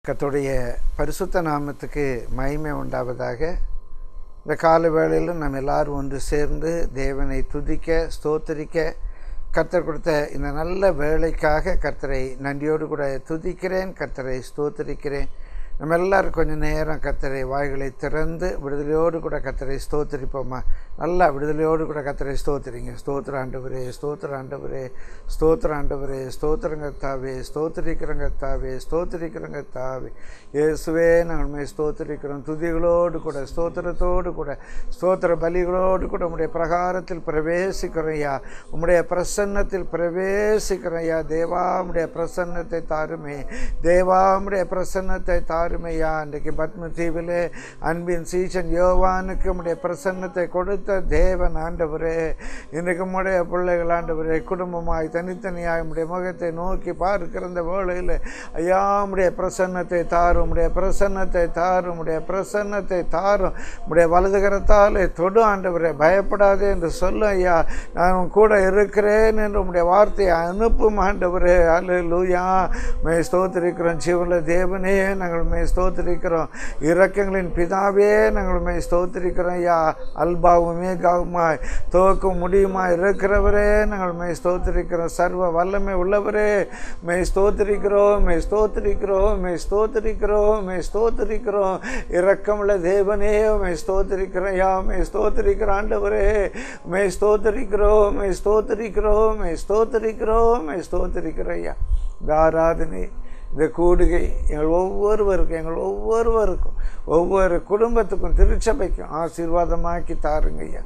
கர்த்தருடைய பரிசுத்த நாமத்துக்கு மகிமை உண்டாவதாக இந்த கால வேளையிலும் நம்ம எல்லாரும் ஒன்று சேர்ந்து தேவனை துதிக்க ஸ்தோத்தரிக்க கர்த்தர் கொடுத்த இந்த நல்ல வேலைக்காக கர்த்தரை நன்றியோடு கூட துதிக்கிறேன் கர்த்தரை ஸ்தோத்தரிக்கிறேன் நம்ம எல்லாரும் கொஞ்சம் நேரம் கர்த்தரை வாய்களை திறந்து விடுதலையோடு கூட கர்த்தரை ஸ்தோத்தரிப்போமா நல்லா விடுதலையோடு கூட கர்த்தரை ஸ்தோத்திரிங்க ஸ்தோத்திர ஆண்டவரே ஸ்தோத்திர ஆண்டவரே ஸ்தோத்திர ஆண்டவரே ஸ்தோத்திரங்க தாவே ஸ்தோத்திரிக்கிறங்க தாவே ஸ்தோத்திரிக்கிறங்க தாவே இயேசுவே நாங்கள் உண்மை ஸ்தோத்திரிக்கிறோம் துதிகளோடு கூட ஸ்தோத்திரத்தோடு கூட ஸ்தோத்திர பலிகளோடு கூட உம்முடைய பிரகாரத்தில் பிரவேசிக்கிறோம் ஐயா உம்முடைய பிரசன்னத்தில் பிரவேசிக்கிறோம் ஐயா தேவா உம்முடைய பிரசன்னத்தை தாருமே தேவா உம்முடைய பிரசன்னத்தை தாருமையா இன்றைக்கு பத்ம தீவிலே அன்பின் சீசன் யோவானுக்கு உம்முடைய பிரசன்னத்தை கொடுத்த தேவன் ஆண்டவரே இன்றைக்கு உம்முடைய பிள்ளைகள் ஆண்டவரே குடும்பமாய் தனித்தனியாய் உம்முடைய முகத்தை நோக்கி பார்க்கிற இந்த வேளையில் ஐயா உம்முடைய பிரசன்னத்தை தாரும் உம்முடைய பிரசன்னத்தை தாரும் உம்முடைய பிரசன்னத்தை தாரும் உம்முடைய வலதுகரத்தாலே தொடு ஆண்டவரே பயப்படாதே என்று சொல்லு ஐயா நான் உன் கூட இருக்கிறேன் என்று உம்முடைய வார்த்தையை அனுப்பும் ஆண்டவரே அல்ல லூயா மே ஸ்தோத்திரிக்கிறோம் ஜீவன தேவனே நாங்கள் மே ஸ்தோத்திரிக்கிறோம் இரக்கங்களின் பிதாவே நாங்கள் மே ஸ்தோத்திரிக்கிறோம் ஐயா அல்பாவுமே காவுமாய் துவக்கும் முடியுமா இருக்கிறவரே நாங்கள் மே ஸ்தோத்திரிக்கிறோம் சர்வ வல்லமை உள்ளவரே மே ஸ்தோத்திரிக்கிறோம் மே ஸ்தோத்திரிக்கிறோம் மே ஸ்தோத்திரிக்கிறோம் மே ஸ்தோத்திரிக்கிறோம் இரக்கமுள்ள தேவனே மே ஸ்தோத்திரிக்கிறோம் யா மே ஸ்தோத்திரிக்கிற ஆண்டவரே மே ஸ்தோத்திரிக்கிறோம் மே ஸ்தோத்திரிக்கிறோம் மே ஸ்தோத்திரிக்கிறோம் மே ஸ்தோத்திரிக்கிறோம் ஐயா இந்த ஆராதனை இந்த கூடுகை எங்கள் ஒவ்வொருவருக்கும் எங்கள் ஒவ்வொருவருக்கும் ஒவ்வொரு குடும்பத்துக்கும் திருச்சபைக்கும் ஆசீர்வாதமாக்கி தாருங்க ஐயா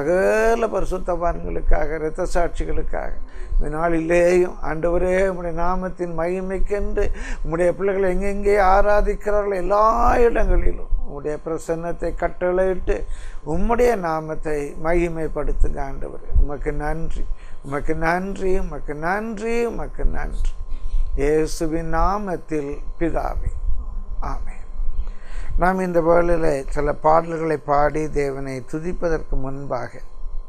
சகல பரிசுத்தவான்களுக்காக இரத்த சாட்சிகளுக்காக இந்த நாளிலேயும் ஆண்டவரே உம்முடைய நாமத்தின் மகிமைக்கென்று உம்முடைய பிள்ளைகளை எங்கெங்கே ஆராதிக்கிறார்கள் எல்லா இடங்களிலும் உம்முடைய பிரசன்னத்தை கட்டளையிட்டு உம்முடைய நாமத்தை மகிமைப்படுத்துங்க ஆண்டவர் உமக்கு நன்றி உமக்கு நன்றி உமக்கு நன்றி உமக்கு நன்றி இயேசுவின் நாமத்தில் பிதாவே ஆமென் நாம் இந்த வேளையில் சில பாடல்களை பாடி தேவனை துதிப்பதற்கு முன்பாக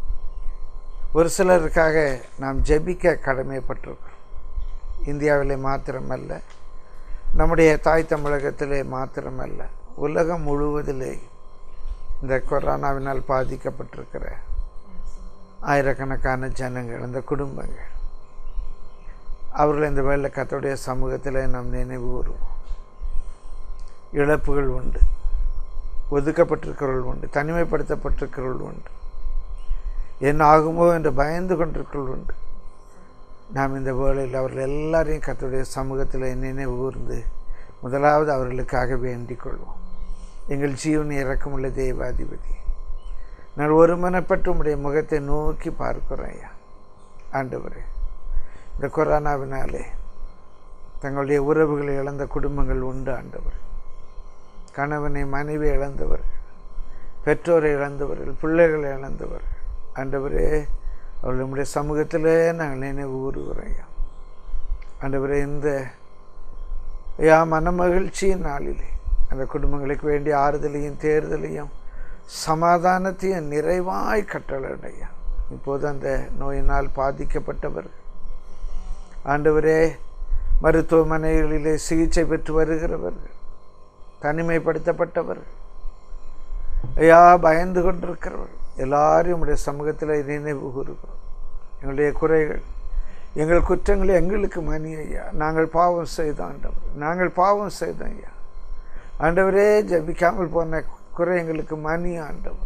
ஒரு சிலருக்காக நாம் ஜெபிக்க கடமைப்பட்டிருக்கிறோம் இந்தியாவிலே மாத்திரமல்ல நம்முடைய தாய் தமிழகத்திலே மாத்திரமல்ல உலகம் முழுவதிலே இந்த கொரோனாவினால் பாதிக்கப்பட்டிருக்கிற ஆயிரக்கணக்கான ஜனங்கள் அந்த குடும்பங்கள் அவர்கள் இந்த வேலை கத்தோடைய சமூகத்தில் நாம் நினைவு கூறுவோம் இழப்புகள் உண்டு ஒதுக்கப்பட்டிருக்கிறவர்கள் உண்டு தனிமைப்படுத்தப்பட்டிருக்கிறவர்கள் உண்டு என்ன ஆகுமோ என்று பயந்து கொண்டிருக்கிறவர்கள் உண்டு நாம் இந்த வேளையில் அவர்கள் எல்லாரையும் கத்தோடைய சமூகத்தில் நினைவு கூர்ந்து முதலாவது அவர்களுக்காக வேண்டிக் கொள்வோம் எங்கள் ஜீவனை இறக்கமுள்ள தேவாதிபதி நான் ஒருமனப்பட்டு உடைய முகத்தை நோக்கி பார்க்கிறேன் ஐயா ஆண்டவரே இந்த கொரோனாவினாலே தங்களுடைய உறவுகளை இழந்த குடும்பங்கள் உண்டு ஆண்டவர் கணவனை மனைவி இழந்தவர்கள் பெற்றோரை இழந்தவர்கள் பிள்ளைகளை இழந்தவர்கள் ஆண்டவரே அவர்கள் நம்முடைய சமூகத்திலே நாங்கள் நினைவு கூறுகிறோம் ஐயா ஆண்டவரே இந்த ஐயா மனமகிழ்ச்சியின் நாளிலே அந்த குடும்பங்களுக்கு வேண்டிய ஆறுதலையும் தேர்தலையும் சமாதானத்தையும் நிறைவாய் கட்டளையா இப்போது அந்த நோயினால் பாதிக்கப்பட்டவர்கள் ஆண்டவரே மருத்துவமனைகளிலே சிகிச்சை பெற்று வருகிறவர்கள் தனிமைப்படுத்தப்பட்டவர்கள் ஐயா பயந்து கொண்டிருக்கிறவர்கள் எல்லாரும் உடைய சமூகத்தில் நினைவு கூறுகிறோம் எங்களுடைய குறைகள் எங்கள் குற்றங்களை எங்களுக்கு மணி ஐயா நாங்கள் பாவம் செய்தோம் ஆண்டவர் நாங்கள் பாவம் செய்தோம் ஐயா ஆண்டவரே ஜபிக்காமல் போன குறை எங்களுக்கு மணி ஆண்டவர்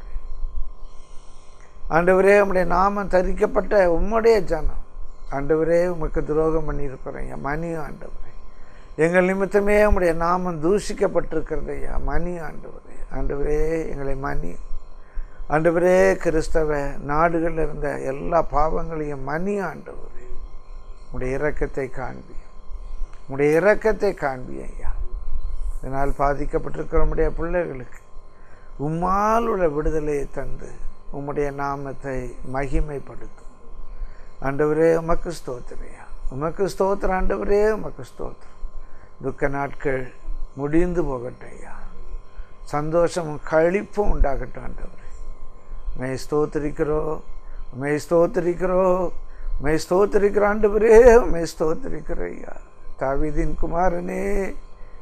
ஆண்டவரே உம்முடைய நாமம் தரிக்கப்பட்ட உம்முடைய ஜனம் ஆண்டவரே உமக்கு துரோகம் பண்ணியிருக்கிறோம் ஐயா மணி ஆண்டவரே எங்கள் நிமித்தமே உம்முடைய நாமம் தூஷிக்கப்பட்டிருக்கிறது ஐயா மணி ஆண்டவரே ஆண்டவரே எங்களை மணி ஆண்டவரே கிறிஸ்தவ நாடுகளில் இருந்த எல்லா பாவங்களையும் மணி ஆண்டவரே உடைய இரக்கத்தை காண்பி உடைய இரக்கத்தை காண்பி ஐயா இதனால் பாதிக்கப்பட்டிருக்கிற உடைய பிள்ளைகளுக்கு உம்மால் உள்ள விடுதலையை தந்து உம்முடைய நாமத்தை மகிமைப்படுத்தும் ஆண்டவரே உமக்கு ஸ்தோத்திரையா உமக்கு ஸ்தோத்திரம் ஆண்டவரே உமக்கு ஸ்தோத்திரம் துக்க நாட்கள் முடிந்து போகட்டும் ஐயா சந்தோஷமும் கழிப்பும் உண்டாகட்டும் ஆண்டவரே மே ஸ்தோத்திரிக்கிறோம் மே ஸ்தோத்திரிக்கிறோம் மே ஸ்தோத்திரிக்கிற ஆண்டவரே மே ஸ்தோத்திரிக்கிற ஐயா தாவிதின் குமாரனே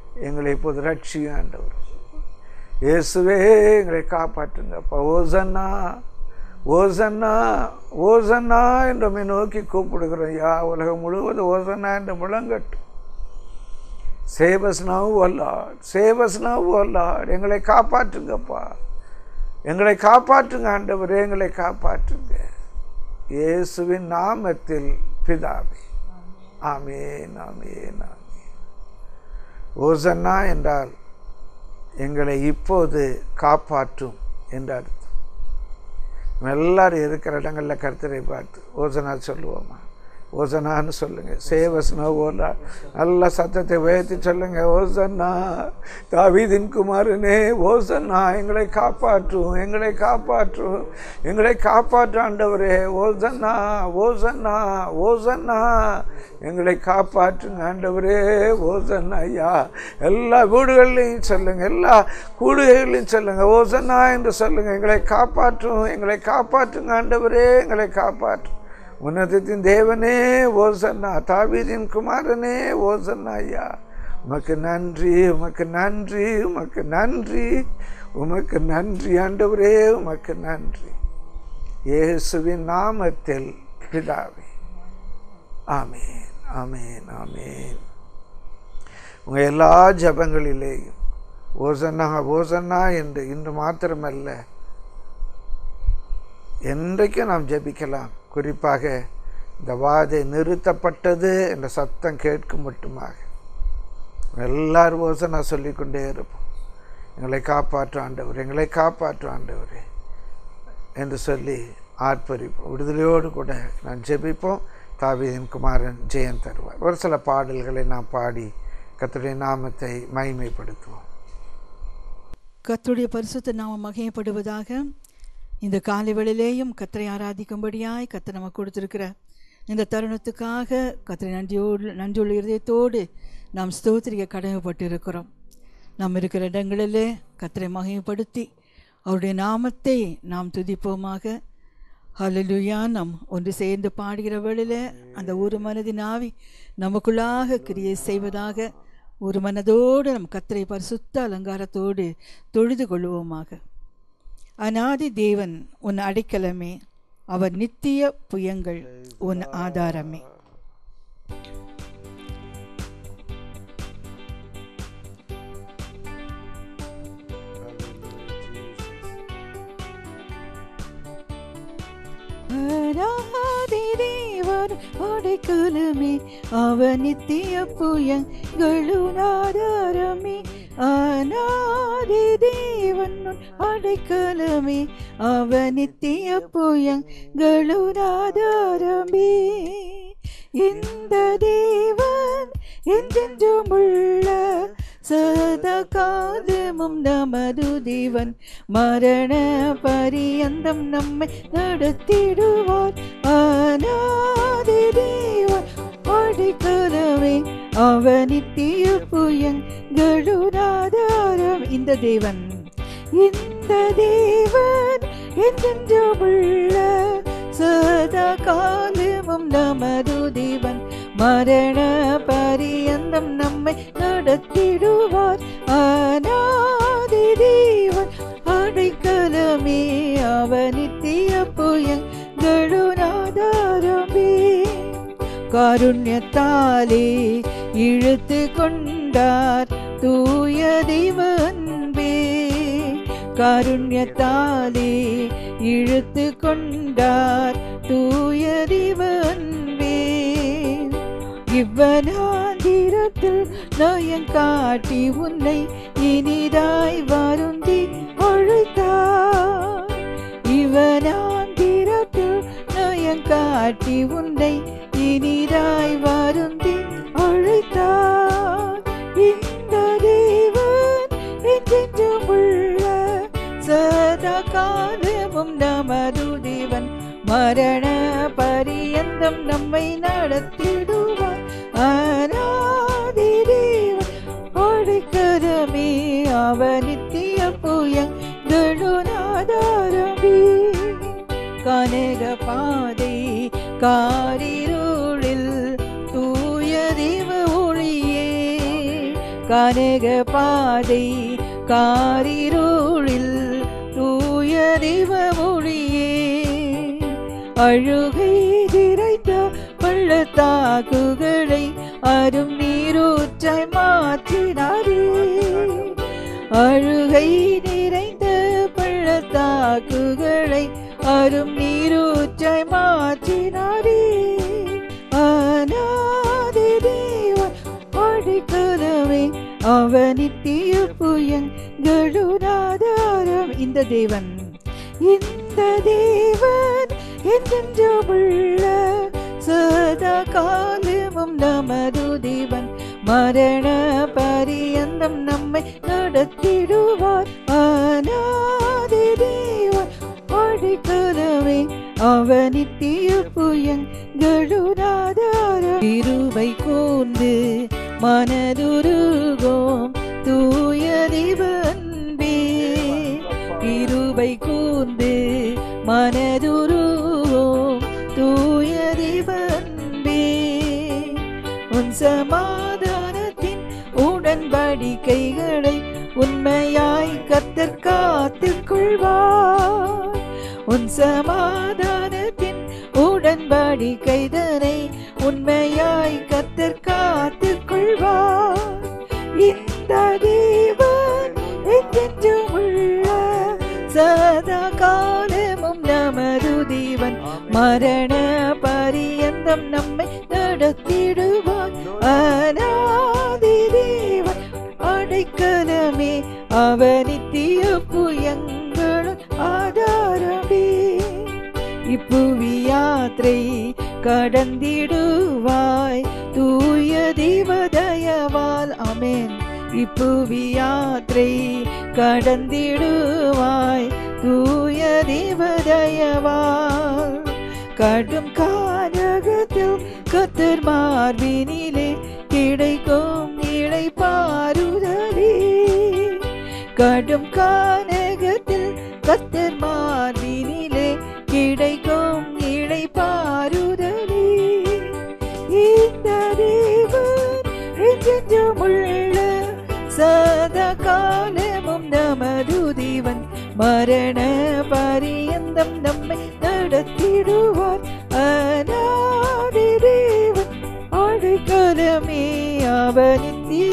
எங்களை இப்போது ரட்சியும் ஆண்டவர் இயேசுவே எங்களை காப்பாற்றுங்கப்பா ஓசன்னா ஓசன்னா ஓசன்னா என்றமை நோக்கி கூப்பிடுகிறோம் யா உலகம் முழுவதும் ஓசன்னா என்று முழங்கட்டும் சேவஸ் நவ் அல்லாட் சேவஸ் நவ் அல்லாட் எங்களை காப்பாற்றுங்கப்பா எங்களை காப்பாற்றுங்க ஆண்டவரே எங்களை காப்பாற்றுங்க இயேசுவின் நாமத்தில் பிதாவே ஆமேன் ஆமேன் ஆமேன் ஓசன்னா என்றால் எங்களை இப்போது காப்பாற்றும் என்று அர்த்தம் நம்ம எல்லாரும் இருக்கிற இடங்களில் கருத்தரை பார்த்து ஓசனா சொல்லுவோமா ஓசனான்னு சொல்லுங்க சேவஸ்னா ஓலா நல்ல சத்தத்தை உயர்த்தி சொல்லுங்க ஓசன்னா தாவீதின் குமாரனே ஓசன்னா எங்களை காப்பாற்றும் எங்களை காப்பாற்றும் எங்களை காப்பாற்று ஆண்டவரே ஓசன்னா ஓசன்னா ஓசன்னா எங்களை காப்பாற்றுங்க ஆண்டவரே ஓசன்னா ஐயா எல்லா வீடுகள்லையும் சொல்லுங்க எல்லா கூடுகைகளையும் சொல்லுங்க ஓசன்னா என்று சொல்லுங்க எங்களை காப்பாற்றும் எங்களை காப்பாற்றுங்க ஆண்டவரே எங்களை காப்பாற்றும் உன்னதத்தின் தேவனே ஓசன்னா தாவீதின் குமாரனே ஓசன்னா ஐயா உமக்கு நன்றி உமக்கு நன்றி உமக்கு நன்றி உமக்கு நன்றி ஆண்டவரே உமக்கு நன்றி இயேசுவின் நாமத்தில் பிதாவே ஆமேன் ஆமேன் ஆமேன் உங்கள் எல்லா ஜபங்களிலேயும் ஓசன்னா ஓசன்னா என்று இன்று மாத்திரமல்ல என்றைக்கும் நாம் ஜெபிக்கலாம் குறிப்பாக இந்த வாதை நிறுத்தப்பட்டது என்ற சத்தம் கேட்கும் மட்டுமாக எல்லாரும் ஓசனா சொல்லிக்கொண்டே இருப்போம் எங்களை காப்பாற்று ஆண்டவர் எங்களை காப்பாற்று ஆண்டவரே என்று சொல்லி ஆர்ப்பரிப்போம் விடுதலையோடு கூட நான் ஜெபிப்போம் தாவீதின் குமாரன் ஜெயம் தருவார் ஒரு சில பாடல்களை நாம் பாடி கர்த்தருடைய நாமத்தை மகிமைப்படுத்துவோம் கர்த்தருடைய பரிசுத்த நாமம் மகிமைப்படுவதாக இந்த காலை வேளையிலேயும் கத்தரை ஆராதிக்கும்படியாய் கத்தர் நமக்கு கொடுத்திருக்கிற இந்த தருணத்துக்காக கத்தரை நன்றியோடு நன்றியுள்ள இருதயத்தோடு நாம் ஸ்தோத்திரிக்க கடமைப்பட்டு இருக்கிறோம் நாம் இருக்கிற இடங்களிலே கத்தரை மகிமைப்படுத்தி அவருடைய நாமத்தை நாம் துதிப்போமாக ஹalleluya நாம் ஒன்று சேர்ந்து பாடுகிற வேளையில அந்த ஒரு மனதின் ஆவி நமக்குள்ளாக கிரியை செய்வதாக ஒரு மனதோடு நம் கத்தரை பரிசுத்த அலங்காரத்தோடு தொழுது கொள்வோமாக அநாதி தேவன் உன் அடைக்கலமே அவர் நித்திய புயங்கள் உன் ஆதாரமே அநாதி தேவன் அடைக்கலமே அவர் நித்திய புயங்களுன் ஆதாரமே அநாதி தேவன் உன் அடைக்கலமே அவர் நித்திய புயங்களுன் ஆதாரமே இந்த தேவன் என்றென்றும் உள்ள சதா காலமும் நமது தேவன் மரண பரியந்தம் நம்மை நடத்திடுவார் அநாதி தேவன் அடைக்கலமே அவனித்திய புயங்களுடாதாரம் இந்த தேவன் இந்த தேவன் என்றென்றும் உள்ள சதா காலமும் நமது தேவன் மரண பரியந்தம் நம்மை நடத்திடுவார் அநாதி தேவன் அடைக்கலமே அவனித்திய புயங்களுடாதாரமே காருண்யத்தாலே இழுத்து கொண்டார் தூய தேவன்பே காருண்யத்தாலே இழுத்து கொண்டார் தூய தேவன்பே இவ்வனாந்திரத்தில் நயம் காட்டி உன்னை இனிதாய் வருந்தி அழைத்தார் இவனாந்திரத்தில் நயம் காட்டி உன்னை இனிதாய் வருந்தி அழைத்தார் இந்த தேவன் என்றென்றும் உள்ள சதா காலமும் நமது தேவன் மரண பரியந்தம் நம்மை நடத்திடுவார் அநாதி தேவன் அடைக்கலமே அவனித்திய புயங்களுனாதாரமே கனக பாதை காரிருளில் தூய தேவ ஒளியே கனக பாதை காரிருளில் தூய தெய்வ மொழியே அழுகை திரைத்த பள்ளத்தாக்குகளை அரும் நீரூற்றாய் மாற்றினாரே அழுகை நிறைந்த பள்ளத்தாக்குகளை அரும் நீரூற்றாய் மாற்றினாரே அநாதி தேவன் அடிக்கலவே அவனித்திய புயங்களுடாதாரம் இந்த தேவன் இந்த தேவன் என்றென்றுமுள்ள சதா காலமும் நமது தேவன் மரண பரியந்தம் நம்மை நடத்திடுவார் அநாதி தேவன் அடிக்கலவே அவனித்திய புயங்களுடாதாரம் இருவை கூர்ந்து மனதுருகோம் தூய திவன்பே இருவை கூர்ந்து மனதுருவோம் தூய திவன்பே உன் சமாதானத்தின் உடன்படிக்கைகளை உண்மையாய் கத்தர் காத்துக் கொள்வார் உன் சமாதானத்தின் உடன்படிக்கைதனை உண்மையாய் கத்தர் காத்துக் கொள்வார் இந்த தேவன் என்றென்றும் உள்ள சதா காலமும் நமது தேவன் மரண பரியந்தம் நம்மை நடத்திடுவார் அநாதி தேவன் அடைக்கலமே அவனித்திய புயங்களும் ஆதாரமே இப்புவி யாத்திரை கடந்திடுவாய் தூய தேவதயவால் அமேன் இப்புவி யாத்திரை கடந்திடுவாய் தூய தேவதயவால் கடும் காரகத்தில் கத்தர் மார்பினிலே கிடைக்கும் இழை பாருதலே கடும் கானகத்தில் கத்தர் மார்பினிலே கிடைக்கும் இழை பாருதலே இந்த தேவன் என்றென்றுமுள்ள சதா காலமும் நமது தேவன் மரண பரியந்தம் நம்மை நடத்திடுவார் அநாதி தேவன் அடைக்கலமே அவனித்திய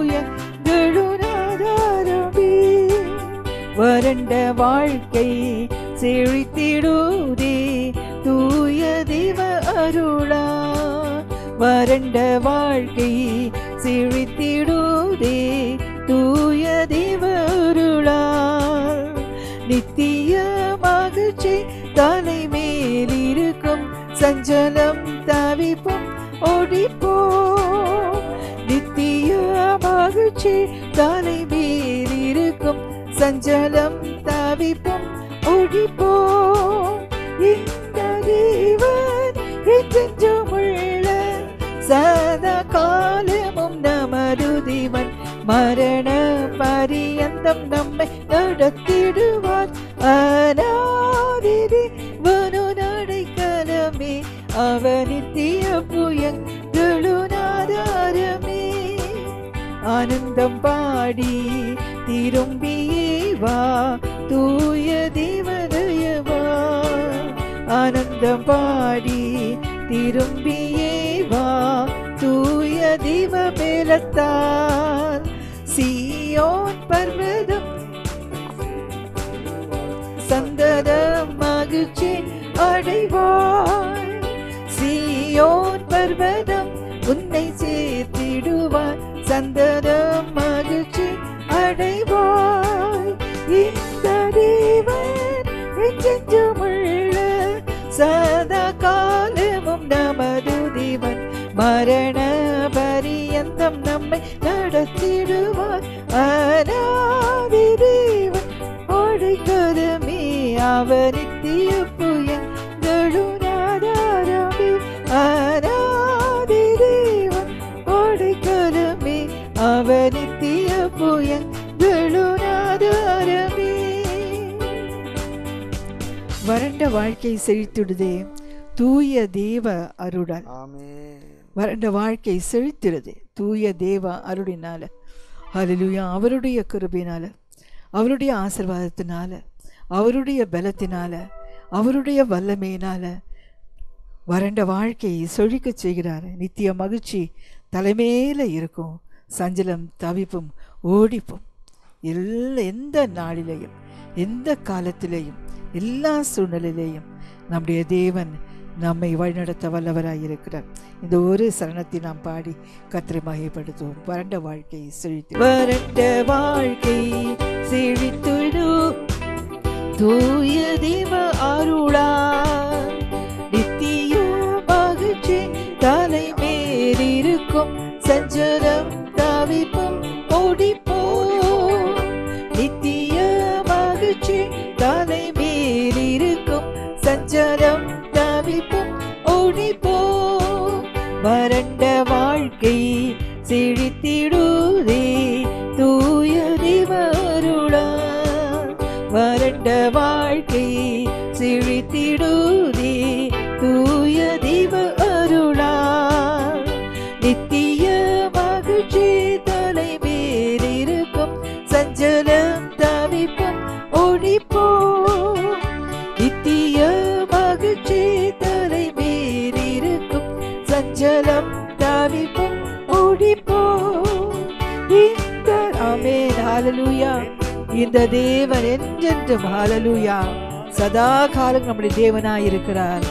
புயங்களுடாதாரமே வறண்ட வாழ்க்கை செழித்திடுதே தூய தேவ அருளா வறண்ட வாழ்க்கை செழித்திடுதே தூய தேவ அருளா நித்திய மகிழ்ச்சி தலைமேல் இருக்கும் சஞ்சலம் தவிப்பும் ஓடிப்போ நித்திய மகிழ்ச்சி தலைமேல் இருக்கும் சஞ்சலம் தவிப்பும் ஓடிப்போ இந்த தேவன் என்றென்றுமுள்ள சதா காலமும் நமது தேவன் மரண பரியந்தம் நம்மை நடத்திடுவார் அநாதி தேவனு நடைக்கலமே அவனித்திய புயங்களுனாதாரமே ஆனந்தம் பாடி திரும்பியே வா தூய தேவதயவா ஆனந்தம் பாடி திரும்பியே வா தூய தீவ மேலத்தால் சீயோன் பர்வதம் சந்ததம் மகிழ்ச்சி அடைவாய் சீயோன் பர்வதம் உன்னை சேர்த்திடுவார் சந்ததம் மகிழ்ச்சி அடைவாய் இந்த தேவன் என்றென்றுமுள்ள சதா காலமும் நமது தேவன் மரண பரியந்தம் நம்மை நடத்திடுவார் அநாதி தேவன் அடைக்கலமே அவனித்திய புயங்களுடாதாரமே அநாதி தேவன் அடைக்கலமே அவனித்திய புயங்களுடாதாரமே வறண்ட வாழ்க்கை செழித்துடுதே தூய தேவ அருளால் ஆமென் வறண்ட வாழ்க்கை செழித்திருது தூய தேவ அருளினால ஹalleluya அவருடைய கிருபையினால அவருடைய ஆசீர்வாதத்தினால அவருடைய பலத்தினால அவருடைய வல்லமையினால வறண்ட வாழ்க்கையை செழிக்கச் செய்கிறார் நித்திய மகிழ்ச்சி தலைமையில இருக்கும் சஞ்சலம் தவிப்பும் ஓடிப்பும் எல்லா எந்த நாளிலேயும் எந்த காலத்திலேயும் எல்லா சூழ்நிலையிலேயும் நம்முடைய தேவன் நம்மை வழிநடத்த வல்லவராய் இருக்கிறார் இந்த ஒரு சரணத்தை நாம் பாடி கத்திரை மகைப்படுத்துவோம் வறண்ட வாழ்க்கையை செழித்து வறண்ட வாழ்க்கை செழித்துடு தூய தேவ அருளா நித்திய மகிழ்ச்சி தலை மேலிருக்கும் சஞ்சலம் தவிப்பும் ஓடிப்போ நித்திய மகிழ்ச்சி தலை மேலிருக்கும் சஞ்சலம் தவிப்பும் ஓடிப்போ வறண்ட வாழ்க்கை செழித்திடுதே தூய தேவருளா வறண்ட வாழ்க்கை செழித்திடுதே தூய தேவ அருளா நித்திய மகிழ்ச்சி தலை மேலிருக்கும் சஞ்சலம் தவிப்பும் ஓடிப்போ நித்திய மகிழ்ச்சி தலை மேலிருக்கும் சஞ்சலம் தவிப்பும் ஓடிப்போ இந்த ஆமென் ஹalleluya இந்த தேவன் என்றென்றும் ஹalleluya சதா காலம் நம்முடைய தேவனாய் இருக்கிறார்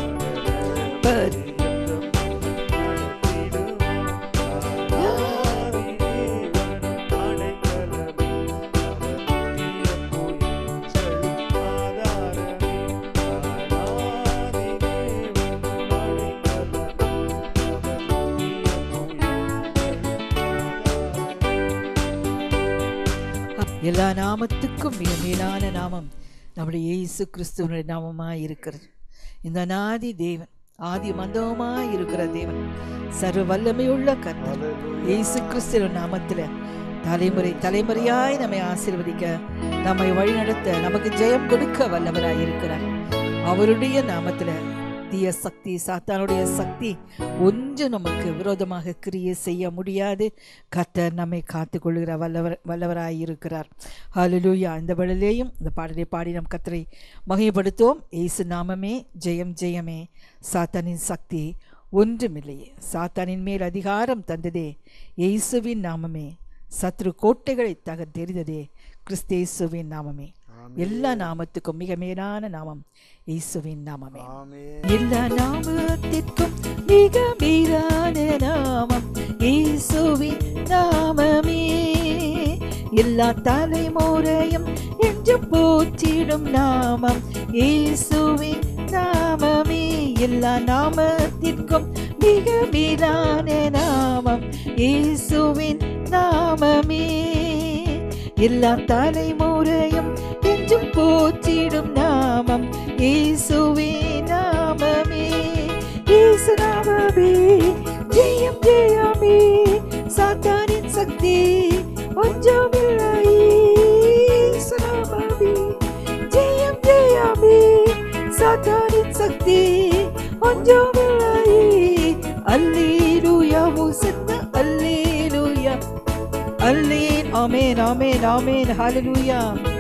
எல்லா நாமத்துக்கும் மிக மேலான நாமம் நம்முடைய இயேசு கிறிஸ்துவனுடைய நாமமாய் இருக்கிறது இந்த நாதி தேவன் ஆதி மந்தவமாய் இருக்கிற தேவன் சர்வ வல்லமையுள்ள கர்த்தர் இயேசு கிறிஸ்துவின் நாமத்தில் தலைமுறை தலைமுறையாய் நம்மை ஆசீர்வதிக்க நம்மை வழிநடத்த நமக்கு ஜெயம் கொடுக்க வல்லவராய் இருக்கிறார் அவருடைய நாமத்தில் தீய சக்தி சாத்தானுடைய சக்தி ஒன்று நமக்கு விரோதமாக கிரியை செய்ய முடியாது கர்த்தர் நம்மை காத்துக்கொள்கிற வல்லவர் வல்லவராய் இருக்கிறார் ஹalleluya இந்த வேளையிலேயும் இந்த பாடலை பாடி நம் கர்த்தரை மகிமைப்படுத்துவோம் இயேசு நாமமே ஜெயம் ஜெயமே சாத்தானின் சக்தி ஒன்றுமில்லையே சாத்தானின் மேல் அதிகாரம் தந்ததே இயேசுவின் நாமமே சத்ரு கோட்டைகளை தகர்த்தெறிந்ததே கிறிஸ்தேசுவின் நாமமே எல்லா நாமத்துக்கும் மிக மேலான நாமம் இயேசுவின் நாமமே ஆமென் எல்லா நாமத்திற்கும் மிக மீறான நாமம் இயேசுவின் நாமமே எல்லா தலைமுறையும் என்றும் போற்றிடும் நாமம் இயேசுவின் நாமமே எல்லா நாமத்திற்கும் மிக மீறான நாமம் இயேசுவின் நாமமே எல்லா தலைமுறையும் என்றும் போற்றிடும் நாமம் இயேசுவே நாமமே இயேசு நாமமே ஜெயம் ஜெயமே சாத்தானின் சக்தி ஒன்றுமில்லை இயேசு நாமமே ஜெயம் ஜெயமே சாத்தானின் சக்தி ஒன்றுமில்லை அல்லேலூயா ஓசன்னா அல்லேலூயா அல்லேன் ஆமென் ஆமென் ஆமென் ஹalleluya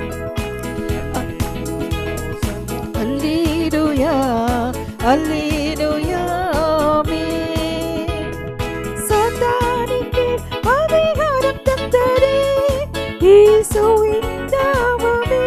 அல்லேலூயா அல்லேலூயா ஆமென் சாத்தானின் மேல் அதிகாரம் தந்தரே இயேசுவின் நாமமே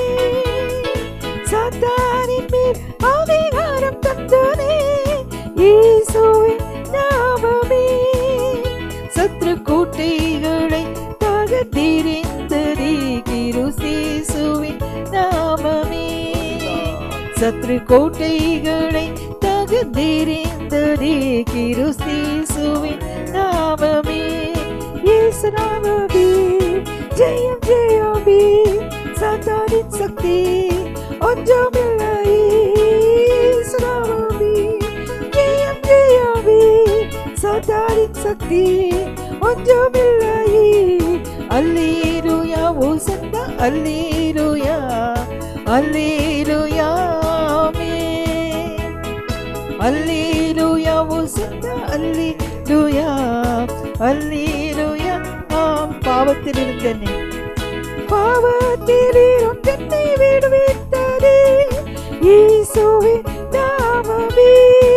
சாத்தானின் மேல் அதிகாரம் தந்தரே இயேசுவின் நாமமே சத்ரு கோட்டைகளை தகர்த்தெறிந்ததே கிருசேசுவின் நாமமே சத்ரு கோட்டைகளை தகர்த்தெறிந்ததே கிருசேசுவின் நாமமே இயேசு நாமமே ஜெயம் ஜெயமே சாத்தானின் சக்தி ஒன்றுமில்லை இயேசு நாமமே ஜெயம் ஜெயமே சாத்தானின் சக்தி ஒன்றுமில்லை அல்லேலூயா ஓசன்னா அல்லேலூயா அல்லேலூயா ஆமென் அல்லேலூயா ஓசன்னா அல்லேலூயா அல்லேலூயா ஆம் பாவத்தில் இருந்தேனே பாவத்தில் இருந்தென்னை விடுவித்ததே இயேசுவின் நாமமே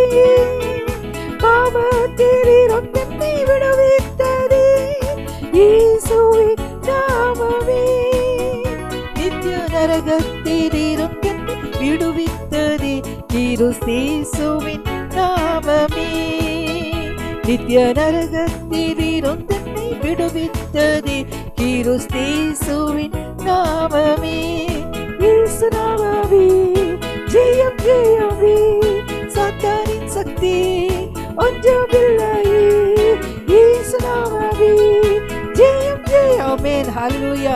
பாவத்தில் இருந்தென்னை விடுவித்ததே இயேசுவின் நாமமே நித்திய நரகத்தில் இருந்தென்னை விடுவித்ததே கிறிஸ்தேசுவின் நாமமே நித்திய நரகத்தில் இருந்தென்னை விடுவித்ததே கிறிஸ்தேசுவின் நாமமே இயேசு நாமமே ஜெயம் ஜெயமே சாத்தானின் சக்தி ஒன்றுமில்லையே இயேசு நாமமே ஜெயம் ஜெயமே ஹalleluya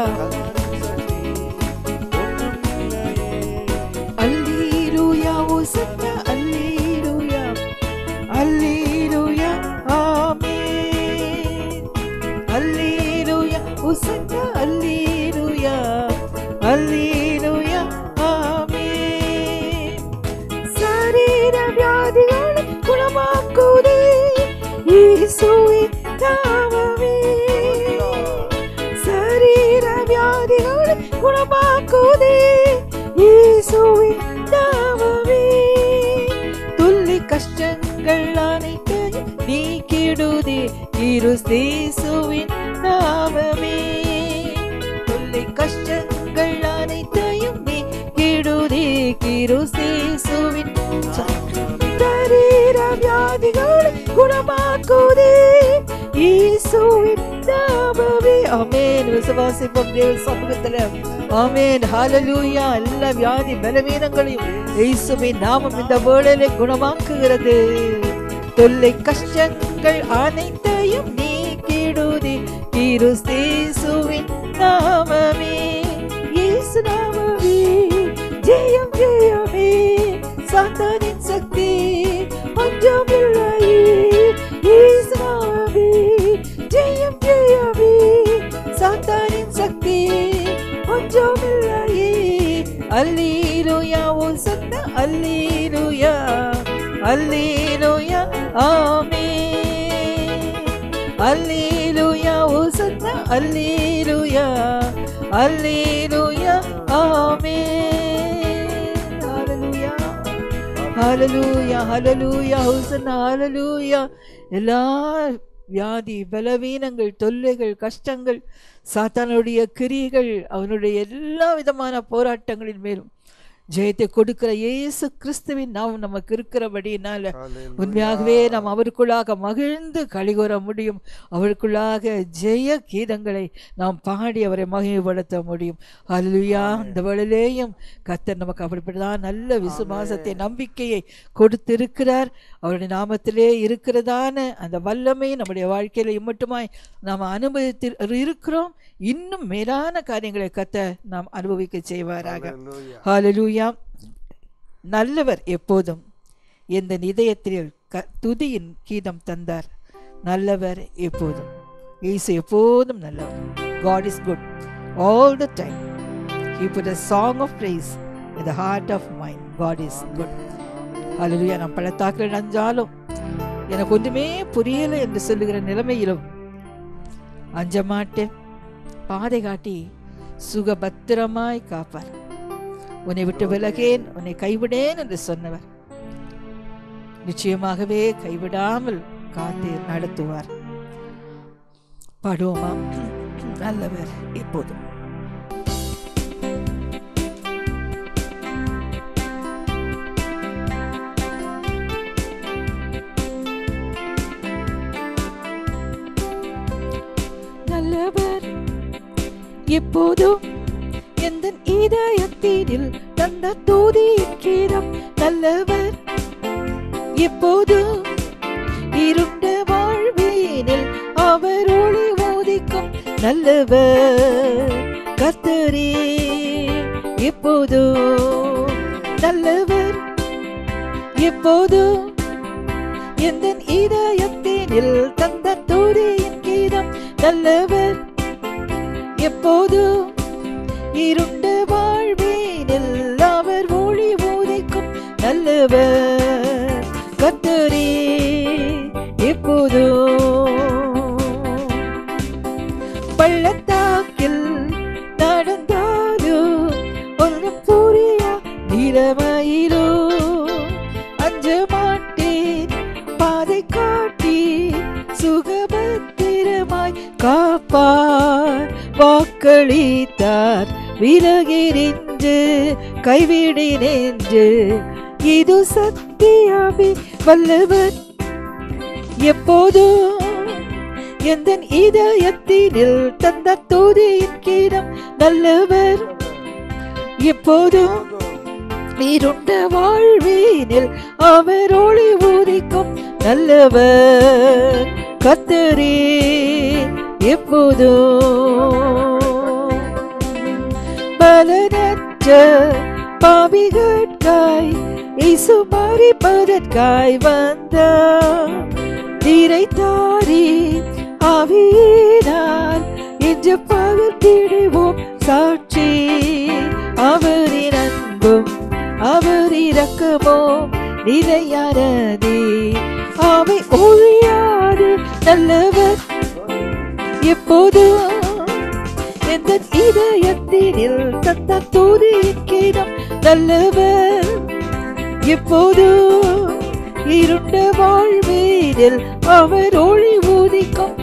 அல்லேலூயா ஓசன்னா அல்லேலூயா அல்லேலூயா ஆமென் அல்லேலூயா ஓசன்னா அல்லேலூயா அல்லேலூயா ஆமென் சரீர வியாதிகளை குணமாக்குதே இயேசுவின் நாமமே சரீர வியாதிகளை குணமாக்குதே இயேசுவின் நாமமே துள்ளி கஷ்டங்கள் அனைத்தையும் நீக்கிடுதே கிறிஸ்தேசுவின் நாமமே துள்ளி கஷ்டங்கள் அனைத்தையும் நீக்கிடுதே கிறிஸ்தேசுவின் சரீர வியாதிகளை குணமாக்குதே இயேசுவின் நாமமே ஆமென் விசுவாசிப்போம் தேவ சமூகத்துல ஆமென் ஹalleluya எல்லா வியாதி பலவீனங்களையும் இயேசுவின் நாமம் இந்த வேளையிலே குணமாக்குகிறது தொல்லை கஷ்டங்கள் அனைத்தையும் நீக்கிடுதே கிறிஸ்தேசுவின் நாமமே இயேசு நாமமே ஜெயம் ஜெயமே சாத்தானின் சக்தி ஒன்றுமில்லையே இயேசு நாமமே ஜெயம் ஜெயமே சாத்தானின் சக்தி ஒன்றுமில்லையே அல்லேலூயா ஓ சத்த அல்லேலூயா அல்லேலூயா ஆமென் அல்லேலூயா ஓ சத்த அல்லேலூயா அல்லேலூயா ஆமென் ஹalleluya ஹalleluya ஹalleluya ஹோசன்னா ஹalleluya எல்லா வியாதி பலவீனங்கள் தொல்லைகள் கஷ்டங்கள் சாத்தானுடைய கிரியைகள் அவனுடைய எல்லா விதமான போராட்டங்களின் மேலும் ஜெயத்தை கொடுக்கிற இயேசு கிறிஸ்துவின் நாம் நமக்கு இருக்கிறபடினால உண்மையாகவே நாம் அவருக்குள்ளாக மகிழ்ந்து கழிகூற முடியும் அவருக்குள்ளாக ஜெய கீதங்களை நாம் பாடி அவரை மகிமைப்படுத்த முடியும் அல்லா இந்த வேளையிலேயும் கத்தர் நமக்கு அப்படிப்பட்டதான் நல்ல விசுவாசத்தை நம்பிக்கையை கொடுத்திருக்கிறார் அவருடைய நாமத்திலே இருக்கிறதான அந்த வல்லமை நம்முடைய வாழ்க்கையில இம்மட்டுமாய் நாம் அனுபவித்து இருக்கிறோம் இன்னும் மேலான காரியங்களை கத்த நாம் அனுபவிக்க செய்வாராக ஹalleluya நல்லவர் எப்போதும் எந்த இதயத்தில் க துதியின் கீதம் தந்தார் நல்லவர் எப்போதும் இயேசு எப்போதும் நல்லவர் God is good all the time he put a song of praise in the heart of mine God is good ஹalleluya நான் பள்ளத்தாக்கில் நஞ்சாலும் எனக்கு ஒன்றுமே புரியலை என்று சொல்லுகிற நிலைமையிலும் அஞ்ச மாட்டேன் பாதை காட்டி சுகபத்திரமாய் காப்பார் உன்னை விட்டு விலகேன் உன்னை கைவிடேன் என்று சொன்னவர் நிச்சயமாகவே கைவிடாமல் காத்து நடத்துவார் பாடுவோமா நல்லவர் எப்போதும் நல்லவர் எப்போதும் எந்த இதயத்தினில் தந்த தூதியின் கீதம் நல்லவர் எப்போதும் இருண்ட வாழ்வினில் அவர் ஒளி மோதிக்கும் நல்லவர் கர்த்தரே எப்போதும் நல்லவர் எப்போதும் எந்த இதயத்தினில் தந்த தூதியின் கீதம் நல்லவர் எப்போதும் இருண்ட வாழ்வினில் அவர் ஒளி ஊதிக்கும் நல்லவர் கத்தரே எப்போதும் பள்ளத்தாக்கில் நிலையாராதிரமயிரோ அஞ்ச மாட்டேன் பாதை காட்டி சுகபத்திரமாய் காப்பார் வாக்களித்தார் விலகிறென்று கைவிடினென்று இது சத்தியாவி வல்லவர் எப்போதும் எந்த இதயத்தினில் தந்த தூதியின் கீதம் நல்லவர் எப்போதும் இருண்ட வாழ்வீனில் அவர் ஒளி ஊதிக்கும் நல்லவர் கத்தரே எப்போதும் பலனற்ற பாவிகட்காய் இசு மறிப்பதற்காய் வந்தார் திரைத்தாரி ஆவியினார் என்று பகர்த்திடுவோம் சாட்சி அவரின் அன்பும் அவர் இரக்கமோ நிலையானதே அவை ஒழியாது நல்லவர் எப்போதும் எந்த இதயத்தினில் தத்த தூதியின் கீதம் நல்லவர் எப்போதும் இருண்ட வாழ்வீரில் அவர் ஒளி ஊதிக்கும்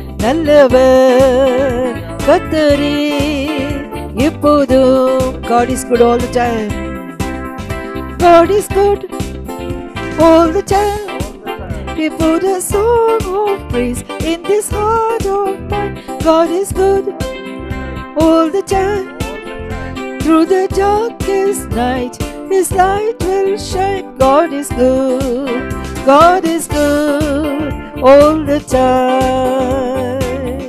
நல்லவர் கத்தரே எப்போதும் God is good all the time God is good all the time We put a song of praise in this heart of mine God is good all the time through the darkest night, His light will shine. God is good, God is good all the time.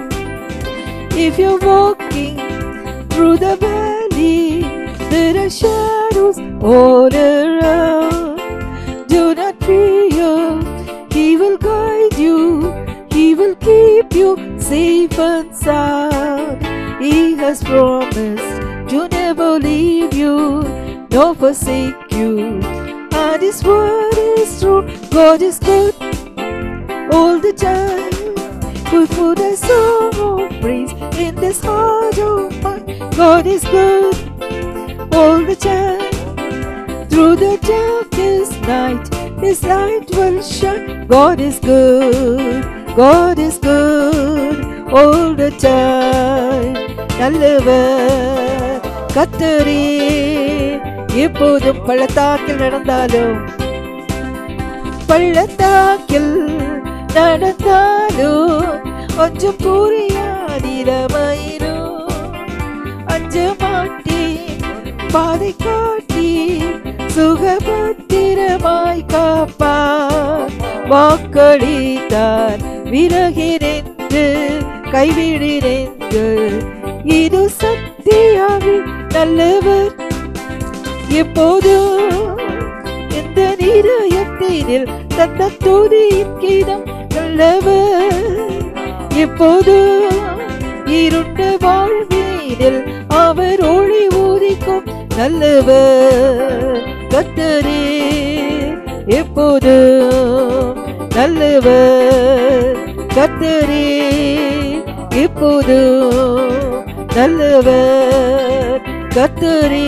If you're walking through the valley, there are shadows all around. Do not fear, He will guide you, He will keep you safe and sound. He has promised to never leave you, nor forsake you. And His word is true, God is good all the time. We put a song of praise in this heart of mine. God is good all the time. Through the darkest night, His light will shine. God is good, God is good all the time. நல்லவர் கத்தரே எப்போதும் பள்ளத்தாக்கில் நடந்தாலும் பள்ளத்தாக்கில் நடந்தாலும் கொஞ்சம் புரியாதிரமயிரும் அஞ்ச மாட்டேன் பாதை காட்டி சுகபத்திரமாய் காப்பார் வாக்களித்தார் விறகினென்று கைவிடினென்று இது சத்தியாவி நல்லவர் எப்போதும் இந்த நிலையத்தினில் தந்த துதியின் கீதம் நல்லவர் எப்போதும் இருண்ட வாழ்வீனில் அவர் ஒளி ஊதிக்கும் நல்லவர் கத்தரே எப்போதும் நல்லவர் கத்தரே எப்போதும் நல்லவர் கத்தரே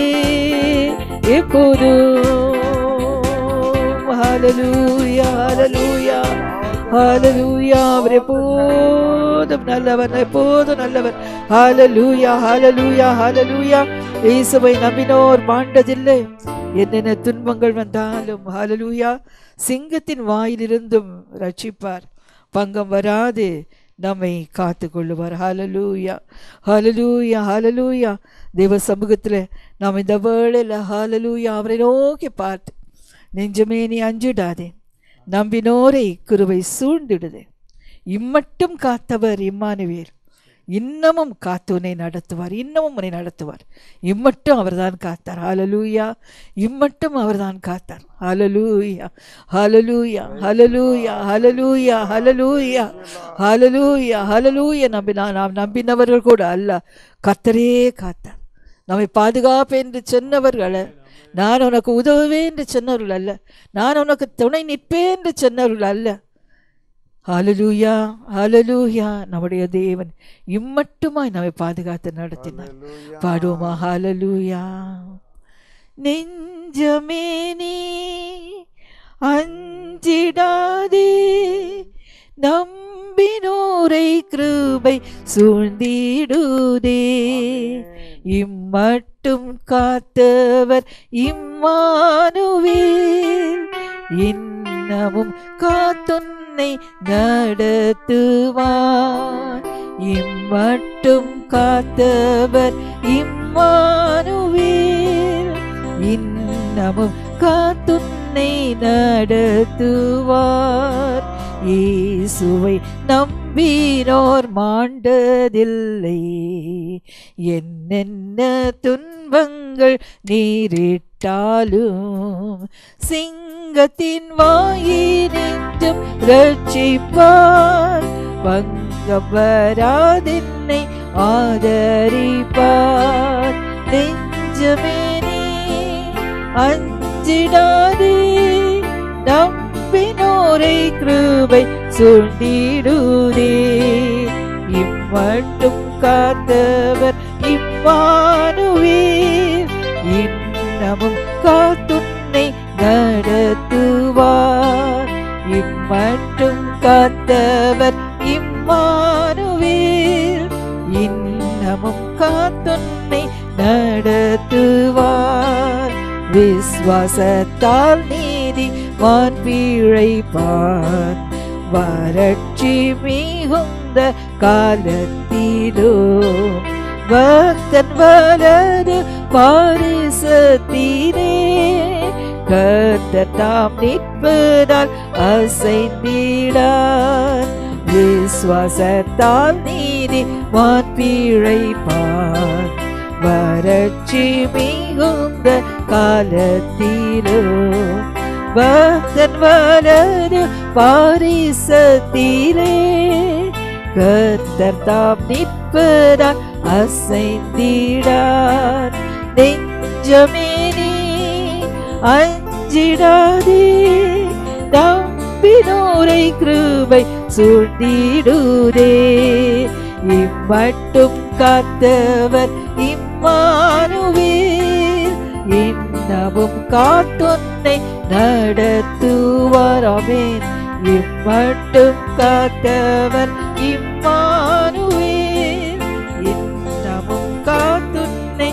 எப்போதும் ஹalleluya ஹalleluya ஹalleluya அவர் எப்போதும் நல்லவர் எப்போதும் நல்லவர் ஹalleluya ஹalleluya ஹalleluya இயேசுவை நம்பினோர் மாண்டதில்லை என்னென்ன துன்பங்கள் வந்தாலும் ஹalleluya சிங்கத்தின் வாயிலிருந்தும் ரட்சிப்பார் பங்கம் வராது நம்மை காத்து கொள்ளுவார் ஹalleluya ஹalleluya ஹalleluya தேவ சமூகத்தில் நாம் இந்த வேளையில் ஹalleluya அவரை நோக்கி பார்த்து நெஞ்சமே நீ அஞ்சிடாதே நம்பினோரை குருவை சூழ்ந்திடுது இம்மட்டும் காத்தவர் இம்மானுவேல் இன்னமும் காத்து உன்னை நடத்துவார் இன்னமும் உன்னை நடத்துவார் இம்மட்டும் அவர்தான் காத்தார் ஹalleluya இம்மட்டும் அவர்தான் காத்தார் ஹalleluya ஹalleluya ஹalleluya ஹalleluya ஹalleluya ஹalleluya ஹalleluya நம்பினா நாம் நம்பினவர்கள் கூட அல்ல கத்தரே காத்தார் நம்மை பாதுகாப்பேன் என்று சொன்னவர்கள் நான் உனக்கு உதவுவேன் என்று சொன்னவர்கள் அல்ல நான் உனக்கு துணை நிற்பேன் என்று சொன்னவர்கள் அல்ல ஹalleluya ஹalleluya நம்முடைய தேவன் இம்மட்டுமாய் நம்மை பாதுகாத்து நடத்தினார் பாடுவோமா ஹalleluya நெஞ்ச நெஞ்சமே நீ அஞ்சிடாதே நம்பினோரை கிருபை சூழ்ந்திடுதே இம்மட்டும் காத்தவர் இம்மானுவேல் இன்னமும் காத்துன்னை நடத்துவார் இம்மட்டும் காத்தவர் இம்மானுவேல் இன்னமும் காத்துன்னை நடத்துவார் இயேசுவை நம்பினோர் மாண்டதில்லை என்னென்ன துன்பங்கள் நேரிட்டாலும் சிங்கத்தின் வாயினெஞ்சும் ரட்சிப்பார் பங்கம் வராதென்னை ஆதரிப்பார் நெஞ்சமே நீ அஞ்சிடாதே நம்பினோரை கிருபை சூழ்ந்திடுதே இம்மட்டும் காத்தவர் இம்மானுவேல் இன்னமும் காத்துன்னை நடத்துவார் இம்மட்டும் காத்தவர் இம்மானுவேல் இன்னமும் காத்துன்னை நடத்துவார் விஸ்வாசத்தால் நீதி வான் பிழைப்பார் வறட்சி மிகுந்த காலத்திலோ பக்தன் வலது பாரிசத்தினே கர்த்தர் தாம் நிற்பதால் அசைந்திடார் விஸ்வாசத்தால் நீதி வான் பிழைப்பார் வறட்சி மிகுந்த காலத்திலோ பக்தன் வலது பாரிசத்திலே கர்த்தர் தாம் நிற்பதால் அசைந்திடார் நெஞ்சமே நீ அஞ்சிடாதே நம்பினோரை கிருபை சூழ்ந்திடுதே இம்மட்டும் காத்தவர் இம்மானுவேல் இன்னமும் காத்துன்னை நடத்துவார் ஆமென் இம்மட்டும் காத்தவர் இம்மானுவேல் இன்னமும் காத்துன்னை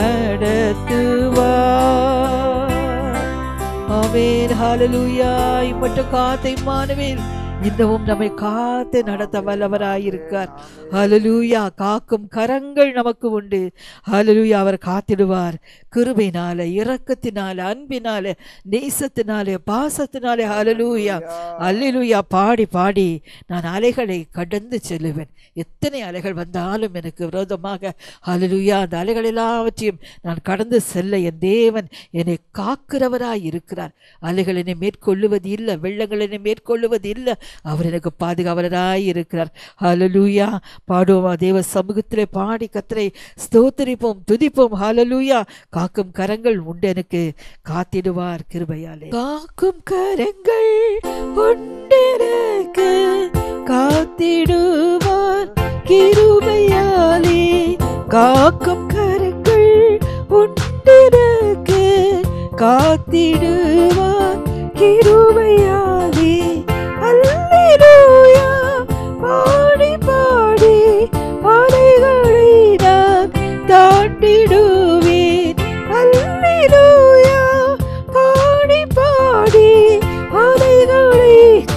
நடத்துவார் ஆமென் ஹalleluya இம்மட்டும் காத்த இம்மானுவேல் இன்னமும் நம்மை காத்து நடத்த வல்லவராயிருக்கார் ஹalleluya காக்கும் கரங்கள் நமக்கு உண்டு ஹalleluya அவர் காத்திடுவார் கிருபையினால இரக்கத்தினால அன்பினால நேசத்தினால பாசத்தினால ஹalleluya அல்லேலூயா பாடி பாடி நான் அலைகளை கடந்து செல்லுவேன் எத்தனை அலைகள் வந்தாலும் எனக்கு விரோதமாக ஹalleluya அந்த அலைகள் எல்லாவற்றையும் நான் கடந்து செல்ல என் தேவன் என்னை காக்கிறவராய் இருக்கிறார் அலைகள் என்னை மேற்கொள்ளுவது இல்லை வெள்ளங்கள் என்னை மேற்கொள்ளுவது இல்லை அவர் எனக்கு பாதுகாவலராய் இருக்கிறார் ஹalleluya பாடுவோம் தேவ சமூகத்திலே பாடி கத்தரை ஸ்தோத்தரிப்போம் துதிப்போம் ஹalleluya காக்கும் கரங்கள் உண்டு எனக்கு காத்திடுவார் கிருபையாலே காக்கும் கரங்கள் உண்டு எனக்கு காத்திடுவார் கிருபையாலே காக்கும் கரங்கள் உண்டு எனக்கு காத்திடுவார் கிருபையாலே அல்லேலூயா பாடி பாடி அலைகளை நான் தாண்டிடுவேன் அல்லேலூயா பாடி பாடி அலைகளை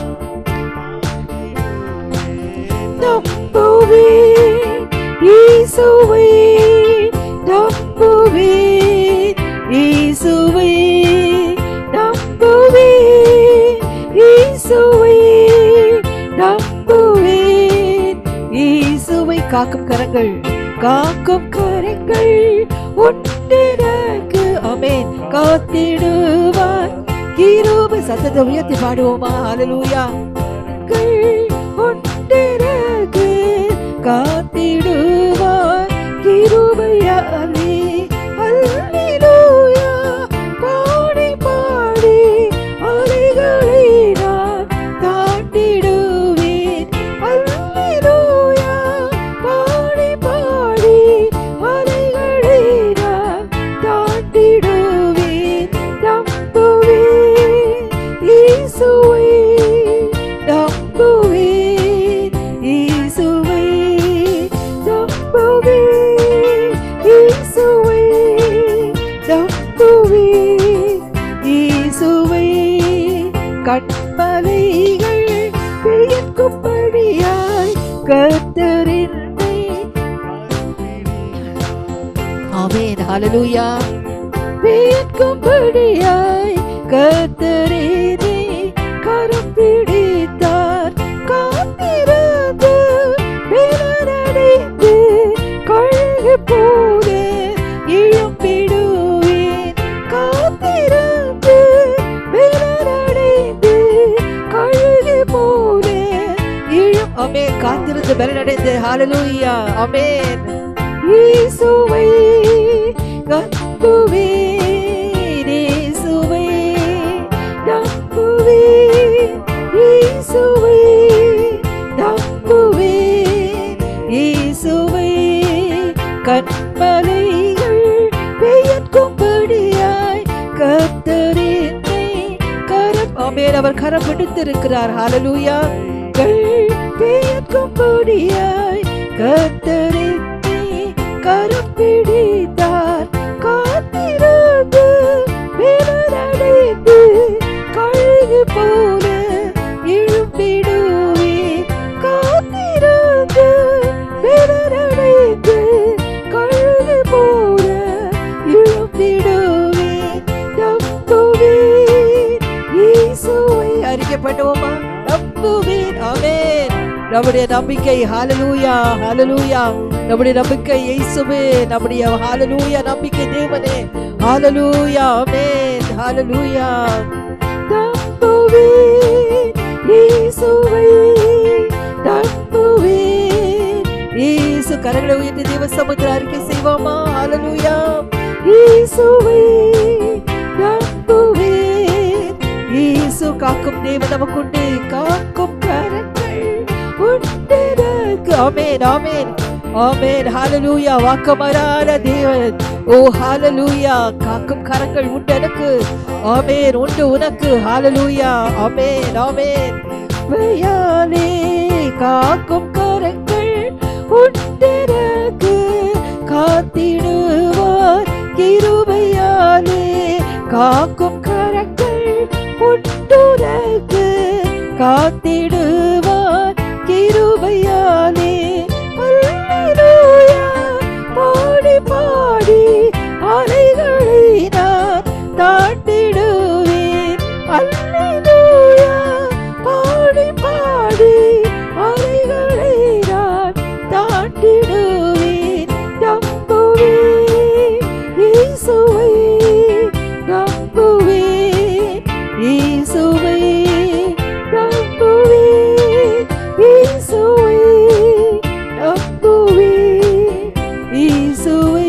நம்புவேன் இயேசுவை நம்புவேன் இயேசுவை நம்புவேன் இயேசுவை நம்புவேன் இயேசுவை காக்கும் கரங்கள் காக்கும் கரங்கள் உண்டெனக்கு அமேன் காத்திடுவார் கிருபை சத்தத்தை உயர்த்தி பாடுவோமா ஹalleluya உண்டெனக்கு காத்திடுவார் கிருபையாலே அல்லேலூயா பாடி பாடி அலைகளை நான் தாண்டிடுவேன் அல்லேலூயா பாடி பாடி அலைகளை நான் தாண்டிடுவேன் கண்மலைகள் பெயர்க்கும்படியாய் கத்தரின்னை ஆமென் ஹalleluya பெயர்க்கும்படியாய் கத்தரினை கரம் பிடித்தார் காத்திருந்து பிறனடைந்து கழுகு போல இழும்பிடுவேன் காத்திருந்து பிறனடைந்து கழுகு போல இழும் அமேன் காத்திருந்து பலனடைந்து ஹalleluya அமேன் இயேசுவை நம்புவேன் இயேசுவை நம்புவேன் இயேசுவை நம்புவேன் இயேசுவை கண்மலைகள் பெயர்க்கும்படியாய் கத்தரின்னை கரம் ஆமென் அவர் கரம் பிடித்திருக்கிறார் ஹalleluya கள் பெயர்க்கும்படியாய் கத்தரின்னை கரம் பிடித்தார் காத்திருந்து பிறனடைந்து கழுகு போல இழும்பிடுவேன் காத்திருந்து பிறனடைந்து கழுகு போல இழும்பிடுவேன் நம்புவேன் இயேசுவை அறிக்கைப்பட்டோமா நம்புவேன் ஆமென் நம்முடைய நம்பிக்கை ஹalleluya ஹalleluya நம்முடைய நம்பிக்கை இயேசுவே நம்முடைய ஹalleluya நம்பிக்கை தேவனே ஹalleluya ஆமென் ஹalleluya நம்புவேன் இயேசுவை நம்புவேன் இயேசு கரங்களை உயர்த்தி தேவ சமுத்திர அறிக்கை செய்வோமா ஹalleluya இயேசுவை நம்புவேன் இயேசு காக்கும் தேவன் நமக்குண்டு காக்கும் கரங்கள் உண்டெனக்கு ஆமென் ஆமென் ஆமென் ஹalleluya வாக்கமரான தேவன் ஓ ஹalleluya காக்கும் கரங்கள் உண்டு எனக்கு ஆமென் உண்டு உனக்கு ஹalleluya ஆமென் ஆமென் பெயாலே காக்கும் கரங்கள் உண்டெனக்கு காத்திடுவார் கிருபையாலே காக்கும் கரங்கள் உண்டுனக்கு காத்திடுவார் கிருபையாலே அல்லேலூயா பாடி பாடி அலைகளை நான் தாண்டிடுவேன் அல்லேலூயா பாடி பாடி அலைகளை நான் தாண்டிடுவேன் நம்புவேன் இயேசுவை நம்புவேன் இயேசுவை நம்புவேன் இயேசுவை நம்புவேன் இயேசுவை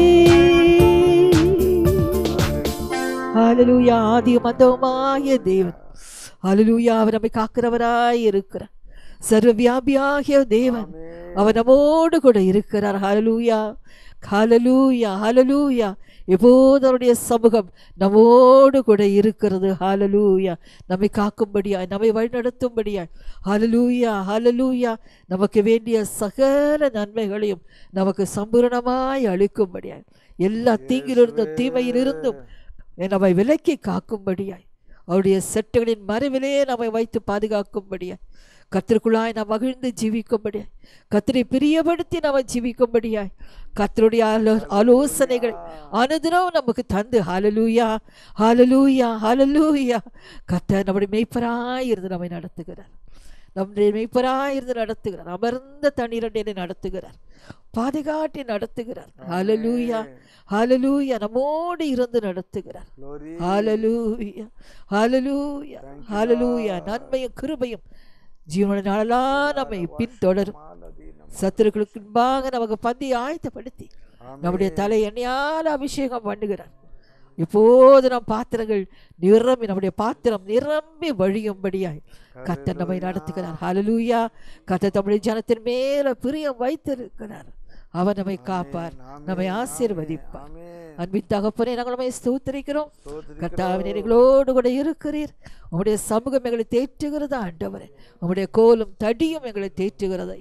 ஹalleluya ஆதி மந்தமாய தேவன் ஹalleluya அவர் நம்மை காக்கிறவராய் இருக்கிறார் சர்வ வியாபியாகிய தேவன் அவர் நம்மோடு கூட இருக்கிறார் ஹalleluya ஹalleluya ஹalleluya எப்போது அவருடைய சமூகம் நம்மோடு கூட இருக்கிறது ஹalleluya நம்மை காக்கும்படியாய் நம்மை வழிநடத்தும்படியாய் ஹalleluya ஹalleluya நமக்கு வேண்டிய சகல நன்மைகளையும் நமக்கு சம்பூரணமாய் அளிக்கும்படியாய் எல்லா தீங்கிலிருந்தும் தீமையிலிருந்தும் நம்மை விலக்கி காக்கும்படியாய் அவருடைய செட்டுகளின் மறைவிலே நம்மை வைத்து பாதுகாக்கும்படியாய் கத்திற்குள்ளாய் நாம் மகிழ்ந்து ஜீவிக்கும்படியாய் கத்தரை பிரியப்படுத்தி நாம் ஜீவிக்கும்படியாய் கத்தருடைய ஆலோ ஆலோசனைகள் அனுதினம் நமக்கு தந்து ஹalleluya ஹalleluya ஹalleluya கத்தர் நம்முடைய மெய்ப்பராய் இருந்து நம்மை நடத்துகிறார் நம்முடைய மெய்ப்பராய் இருந்து நடத்துகிறார் அமர்ந்த தண்ணீரண்டை நடத்துகிறார் பாதுகாட்டி நடத்துகிறார் ஹalleluya ஹalleluya நம்மோடு இருந்து நடத்துகிறார் Glory. ஹalleluya ஹalleluya ஹalleluya நன்மையும் கிருபையும் ஜீவனுடைய நாளெல்லாம் நம்மை பின்தொடரும் சத்துருக்களுக்கு முன்பாக நமக்கு பந்தி ஆயத்தப்படுத்தி நம்முடைய தலை எண்ணெயால் அபிஷேகம் பண்ணுகிறார் இப்போது நம் பாத்திரங்கள் நிரம்பி நம்முடைய பாத்திரம் நிரம்பி வழியும்படியாய் கர்த்தர் நம்மை நடத்துகிறார் ஹalleluya கர்த்தர் நம்முடைய ஜனத்தின் மேல பிரியம் வைத்திருக்கிறார் அவர் நம்மை காப்பார் நம்மை ஆசீர்வதிப்பார் ஆமென். அன்பின் தகப்பனே நாங்கள் நம்மை ஸ்தோத்திரிக்கிறோம் ஸ்தோத்திரிக்கிறோம். கர்த்தாவின் எங்களோடு கூட இருக்கிறீர் உம்முடைய சமூகம் எங்களை தேற்றுகிறது ஆண்டவரே உம்முடைய கோலும் தடியும் எங்களை தேற்றுகிறது ஐயா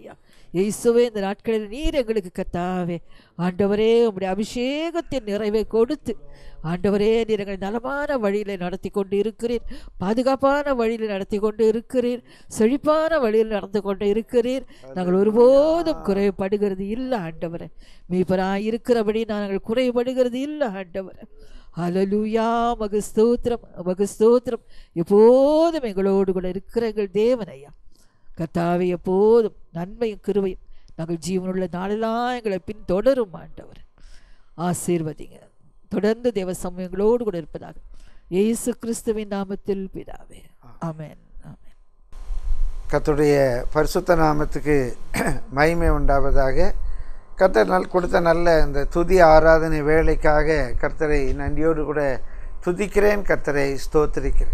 இயேசுவே இந்த நாட்களில் நீர் எங்களுக்கு கத்தாவே ஆண்டவரே உம்முடைய அபிஷேகத்தின் நிறைவை கொடுத்து ஆண்டவரே நீர் எங்களை நலமான வழியில் நடத்தி கொண்டு இருக்கிறீர் பாதுகாப்பான வழியில் நடத்தி கொண்டு இருக்கிறீர் செழிப்பான வழியில் நடந்து கொண்டு இருக்கிறீர் நாங்கள் ஒருபோதும் குறைபடுகிறது இல்லை ஆண்டவரே மீபராய் இருக்கிறபடி நாங்கள் குறைபடுகிறது இல்லை ஆண்டவரே ஹalleluya மகு ஸ்தோத்திரம் மகு ஸ்தோத்திரம் எப்போதும் எங்களோடு கூட இருக்கிற எங்கள் தேவனையா கர்த்தாவே எப்போதும் நன்மையும் கிருபையும் நாங்கள் ஜீவனுள்ள நாளெல்லாம் எங்களை பின்தொடரும் ஆண்டவர் ஆசீர்வதிங்க தொடர்ந்து தேவ சமயங்களோடு கூட இருப்பதாக இயேசு கிறிஸ்துவின் நாமத்தில் பிதாவே ஆமென் ஆமென் கர்த்தருடைய பரிசுத்த நாமத்துக்கு மகிமை உண்டாவதாக கர்த்தர் நல் கொடுத்த நல்ல இந்த துதி ஆராதனை வேலைக்காக கர்த்தரை நன்றியோடு கூட துதிக்கிறேன் கர்த்தரை ஸ்தோத்திரிக்கிறேன்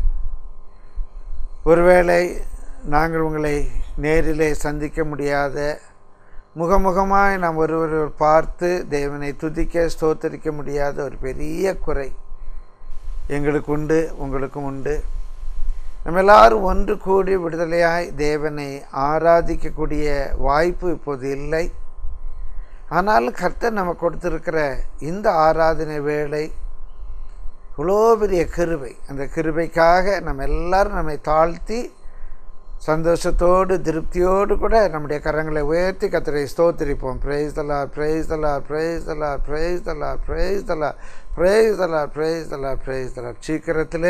ஒருவேளை நாங்கள் உங்களை நேரிலே சந்திக்க முடியாத முகமுகமாய் நாம் ஒருவர் பார்த்து தேவனை துதிக்க ஸ்தோத்தரிக்க முடியாத ஒரு பெரிய குறை எங்களுக்கு உண்டு உங்களுக்கும் உண்டு நம்ம எல்லாரும் ஒன்று கூடி விடுதலையாய் தேவனை ஆராதிக்கக்கூடிய வாய்ப்பு இப்போது இல்லை ஆனாலும் கர்த்தர் நம்ம கொடுத்திருக்கிற இந்த ஆராதனை வேளை இவ்வளோ பெரிய கிருபை அந்த கிருபைக்காக நம்ம எல்லாரும் நம்மை தாழ்த்தி சந்தோஷத்தோடு திருப்தியோடு கூட நம்முடைய கரங்களை உயர்த்தி கத்தரை ஸ்தோத்திரிப்போம் praise the Lord praise the Lord praise the Lord praise the Lord praise the Lord praise the Lord praise the Lord praise the Lord சீக்கிரத்திலே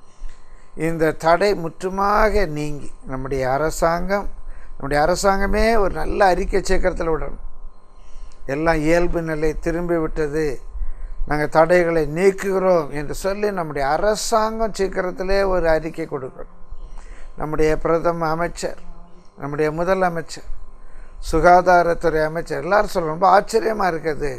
இந்த தடை முற்றுமாக நீங்கி நம்முடைய அரசாங்கம் நம்முடைய அரசாங்கமே ஒரு நல்ல அறிக்கை சீக்கிரத்தில் விடணும் எல்லாம் இயல்பு நிலை திரும்பி விட்டது நாங்கள் தடைகளை நீக்குகிறோம் என்று சொல்லி நம்முடைய அரசாங்கம் சீக்கிரத்திலே ஒரு அறிக்கை கொடுக்கணும் நம்முடைய பிரதம அமைச்சர் நம்முடைய முதலமைச்சர் சுகாதாரத்துறை அமைச்சர் எல்லாரும் சொல்ல ரொம்ப ஆச்சரியமாக இருக்குது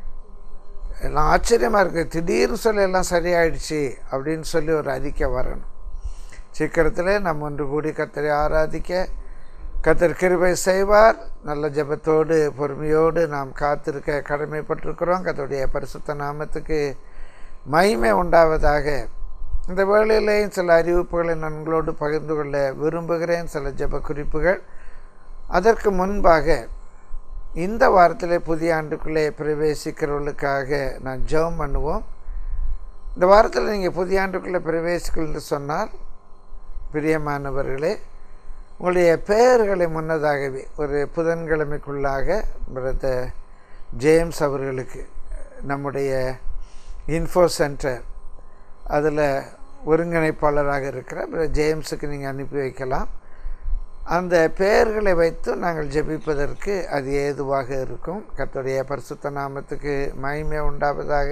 எல்லாம் ஆச்சரியமாக இருக்குது திடீர்னு சொல்லி எல்லாம் சரியாயிடுச்சு அப்படின்னு சொல்லி ஒரு அறிக்கை வரணும் சீக்கிரத்தில் நம்ம ஒன்று கூடி கத்தரை ஆராதிக்க கத்தர் கிருபை செய்வார் நல்ல ஜெபத்தோடு பொறுமையோடு நாம் காத்திருக்க கடமைப்பட்டிருக்கிறோம் கத்தருடைய பரிசுத்த நாமத்துக்கு மகிமை உண்டாவதாக இந்த வேளையிலேயும் சில அறிவிப்புகளை நான் உங்களோடு பகிர்ந்து கொள்ள விரும்புகிறேன் சில ஜெப குறிப்புகள் அதற்கு முன்பாக இந்த வாரத்திலே புதிய ஆண்டுக்குள்ளே பிரவேசிக்கிறவர்களுக்காக நான் ஜெபம் பண்ணுவோம் இந்த வாரத்தில் நீங்கள் புதிய ஆண்டுக்குள்ளே பிரவேசிக்கல் என்று சொன்னால் பிரியமானவர்களே உங்களுடைய பெயர்களை முன்னதாகவே ஒரு புதன்கிழமைக்குள்ளாக பிரதர் ஜேம்ஸ் அவர்களுக்கு நம்முடைய இன்ஃபோ சென்டர் அதில் ஒருங்கிணைப்பாளராக இருக்கிற பிரதர் ஜேம்ஸுக்கு நீங்கள் அனுப்பி வைக்கலாம் அந்த பெயர்களை வைத்து நாங்கள் ஜெபிப்பதற்கு அது ஏதுவாக இருக்கும் கர்த்தருடைய பரிசுத்த நாமத்துக்கு மகிமை உண்டாவதாக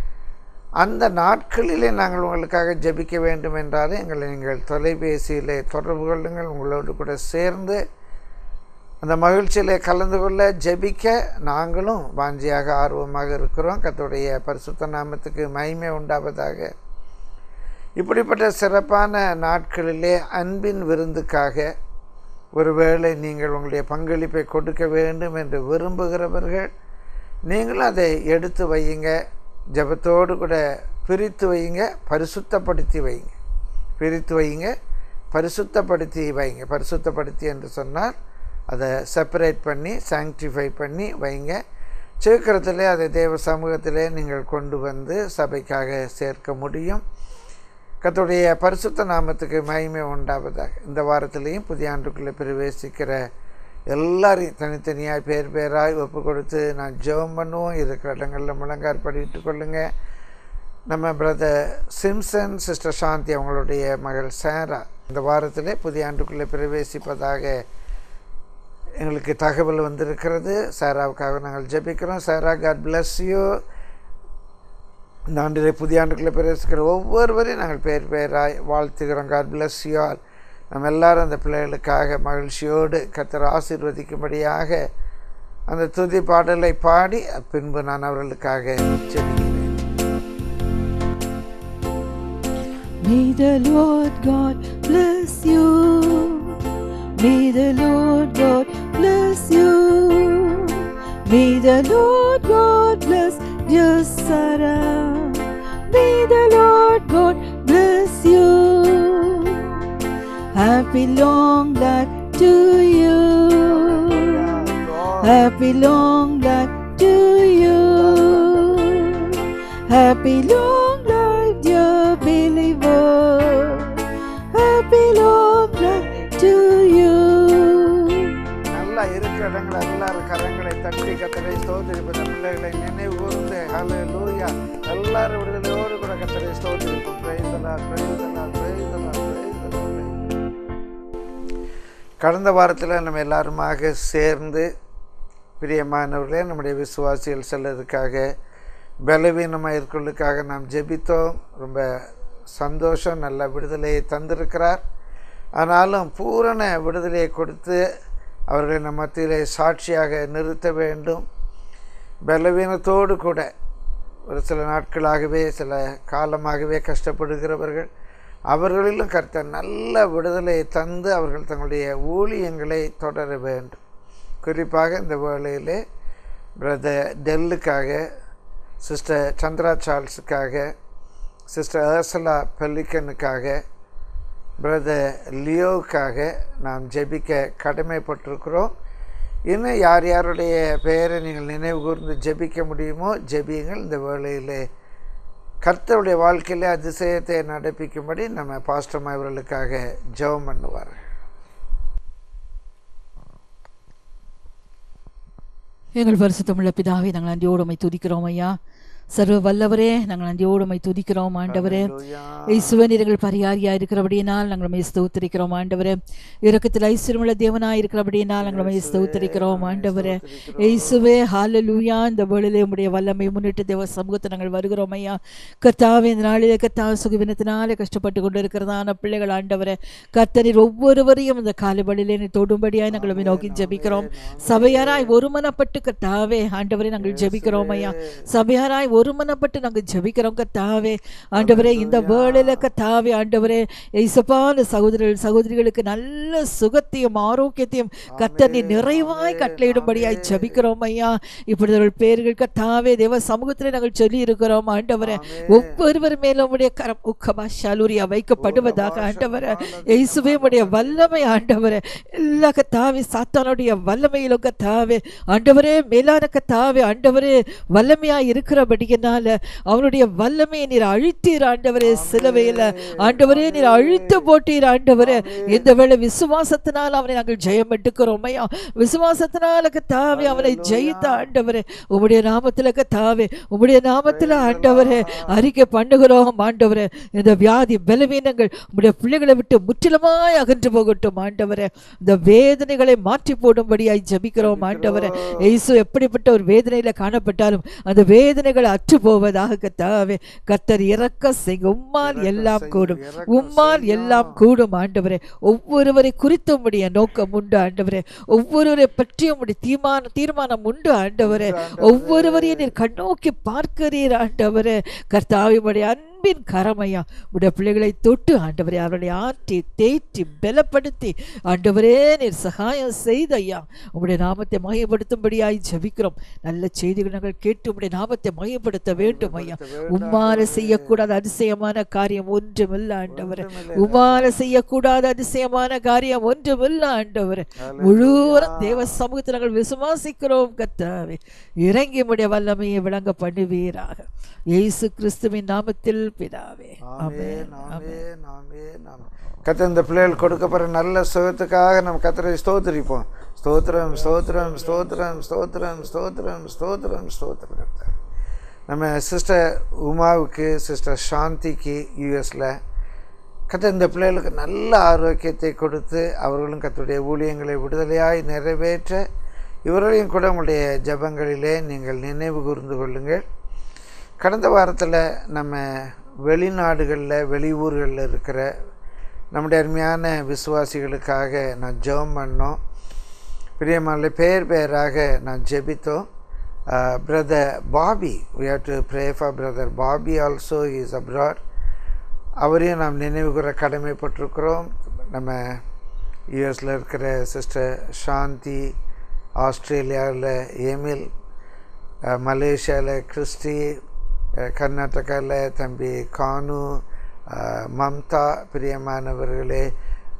அந்த நாட்களிலே நாங்கள் உங்களுக்காக ஜெபிக்க வேண்டும் என்றாலும் எங்களை நீங்கள் தொலைபேசியிலே தொடர்பு கொள்ளுங்கள் உங்களோடு கூட சேர்ந்து அந்த மகிழ்ச்சியிலே கலந்து கொள்ள ஜெபிக்க நாங்களும் வாஞ்சியாக ஆர்வமாக இருக்கிறோம் கர்த்தருடைய பரிசுத்த நாமத்துக்கு மகிமை உண்டாவதாக இப்படிப்பட்ட சிறப்பான நாட்களிலே அன்பின் விருந்துக்காக ஒருவேளை நீங்கள் உங்களுடைய பங்களிப்பை கொடுக்க வேண்டும் என்று விரும்புகிறவர்கள் நீங்களும் அதை எடுத்து வையுங்க ஜபத்தோடு கூட பிரித்து வையுங்க பரிசுத்தப்படுத்தி வைங்க பிரித்து வையுங்க பரிசுத்தப்படுத்தி வைங்க பரிசுத்தப்படுத்தி என்று சொன்னால் அதை செப்பரேட் பண்ணி சாங்டிஃபை பண்ணி வைங்க சீக்கிரத்திலே அதை தேவ சமூகத்திலே நீங்கள் கொண்டு வந்து சபைக்காக சேர்க்க முடியும் கத்துடைய பரிசுத்த நாமத்துக்கு மகிமை உண்டாவதாக இந்த வாரத்திலையும் புதிய ஆண்டுக்குள்ளே பிரவேசிக்கிற எல்லாரையும் தனித்தனியாக பேர் பேராய் ஒப்பு கொடுத்து நான் ஜெபம் பண்ணுவோம் இருக்கிற இடங்களில் முழங்கார் படிட்டு கொள்ளுங்க நம்ம பிரதர் சிம்சன் சிஸ்டர் சாந்தி அவங்களுடைய மகள் சேரா இந்த வாரத்திலே புதிய ஆண்டுக்குள்ளே பிரவேசிப்பதாக எங்களுக்கு தகவல் வந்திருக்கிறது சாராவுக்காக நாங்கள் ஜெபிக்கிறோம் சாரா காட் பிளஸ் யூ இந்த ஆண்டிலே புதிய ஆண்டுக்குள்ளே பிரவேசிக்கிற ஒவ்வொருவரையும் நாங்கள் பேர் பேராய் வாழ்த்துகிறோம் காட் பிளஸ் யூ ஆல் நம்ம எல்லாரும் அந்த பிள்ளைகளுக்காக மகிழ்ச்சியோடு கத்தர் ஆசீர்வதிக்கும்படியாக அந்த துதி பாடலை பாடி பின்பு நான் அவர்களுக்காக ஜெபிக்கிறேன் May the Lord God bless you. May the Lord God bless you. May the Lord God bless dear Sarah. May the Lord God bless you. Happy long life to you. Happy long life to you. Happy long life, dear believer. Happy long life to you. நல்லா இருக்கிற இடங்கள் எல்லாரும் கரங்களை தட்டி கத்தரை ஸ்தோத்திரிப்பது பிள்ளைகளை நினைவு கூர்ந்து ஹலோ லூயா எல்லாரும் விடுதலையோடு கூட கத்தரை ஸ்தோத்திரிப்போம் பிரைதலால் பிரைதலால் பிரைதலால் பிரைதலால் கடந்த வாரத்தில் நம்ம எல்லாருமாக சேர்ந்து பிரியமானவர்களே நம்முடைய விசுவாசிகள் செல்லதுக்காக பலவீனமாக இருக்கிறதுக்காக நாம் ஜெபித்தோம் ரொம்ப சந்தோஷம் நல்ல விடுதலையை தந்திருக்கிறார் ஆனாலும் பூரண விடுதலையை கொடுத்து அவர்களை நம் மத்தியிலே சாட்சியாக நிறுத்த வேண்டும் பலவீனத்தோடு கூட ஒரு சில நாட்களாகவே சில காலமாகவே கஷ்டப்படுகிறவர்கள் அவர்களிலும் கர்த்தர் நல்ல விடுதலையை தந்து அவர்கள் தங்களுடைய ஊழியங்களை தொடர வேண்டும் குறிப்பாக இந்த வேளையிலே பிரதர் டெல்லுக்காக சிஸ்டர் சந்திரா சார்ல்ஸுக்காக சிஸ்டர் அர்சலா பெல்லிக்கனுக்காக பிரதர் லியோவுக்காக நாம் ஜெபிக்க கடமைப்பட்டிருக்கிறோம் இன்னும் யார் யாருடைய பெயரை நீங்கள் நினைவு கூர்ந்து ஜெபிக்க முடியுமோ ஜெபியுங்கள் இந்த வேளையிலே கர்த்தருடைய வாழ்க்கையிலே அதிசயத்தை நடப்பிக்கும்படி நம்ம பாஸ்டர் இவர்களுக்காக ஜெபம் பண்ணுவார்கள் எங்கள் பரிசுத்தமுள்ள பிதாவே நாங்கள் நன்றியோடு உம்மை துதிக்கிறோம் ஐயா சர்வ வல்லவரே நாங்கள் நன்றியோடு உம்மை துதிக்கிறோம் ஆண்டவரே இயேசுவே நீர்கள் பரிகாரியா இருக்கிறபடியினால் நாங்கள் உம்மை ஸ்தோத்திரிக்கிறோம் ஆண்டவரே இரக்கத்தில் ஐஸ்வர்யமுள்ள தேவனாய் இருக்கிறபடியினால் நாங்கள் உம்மை ஸ்தோத்திரிக்கிறோம் ஆண்டவரே இயேசுவே ஹalleluya இந்த வேளையிலே உம்முடைய வல்லமை முன்னிட்டு தேவ சமூகத்தை நாங்கள் வருகிறோம் ஐயா கர்த்தாவே இந்த நாளிலே கர்த்தா சுகவினத்தினாலே கஷ்டப்பட்டு கொண்டு இருக்கிறதான பிள்ளைகள் ஆண்டவரே கர்த்தரில் ஒவ்வொருவரையும் இந்த காலவழியிலே நீ தொடும்படியாய் நாங்கள் உம்மை நோக்கி ஜெபிக்கிறோம் சபையாராய் ஒருமனப்பட்டு கர்த்தாவே ஆண்டவரே நாங்கள் ஜெபிக்கிறோம் ஐயா சபையாராய் ஒருமனப்பட்டு நாங்கள் ஜெபிக்கிறோம் கர்த்தாவே ஆண்டவரே இந்த வேளையில கர்த்தாவே ஆண்டவரே இசப்பான சகோதரர்கள் சகோதரிகளுக்கு நல்ல சுகத்தையும் ஆரோக்கியத்தையும் கர்த்தர் நீ நிறைவாய் கட்டளையிடும்படியாய் ஜெபிக்கிறோம் ஐயா இப்படிவர்கள் பேர்கள் கர்த்தாவே தேவ சமூகத்திலே நாங்கள் சொல்லி இருக்கிறோம் ஆண்டவரே ஒவ்வொருவர் மேலும் உடைய கரம் உக்கமா ஷாலூரியா வைக்கப்படுவதாக ஆண்டவரே இயேசுவே உடைய வல்லமை ஆண்டவரே எல்லா கத்தாவே சாத்தானுடைய வல்லமையிலும் கத்தாவே ஆண்டவரே மேலான கத்தாவே ஆண்டவரே வல்லமையா இருக்கிறபடியினால அவனுடைய வல்லமையை நீர் அழித்தீர் ஆண்டவரே சிலுவையில ஆண்டவரே நீர் அழித்து போட்டீர் ஆண்டவரே இந்த வேளை விசுவாசத்தினால் அவனை நாங்கள் ஜெயம் எடுக்கிறோம் ஐயா விசுவாசத்தினால கத்தாவே அவனை ஜெயித்த ஆண்டவரே உம்முடைய நாமத்துல கத்தாவே உம்முடைய நாமத்துல ஆண்டவரே அறிக்கை பண்ணுகிறோம் ஆண்டவரே இந்த வியாதி பலவீனங்கள் உம்முடைய பிள்ளைகளை விட்டு முற்றிலுமாய் அகன்று போகட்டும் ஆண்டவரே இந்த வேதனைகளை மாற்றி போடும்படியாய் ஜெபிக்கிறோம் ஆண்டவரே இயேசு எப்படிப்பட்ட ஒரு வேதனையில காணப்பட்டாலும் அந்த வேதனைகள் அற்று போவதாக கத்தாவே கத்தர் இறக்க செய்க உம்மால் எல்லாம் கூடும் உம்மால் எல்லாம் கூடும் ஆண்டவரே ஒவ்வொருவரை குறித்து உம்முடைய நோக்கம் உண்டு ஆண்டவரே ஒவ்வொருவரை பற்றியும் உம்முடைய தீர்மானம் தீர்மானம் உண்டு ஆண்டவரே ஒவ்வொருவரையும் நீர் கண்ணோக்கி பார்க்கிறீர் ஆண்டவரே கர்த்தாவே உம்முடைய அன்பின் கரமையா உடைய பிள்ளைகளை தொட்டு ஆண்டவரே அவர்களை ஆற்றி தேற்றி பலப்படுத்தி ஆண்டவரே நீர் சகாயம் செய்த ஐயா உம்முடைய நாமத்தை மயப்படுத்தும்படியாய் ஜெபிக்கிறோம் நல்ல செய்திகள் நாங்கள் கேட்டு உம்முடைய நாமத்தை மயப்படுத்த வேண்டும் ஐயா உம்மால செய்யக்கூடாத அதிசயமான காரியம் ஒன்றுமில்ல ஆண்டவரே உம்மால செய்யக்கூடாத அதிசயமான காரியம் ஒன்றுமில்ல ஆண்டவரே முழுவதும் தேவ சமூகத்தை நாங்கள் விசுவாசிக்கிறோம் கத்தாவே இறங்கி உம்முடைய வல்லமையை விளங்க பண்ணுவீராக இயேசு கிறிஸ்துவின் நாமத்தில் பிதாவே ஆமென் ஆமென் ஆமென் ஆமென் கத்த இந்த பிள்ளைகள் கொடுக்கப்படுற நல்ல சுகத்துக்காக நம்ம கத்தரை ஸ்தோத்திரிப்போம் ஸ்தோத்திரம் ஸ்தோத்திரம் ஸ்தோத்திரம் ஸ்தோத்திரம் ஸ்தோத்திரம் ஸ்தோத்திரம் ஸ்தோத்திரம் கர்த்தாவே. நம்ம சிஸ்டர் உமாவுக்கு சிஸ்டர் சாந்திக்கு யூஎஸில் கத்த இந்த பிள்ளைகளுக்கு நல்ல ஆரோக்கியத்தை கொடுத்து அவர்களும் கத்துடைய ஊழியங்களை விடுதலையாய் நிறைவேற்ற இவர்களையும் கூட உங்களுடைய ஜெபங்களிலே நீங்கள் நினைவு கூர்ந்து கொள்ளுங்கள் கடந்த வாரத்தில் நம்ம வெளிநாடுகளில் வெளியூர்களில் இருக்கிற நம்முடைய அருமையான விசுவாசிகளுக்காக நான் ஜெபம் பண்ணோம் பிரியமான பேர் பேராக நான் ஜெபித்தோம் brother Bobby we have to pray for brother Bobby also is abroad அவரையும் நாம் நினைவு கூற கடமைப்பட்டிருக்கிறோம் நம்ம யூஎஸில் இருக்கிற சிஸ்டர் சாந்தி ஆஸ்திரேலியாவில் எமில் மலேசியாவில் கிறிஸ்டி கர்நாடகாவில் தம்பி கானு அஹ், மம்தா பிரியமானவர்களே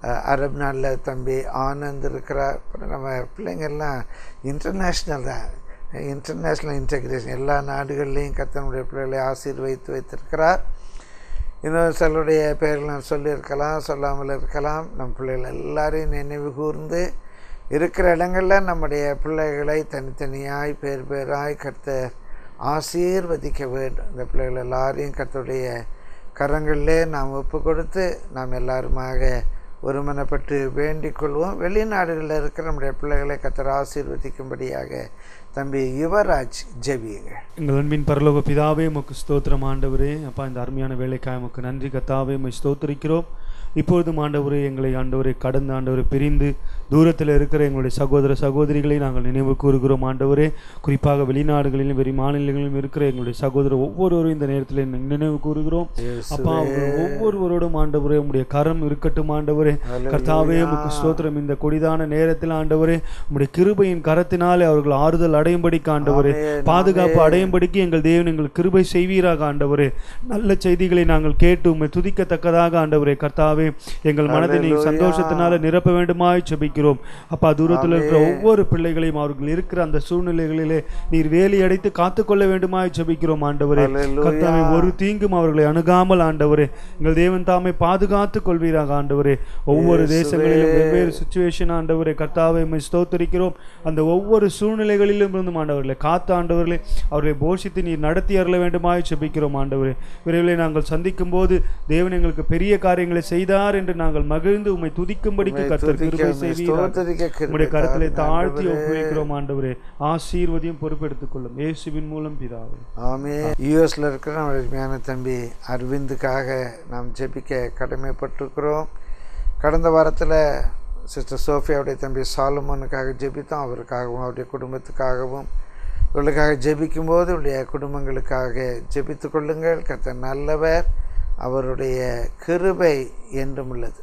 அஹ், அரபு நாட்டில் தம்பி ஆனந்த் இருக்கிறார் அப்புறம் நம்ம பிள்ளைங்கள்லாம் இன்டர்நேஷ்னல் தான் இன்டர்நேஷ்னல் இன்டெகிரேஷன் எல்லா நாடுகள்லேயும் கத்தனுடைய பிள்ளைகளை ஆசீர்வதித்து வைத்திருக்கிறார் இன்னும் சிலருடைய பெயர்கள் நான் சொல்லியிருக்கலாம் சொல்லாமல் இருக்கலாம் நம் பிள்ளைகள் எல்லாரையும் நினைவு கூர்ந்து இருக்கிற இடங்களில் நம்முடைய பிள்ளைகளை தனித்தனியாய் பேர் பேராய் கர்த்தர் ஆசீர்வதிக்க வேண்டும் இந்த பிள்ளைகள் எல்லாரையும் கர்த்தருடைய கரங்களிலே நாம் ஒப்பு கொடுத்து நாம் எல்லாருமாக ஒருமனப்பட்டு வேண்டிக் கொள்வோம் வெளிநாடுகளில் இருக்கிற நம்முடைய பிள்ளைகளை கர்த்தர் ஆசீர்வதிக்கும்படியாக தம்பி யுவராஜ் ஜெபியுங்க எங்கள் அன்பின் பரலோக பிதாவே உமக்கு ஸ்தோத்திரம் ஆண்டவரே அப்பா இந்த அருமையான வேலைக்காக உமக்கு நன்றி கத்தாவே உம்மை ஸ்தோத்திரிக்கிறோம் இப்பொழுதும் ஆண்டவரே எங்களை ஆண்டவரை கடந்த ஆண்டவரை பிரிந்து தூரத்தில் இருக்கிற எங்களுடைய சகோதர சகோதரிகளை நாங்கள் நினைவு கூறுகிறோம் ஆண்டவரே குறிப்பாக வெளிநாடுகளிலும் வெளி மாநிலங்களிலும் இருக்கிற எங்களுடைய சகோதரர் ஒவ்வொருவரும் இந்த நேரத்தில் நினைவு கூறுகிறோம் அப்பா அவர்கள் ஒவ்வொருவரோடும் ஆண்டவரே உம்முடைய கரம் இருக்கட்டும் ஆண்டவரே கர்த்தாவே உமக்கு ஸ்தோத்திரம் இந்த கொடிதான நேரத்தில் ஆண்டவரே உம்முடைய கிருபையின் கரத்தினாலே அவர்கள் ஆறுதல் அடையும்படிக்கு ஆண்டவரே ஆமென், பாதுகாப்பு அடையும்படிக்கு எங்கள் தேவன் எங்கள் கிருபை செய்வீராக ஆண்டவரே நல்ல செய்திகளை நாங்கள் கேட்டு உம்மை துதிக்கத்தக்கதாக ஆண்டவரே கர்த்தாவே எங்கள் மனதை நீ Hallelujah. சந்தோஷத்தினால நிரப்ப வேண்டுமாய் ஜெபிக்கிறோம் அப்பா தூரத்தில் இருக்கிற ஒவ்வொரு பிள்ளைகளையும் அவர்கள் இருக்கிற அந்த சூழ்நிலைகளிலே நீர் வேலி அடைத்து காத்துக்கொள்ள வேண்டுமாய் ஜெபிக்கிறோம் ஆண்டவரே Hallelujah. கர்த்தாவே ஒரு தீங்கும் அவர்களை அணுகாமல் ஆண்டவரே எங்கள் தேவன் தாமே பாதுகாத்துக் கொள்வீராக ஆண்டவரே ஒவ்வொரு தேசங்களிலும் வெவ்வேறு சுச்சுவேஷன் ஆண்டவரே கர்த்தாவை உம்மை ஸ்தோத்தரிக்கிறோம் அந்த ஒவ்வொரு சூழ்நிலைகளிலும் இருந்தும் ஆண்டவர்களே காத்து ஆண்டவர்களே அவர்களை போஷித்து நீர் நடத்தி அருள வேண்டுமாய் ஜெபிக்கிறோம் ஆண்டவரே விரைவில் நாங்கள் சந்திக்கும் போது தேவன் எங்களுக்கு பெரிய காரியங்களை செய்தார் என்று நாங்கள் மகிழ்ந்து உம்மை துதிக்கும்படிக்கு கர்த்தர் கிருபை செய்வீராக உம்முடைய கரத்திலே தாழ்த்தி ஒப்புவிக்கிறோம் ஆண்டவரே ஆசீர்வதியும் பொறுப்பெடுத்துக் கொள்ளும் இயேசுவின் மூலம் பிதாவே ஆமே யூஎஸில் இருக்கிற நம்ம அருமையான தம்பி அரவிந்துக்காக நாம் ஜெபிக்க கடமைப்பட்டிருக்கிறோம் கடந்த வாரத்தில் சிஸ்டர் சோஃபியாவுடைய தம்பி சாலமோனுக்காக ஜெபித்தோம் அவருக்காகவும் அவருடைய குடும்பத்துக்காகவும் இவர்களுக்காக ஜெபிக்கும்போது இவருடைய குடும்பங்களுக்காக ஜெபித்து கொள்ளுங்கள் கர்த்தர் நல்லவர் அவருடைய கிருபை என்றும் உள்ளது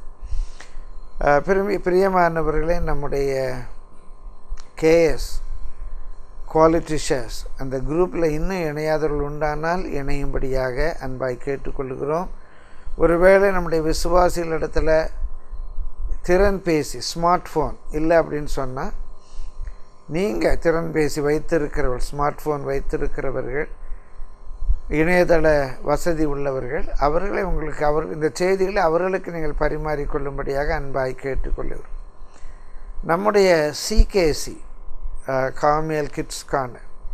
அஹ், பிரிமி பிரியமானவர்களே நம்முடைய கேஎஸ் குவாலிட்டி ஷேர்ஸ் அந்த குரூப்பில் இன்னும் இணையாதவர்கள் உண்டானால் இணையும்படியாக அன்பாய் கேட்டுக்கொள்கிறோம் ஒருவேளை நம்முடைய விசுவாசிகளிடத்தில் திறன் பேசி ஸ்மார்ட் ஃபோன் இல்லை அப்படின்னு சொன்னால் நீங்கள் திறன் பேசி வைத்திருக்கிறவர்கள் ஸ்மார்ட் ஃபோன் வைத்திருக்கிறவர்கள் இணையதள வசதி உள்ளவர்கள் அவர்களை உங்களுக்கு அவர் இந்த செய்திகளை அவர்களுக்கு நீங்கள் பரிமாறிக்கொள்ளும்படியாக அன்பாய் கேட்டுக்கொள்ளுகிறோம் நம்முடைய சிகேசி காமியல் கிட்ஸ்கான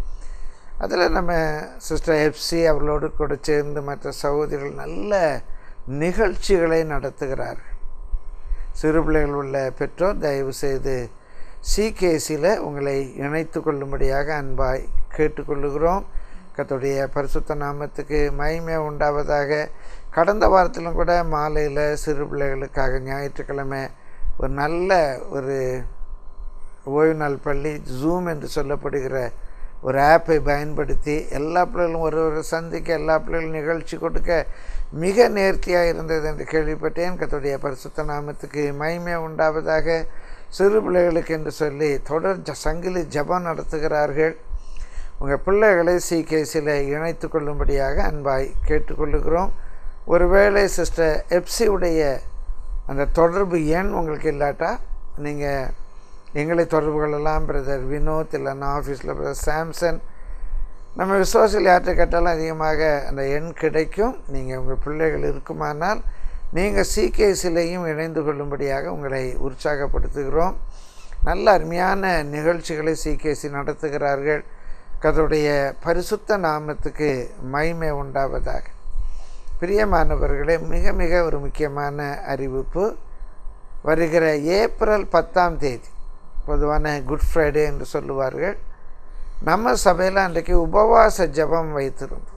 அதில் நம்ம சிஸ்டர் எஃப்சி அவர்களோடு கூட சேர்ந்து மற்ற சகோதரிகள் நல்ல நிகழ்ச்சிகளை நடத்துகிறார்கள் சிறு பிள்ளைகள் உள்ள பெற்றோர் தயவு செய்து சிகேசியில் உங்களை இணைத்து கொள்ளும்படியாக அன்பாய் கேட்டுக்கொள்ளுகிறோம் கர்த்தருடைய பரிசுத்த நாமத்துக்கு மகிமை உண்டாவதாக கடந்த வாரத்திலும் கூட மாலையில் சிறு பிள்ளைகளுக்காக ஞாயிற்றுக்கிழமை ஒரு நல்ல ஒரு ஓய்வு நாள் பள்ளி ஜூம் என்று சொல்லப்படுகிற ஒரு ஆப்பை பயன்படுத்தி எல்லா பிள்ளைகளும் ஒரு ஒரு சந்திக்க எல்லா பிள்ளைகளும் நிகழ்ச்சி கொடுக்க மிக நேர்த்தியாக இருந்தது என்று கேள்விப்பட்டேன் கர்த்தருடைய பரிசுத்த நாமத்துக்கு மகிமை உண்டாவதாக சிறு பிள்ளைகளுக்கு என்று சொல்லி தொடர் ஜ சங்கிலி ஜபம் நடத்துகிறார்கள் உங்கள் பிள்ளைகளை சிகேசியில் இணைத்து கொள்ளும்படியாக அன்பாய் கேட்டுக்கொள்ளுகிறோம் ஒருவேளை சிஸ்டர் எப்சியுடைய அந்த தொடர்பு எண் உங்களுக்கு இல்லாட்டா நீங்கள் எங்களை தொடர்பு கொள்ளலாம் பிரதர் வினோத் இல்லைன்னா ஆஃபீஸில் பிரதர் சாம்சன் நம்ம விசுவாசிகள் யார்கிட்ட கேட்டாலும் அதிகமாக அந்த எண் கிடைக்கும் நீங்கள் உங்கள் பிள்ளைகள் இருக்குமானால் நீங்கள் சிகேசிலையும் இணைந்து கொள்ளும்படியாக உங்களை உற்சாகப்படுத்துகிறோம் நல்ல அருமையான நிகழ்ச்சிகளை சிகேசி நடத்துகிறார்கள் கர்த்தருடைய பரிசுத்த நாமத்துக்கு மகிமை உண்டாவதாக பிரியமானவர்களே மிக மிக ஒரு முக்கியமான அறிவிப்பு வருகிற ஏப்ரல் பத்தாம் தேதி பொதுவான குட் ஃப்ரைடே என்று சொல்லுவார்கள் நம்ம சபையில் அன்றைக்கு உபவாச ஜெபம் வைத்திருந்தோம்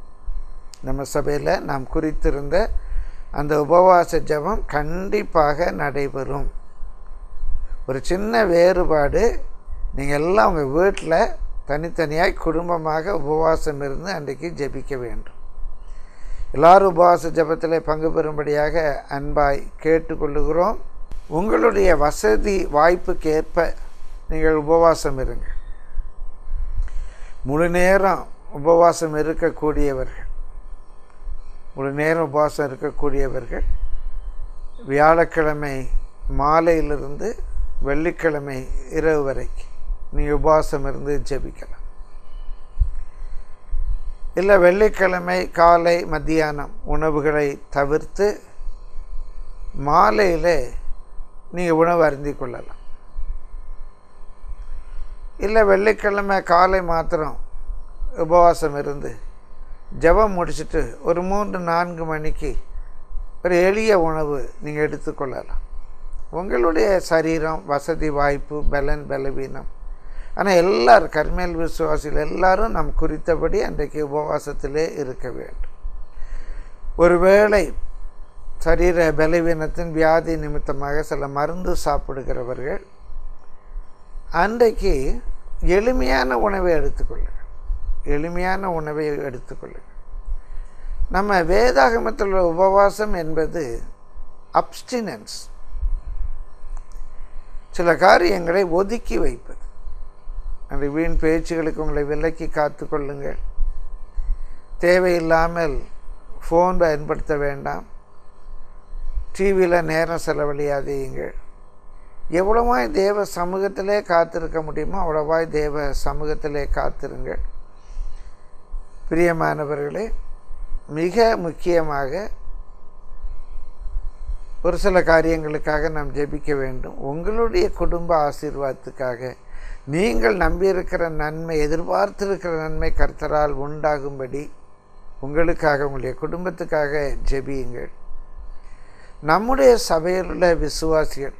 நம்ம சபையில் நாம் குறித்திருந்த அந்த உபவாச ஜெபம் கண்டிப்பாக நடைபெறும் ஒரு சின்ன வேறுபாடு நீங்கள் எல்லாம் உங்கள் வீட்டில் தனித்தனியாய் குடும்பமாக உபவாசம் இருந்து அன்றைக்கு ஜெபிக்க வேண்டும் எல்லாரும் உபவாச ஜெபத்தில் பங்கு பெறும்படியாக அன்பாய் கேட்டுக்கொள்ளுகிறோம் உங்களுடைய வசதி வாய்ப்புக்கு ஏற்ப நீங்கள் உபவாசம் இருங்க முழு நேரம் உபவாசம் இருக்கக்கூடியவர்கள் முழு நேரம் உபவாசம் இருக்கக்கூடியவர்கள் வியாழக்கிழமை மாலையிலிருந்து வெள்ளிக்கிழமை இரவு வரைக்கும் நீங்கள் உபவாசம் இருந்து ஜெபிக்கலாம் இல்லை வெள்ளிக்கிழமை காலை மத்தியானம் உணவுகளை தவிர்த்து மாலையில் நீங்கள் உணவு அருந்திக் கொள்ளலாம் இல்லை வெள்ளிக்கிழமை காலை மாத்திரம் உபவாசம் இருந்து ஜெபம் முடிச்சுட்டு ஒரு மூன்று நான்கு மணிக்கு ஒரு எளிய உணவு நீங்கள் எடுத்துக்கொள்ளலாம் உங்களுடைய சரீரம் வசதி வாய்ப்பு பலன் பலவீனம் ஆனால் எல்லாரும் கர்மேல் விசுவாசிகள் எல்லாரும் நம் குறித்தபடி அன்றைக்கு உபவாசத்திலே இருக்க வேண்டும் ஒருவேளை சரீர பலவீனத்தின் வியாதி நிமித்தமாக சில மருந்து சாப்பிடுகிறவர்கள் அன்றைக்கு எளிமையான உணவை எடுத்துக்கொள்ளுங்கள் எளிமையான உணவை எடுத்துக்கொள்ளுங்கள் நம்ம வேதாகமத்தில் உள்ள உபவாசம் என்பது அப்ஸ்டினன்ஸ் சில காரியங்களை ஒதுக்கி வைப்பது அந்த வீண் பேச்சுகளுக்கு உங்களை விலக்கி காத்து கொள்ளுங்கள் தேவையில்லாமல் ஃபோன் பயன்படுத்த வேண்டாம் டிவியில் நேரம் செலவழியாதீங்கள் எவ்வளவாய் தேவ சமூகத்திலே காத்திருக்க முடியுமோ அவ்வளவாய் தேவ சமூகத்திலே காத்திருங்கள் பிரியமானவர்களே மிக முக்கியமாக ஒரு சில காரியங்களுக்காக நாம் ஜெபிக்க வேண்டும் உங்களுடைய குடும்ப ஆசீர்வாதத்துக்காக நீங்கள் நம்பியிருக்கிற நன்மை எதிர்பார்த்திருக்கிற நன்மை கர்த்தரால் உண்டாகும்படி உங்களுக்காக உங்களுடைய குடும்பத்துக்காக ஜெபியுங்கள் நம்முடைய சபையில் உள்ள விசுவாசிகள்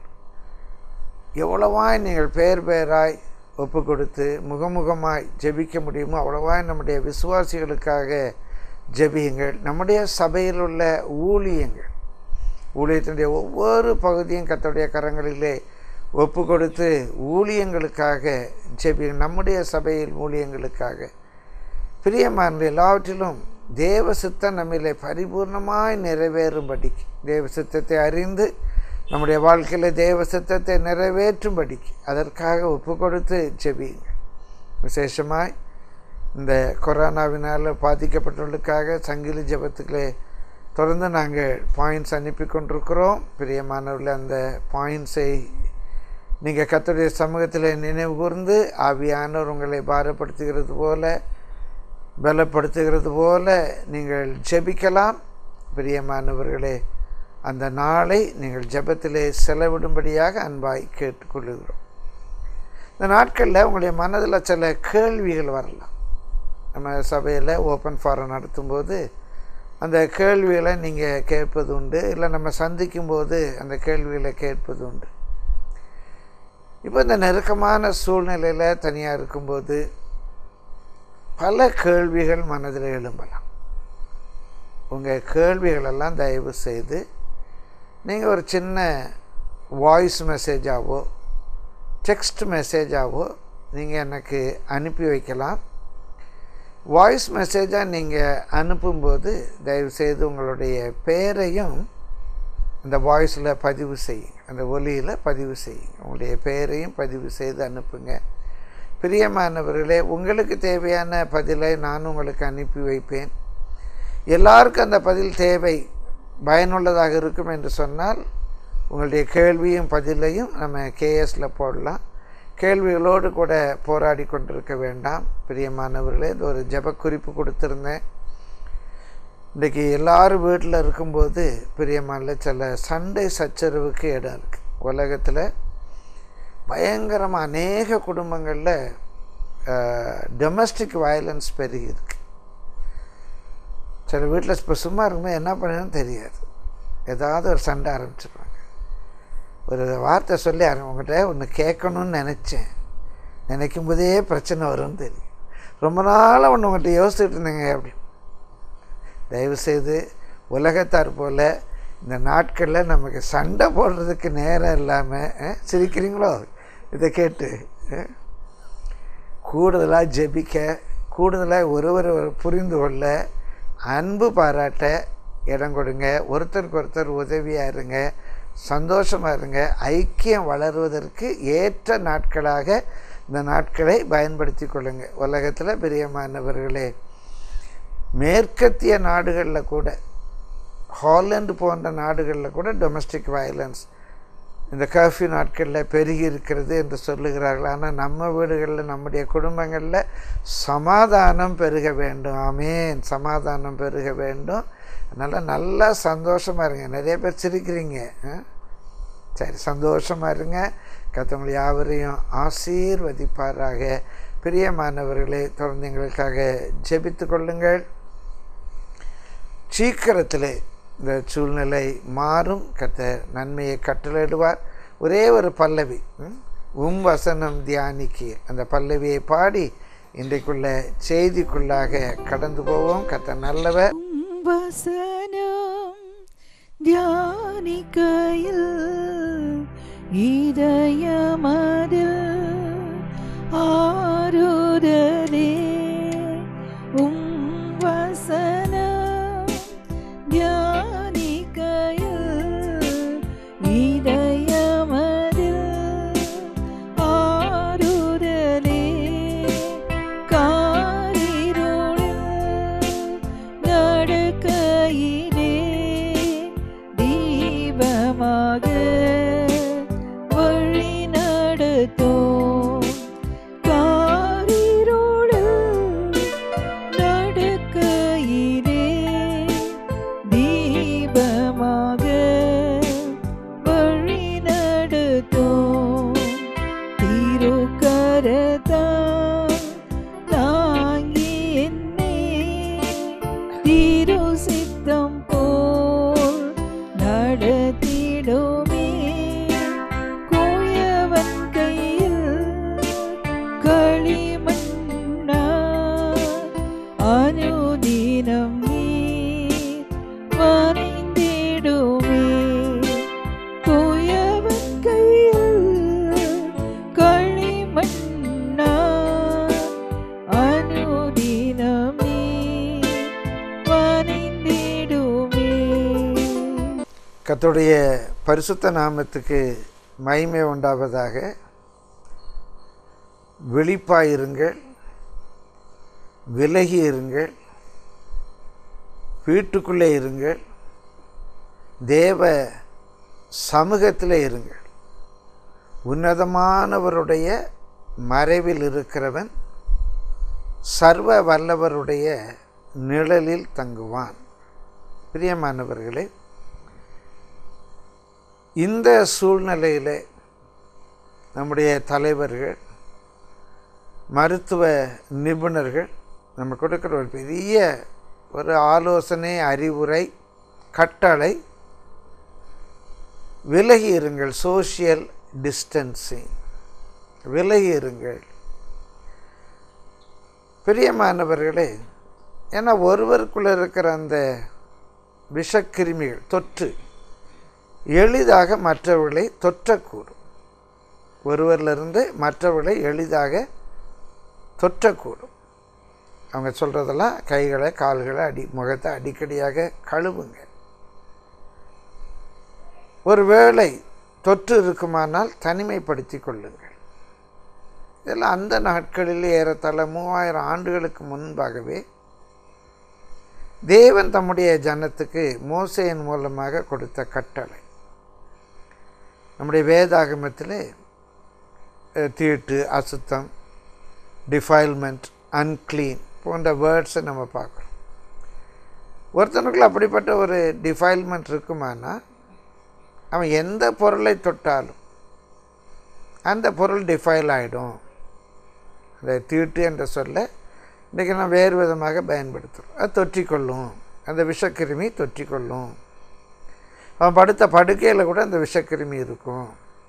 எவ்வளவாய் நீங்கள் பெயர் பெயராய் ஒப்பு கொடுத்து முகமுகமாய் ஜெபிக்க முடியுமோ அவ்வளவாய் நம்முடைய விசுவாசிகளுக்காக ஜெபியுங்கள் நம்முடைய சபையில் உள்ள ஊழியங்கள் ஊழியத்தினுடைய ஒவ்வொரு பகுதியும் கத்தோடைய கரங்களிலே ஒப்பு கொடுத்து ஊழியங்களுக்காக ஜெபியுங்கள் நம்முடைய சபையில் ஊழியங்களுக்காக பிரியமான எல்லாவற்றிலும் தேவ சித்தம் நம்மிலே பரிபூர்ணமாய் நிறைவேறும்படிக்கு தேவ சித்தத்தை அறிந்து நம்முடைய வாழ்க்கையில் தேவ சித்தத்தை நிறைவேற்றும்படிக்கு அதற்காக ஒப்பு கொடுத்து ஜெபியுங்க விசேஷமாய் இந்த கொரோனாவினால் பாதிக்கப்பட்டவர்களுக்காக சங்கிலி ஜபத்துக்களே தொடர்ந்து நாங்கள் பாயிண்ட்ஸ் அனுப்பி கொண்டிருக்கிறோம் பிரியமானவர்கள் அந்த பாயிண்ட்ஸை நீங்கள் கத்தருடைய சமூகத்தில் நினைவு கூர்ந்து ஆவியானவர் உங்களை பாரப்படுத்துகிறது போல பலப்படுத்துகிறது போல நீங்கள் ஜெபிக்கலாம் பிரியமானவர்களே அந்த நாளை நீங்கள் ஜெபத்திலே செலவிடும்படியாக அன்பாய் கேட்டுக்கொள்ளுகிறோம் இந்த நாட்களில் உங்களுடைய மனதில் சில கேள்விகள் வரலாம் நம்ம சபையில் ஓப்பன் ஃபாரம் நடத்தும்போது அந்த கேள்விகளை நீங்கள் கேட்பது உண்டு இல்லை நம்ம சந்திக்கும்போது அந்த கேள்விகளை கேட்பது உண்டு இப்போ இந்த நெருக்கமான சூழ்நிலையில் தனியாக இருக்கும்போது பல கேள்விகள் மனதில் எழும்பலாம் உங்கள் கேள்விகளெல்லாம் தயவு செய்து நீங்கள் ஒரு சின்ன வாய்ஸ் மெசேஜாவோ டெக்ஸ்ட் மெசேஜாவோ நீங்கள் எனக்கு அனுப்பி வைக்கலாம் வாய்ஸ் மெசேஜாக நீங்கள் அனுப்பும்போது தயவுசெய்து உங்களுடைய பெயரையும் அந்த வாய்ஸில் பதிவு செய்யுங்க அந்த ஒலியில் பதிவு செய்யுங்க உங்களுடைய பெயரையும் பதிவு செய்து அனுப்புங்க பிரியமானவர்களே உங்களுக்கு தேவையான பதிலை நான் உங்களுக்கு அனுப்பி வைப்பேன் எல்லாருக்கும் அந்த பதில் தேவை பயனுள்ளதாக இருக்கும் என்று சொன்னால் உங்களுடைய கேள்வியும் பதிலையும் நம்ம கேஎஸில் போடலாம் கேள்விகளோடு கூட போராடி கொண்டிருக்க வேண்டாம் பிரியமானவர்களே இது ஒரு ஜப குறிப்பு கொடுத்துருந்தேன் இன்றைக்கி எல்லாரும் வீட்டில் இருக்கும்போது பிரியமான சில சண்டை சச்சரவுக்கு இடம் இருக்குது உலகத்தில் பயங்கரமாக அநேக குடும்பங்களில் டொமஸ்டிக் வயலன்ஸ் பெருகி இருக்கு சில வீட்டில் இப்போ சும்மா இருக்கும்போது என்ன பண்ணுன்னு தெரியாது ஏதாவது ஒரு சண்டை ஆரம்பிச்சிருவாங்க ஒரு வார்த்தை சொல்லி உங்கள்கிட்ட ஒன்று கேட்கணும்னு நினச்சேன் நினைக்கும் போதே பிரச்சனை வரும்னு தெரியும் ரொம்ப நாளாக ஒன்று உங்கள்கிட்ட யோசிச்சுட்டு இருந்தேங்க அப்படி தயவுசெய்து உலகத்தார் போல் இந்த நாட்களில் நமக்கு சண்டை போடுறதுக்கு நேரம் இல்லாமல் சிரிக்கிறீங்களோ இதை கேட்டு கூடுதலாக ஜெபிக்க கூடுதலாக ஒருவர் புரிந்து கொள்ள அன்பு பாராட்ட இடம் கொடுங்க ஒருத்தருக்கு ஒருத்தர் உதவியாக இருங்க சந்தோஷமாக இருங்க ஐக்கியம் வளருவதற்கு ஏற்ற நாட்களாக இந்த நாட்களை பயன்படுத்தி கொள்ளுங்க உலகத்தில் பிரியமானவர்களே மேற்கத்திய நாடுகளில் கூட ஹாலந்து போன்ற நாடுகளில் கூட டொமஸ்டிக் வயலன்ஸ் இந்த கர்ஃப்யூ நாட்களில் பெருகி இருக்கிறது என்று சொல்லுகிறார்கள் ஆனால் நம்ம வீடுகளில் நம்முடைய குடும்பங்களில் சமாதானம் பெருக வேண்டும் ஆமேன் சமாதானம் பெருக வேண்டும் அதனால் நல்லா சந்தோஷமாக இருங்க நிறைய பேர் சிரிக்கிறீங்க ஆ? சரி சந்தோஷமாக இருங்க கத்தவங்களை யாவரையும் ஆசீர்வதிப்பாராக பிரியமானவர்களே தொடர்ந்து எங்களுக்காக ஜெபித்து கொள்ளுங்கள் சீக்கிரத்திலே இந்த சூழ்நிலை மாறும் கத்த நன்மையை கட்டளையிடுவார் ஒரே ஒரு பல்லவி ம்? உம் வசனம் தியானிக்கு அந்த பல்லவியை பாடி இன்றைக்குள்ள செய்திக்குள்ளாக கடந்து போவோம் கத்த நல்லவர் உம் வசனம் தியானிக்கையில் இதயமதில் ஆறுதலே உம் வசனம் தியானிக்கையில் இதயமதில் ஆறுதலே காரிருளில் நடக்கையிலே தீபமாக வழி நடத்தும் காரிருளில் நடக்கையிலே தீபமாக வழி நடத்தும் திருக்கரத்தால் தாங்கி என்னை திரு சித்தம் போல் நடத்திடுமே கோயவன் கையில் களிமண்ணா அனுதினம் நீ வரைந்திடுமே கோயவன் கையில் களிமண்ணா அனுதினம் நீ வரைந்திடுமே கர்த்தருடைய பரிசுத்த நாமத்துக்கு மகிமை உண்டாவதாக விழிப்பாயிருங்கள் விலகி இருங்கள் வீட்டுக்குள்ளே இருங்கள் தேவ சமூகத்தில் இருங்கள் உன்னதமானவருடைய மறைவில் இருக்கிறவன் சர்வ வல்லவருடைய நிழலில் தங்குவான் பிரியமானவர்களே இந்த சூழ்நிலையில் நம்முடைய தலைவர்கள் மருத்துவ நிபுணர்கள் நம்ம கொடுக்குற ஒரு பெரிய ஒரு ஆலோசனை அறிவுரை கட்டளை விலகி இருங்கள் சோஷியல் டிஸ்டன்சிங் விலகி இருங்கள் பிரியமானவர்களே ஏன்னா ஒருவருக்குள்ளே இருக்கிற அந்த விஷக்கிருமிகள் தொற்று எளிதாக மற்றவர்களை தொற்றக்கூடும் ஒருவரிலிருந்து மற்றவர்களை எளிதாக தொற்றக்கூடும் அவங்க சொல்கிறதெல்லாம் கைகளை கால்களை அடி முகத்தை அடிக்கடியாக கழுவுங்க ஒருவேளை தொற்று இருக்குமானால் தனிமைப்படுத்தி கொள்ளுங்கள் இதெல்லாம் அந்த நாட்களில் ஏறத்தாழ மூவாயிரம் ஆண்டுகளுக்கு முன்பாகவே தேவன் தம்முடைய ஜனத்துக்கு மோசையின் மூலமாக கொடுத்த கட்டளை நம்முடைய வேதாகமத்தில் அஹ், தீட்டு அசுத்தம் டிஃபைல்மெண்ட் அன்க்ளீன் போன்ற வேர்ட்ஸை நம்ம பார்க்குறோம் ஒருத்தனுக்குள்ள அப்படிப்பட்ட ஒரு டிஃபைல்மெண்ட் இருக்குமானா அவன் எந்த பொருளை தொட்டாலும் அந்த பொருள் டிஃபைல் ஆகிடும் அந்த தீட்டு என்ற சொல்ல இன்றைக்கி நான் வேறு விதமாக பயன்படுத்துகிறோம் அது தொற்றிக்கொள்ளும் அந்த விஷக்கிருமி தொற்றிக்கொள்ளும் அவன் படுத்த படுக்கையில் கூட அந்த விஷக்கிருமி இருக்கும்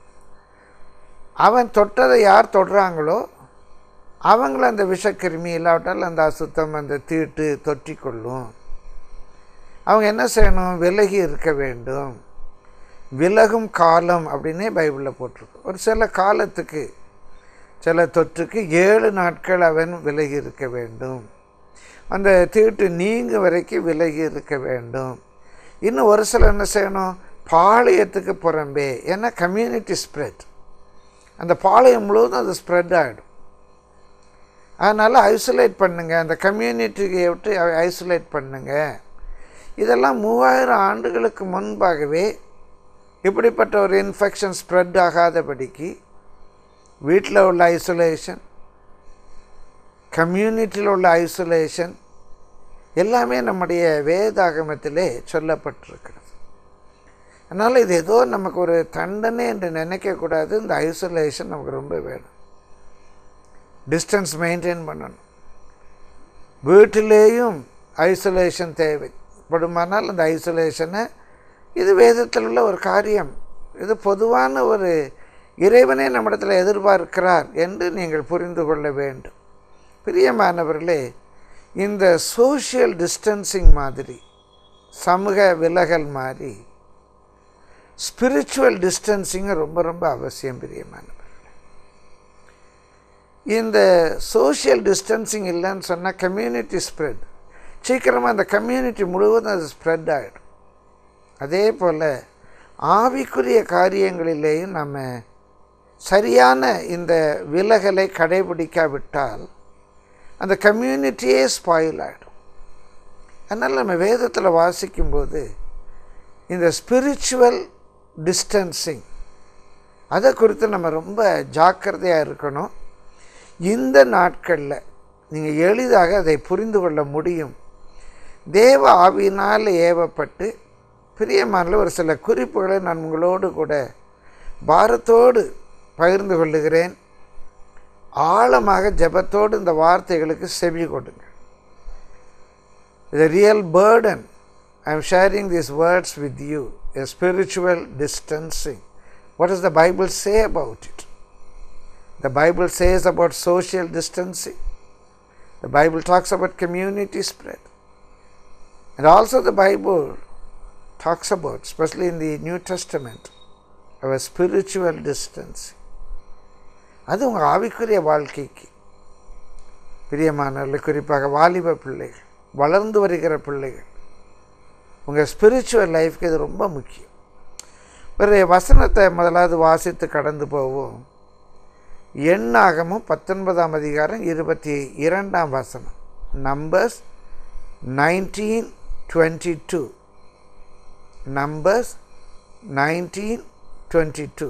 அவன் தொட்டதை யார் தொடுறாங்களோ அவங்கள அந்த விஷக்கிருமி இல்லாவிட்டால் அந்த அசுத்தம் அந்த தீட்டு தொற்றிக்கொள்ளும் அவங்க என்ன செய்யணும் விலகி இருக்க வேண்டும் விலகும் காலம் அப்படின்னே பைபிளில் போட்டிருக்கு ஒரு சில காலத்துக்கு சில தொற்றுக்கு ஏழு நாட்கள் அவன் விலகி இருக்க வேண்டும் அந்த தீட்டு நீங்க வரைக்கும் விலகி இருக்க வேண்டும் இன்னும் ஒரு சிலர் என்ன செய்யணும் பாளையத்துக்கு புறம்பே ஏன்னா கம்யூனிட்டி ஸ்ப்ரெட் அந்த பாளையம் முழுவதும் அது ஸ்ப்ரெட் ஆகிடும் அதனால் ஐசோலேட் பண்ணுங்க அந்த கம்யூனிட்டியை விட்டு ஐசோலேட் பண்ணுங்க இதெல்லாம் மூவாயிரம் ஆண்டுகளுக்கு முன்பாகவே இப்படிப்பட்ட ஒரு இன்ஃபெக்ஷன் ஸ்ப்ரெட் ஆகாதபடிக்கு வீட்டில் உள்ள ஐசோலேஷன் கம்யூனிட்டியில் உள்ள ஐசோலேஷன் எல்லாமே நம்முடைய வேதாகமத்திலே சொல்லப்பட்டிருக்கிறது அதனால் இது ஏதோ நமக்கு ஒரு தண்டனை என்று நினைக்கக்கூடாது இந்த ஐசோலேஷன் நமக்கு ரொம்ப வேணும் டிஸ்டன்ஸ் மெயின்டைன் பண்ணணும் வீட்டிலேயும் ஐசோலேஷன் தேவை படுமானால் அந்த ஐசோலேஷனை இது வேதத்தில் உள்ள ஒரு காரியம் இது பொதுவான ஒரு இறைவனே நம்மிடத்தில் எதிர்பார்க்கிறார் என்று நீங்கள் புரிந்து கொள்ள வேண்டும் பிரியமானவர்களே இந்த சோஷியல் டிஸ்டன்சிங் மாதிரி சமூக விலகல் மாதிரி ஸ்பிரிச்சுவல் டிஸ்டன்சிங் ரொம்ப ரொம்ப அவசியம் பிரியமானவர்களே இந்த சோஷியல் டிஸ்டன்சிங் இல்லைன்னு சொன்னால் கம்யூனிட்டி ஸ்ப்ரெட் சீக்கிரமாக அந்த கம்யூனிட்டி முழுவதும் அது ஸ்ப்ரெட் ஆகிடும் அதே போல் ஆவிக்குரிய காரியங்களிலேயும் நம்ம சரியான இந்த விலகலை கடைபிடிக்காவிட்டால் அந்த கம்யூனிட்டியே ஸ்பாயில் ஆகிடும் அதனால் நம்ம வேதத்தில் வாசிக்கும்போது இந்த ஸ்பிரிச்சுவல் டிஸ்டன்சிங் அதை குறித்து நம்ம ரொம்ப ஜாக்கிரதையாக இருக்கணும் இந்த நாட்களில் நீங்கள் எளிதாக அதை புரிந்து கொள்ள முடியும் தேவ ஆவியினால் ஏவப்பட்டு பிரியமான ஒரு சில குறிப்புகளை நான் உங்களோடு கூட பாரத்தோடு பகிர்ந்து கொள்ளுகிறேன் ஆழமாக ஜெபத்தோடு இந்த வார்த்தைகளுக்கு செவி கொடுங்க The real burden, I am sharing these words with you, a spiritual distancing. What does the Bible say about it? The Bible says about social distancing. The Bible talks about community spread. And also the Bible talks about, especially in the New Testament, our spiritual distancing. அது உங்கள் ஆவிக்குரிய வாழ்க்கைக்கு பிரியமானவர்கள் குறிப்பாக வாலிப பிள்ளைகள் வளர்ந்து வருகிற பிள்ளைகள் உங்கள் ஸ்பிரிச்சுவல் லைஃப்க்கு இது ரொம்ப முக்கியம் ஒரு வசனத்தை முதலாவது வாசித்து கடந்து போவோம் எண்ணாகமும் பத்தொன்பதாம் அதிகாரம் இருபத்தி இரண்டாம் வசனம் Numbers nineteen twenty two Numbers nineteen twenty two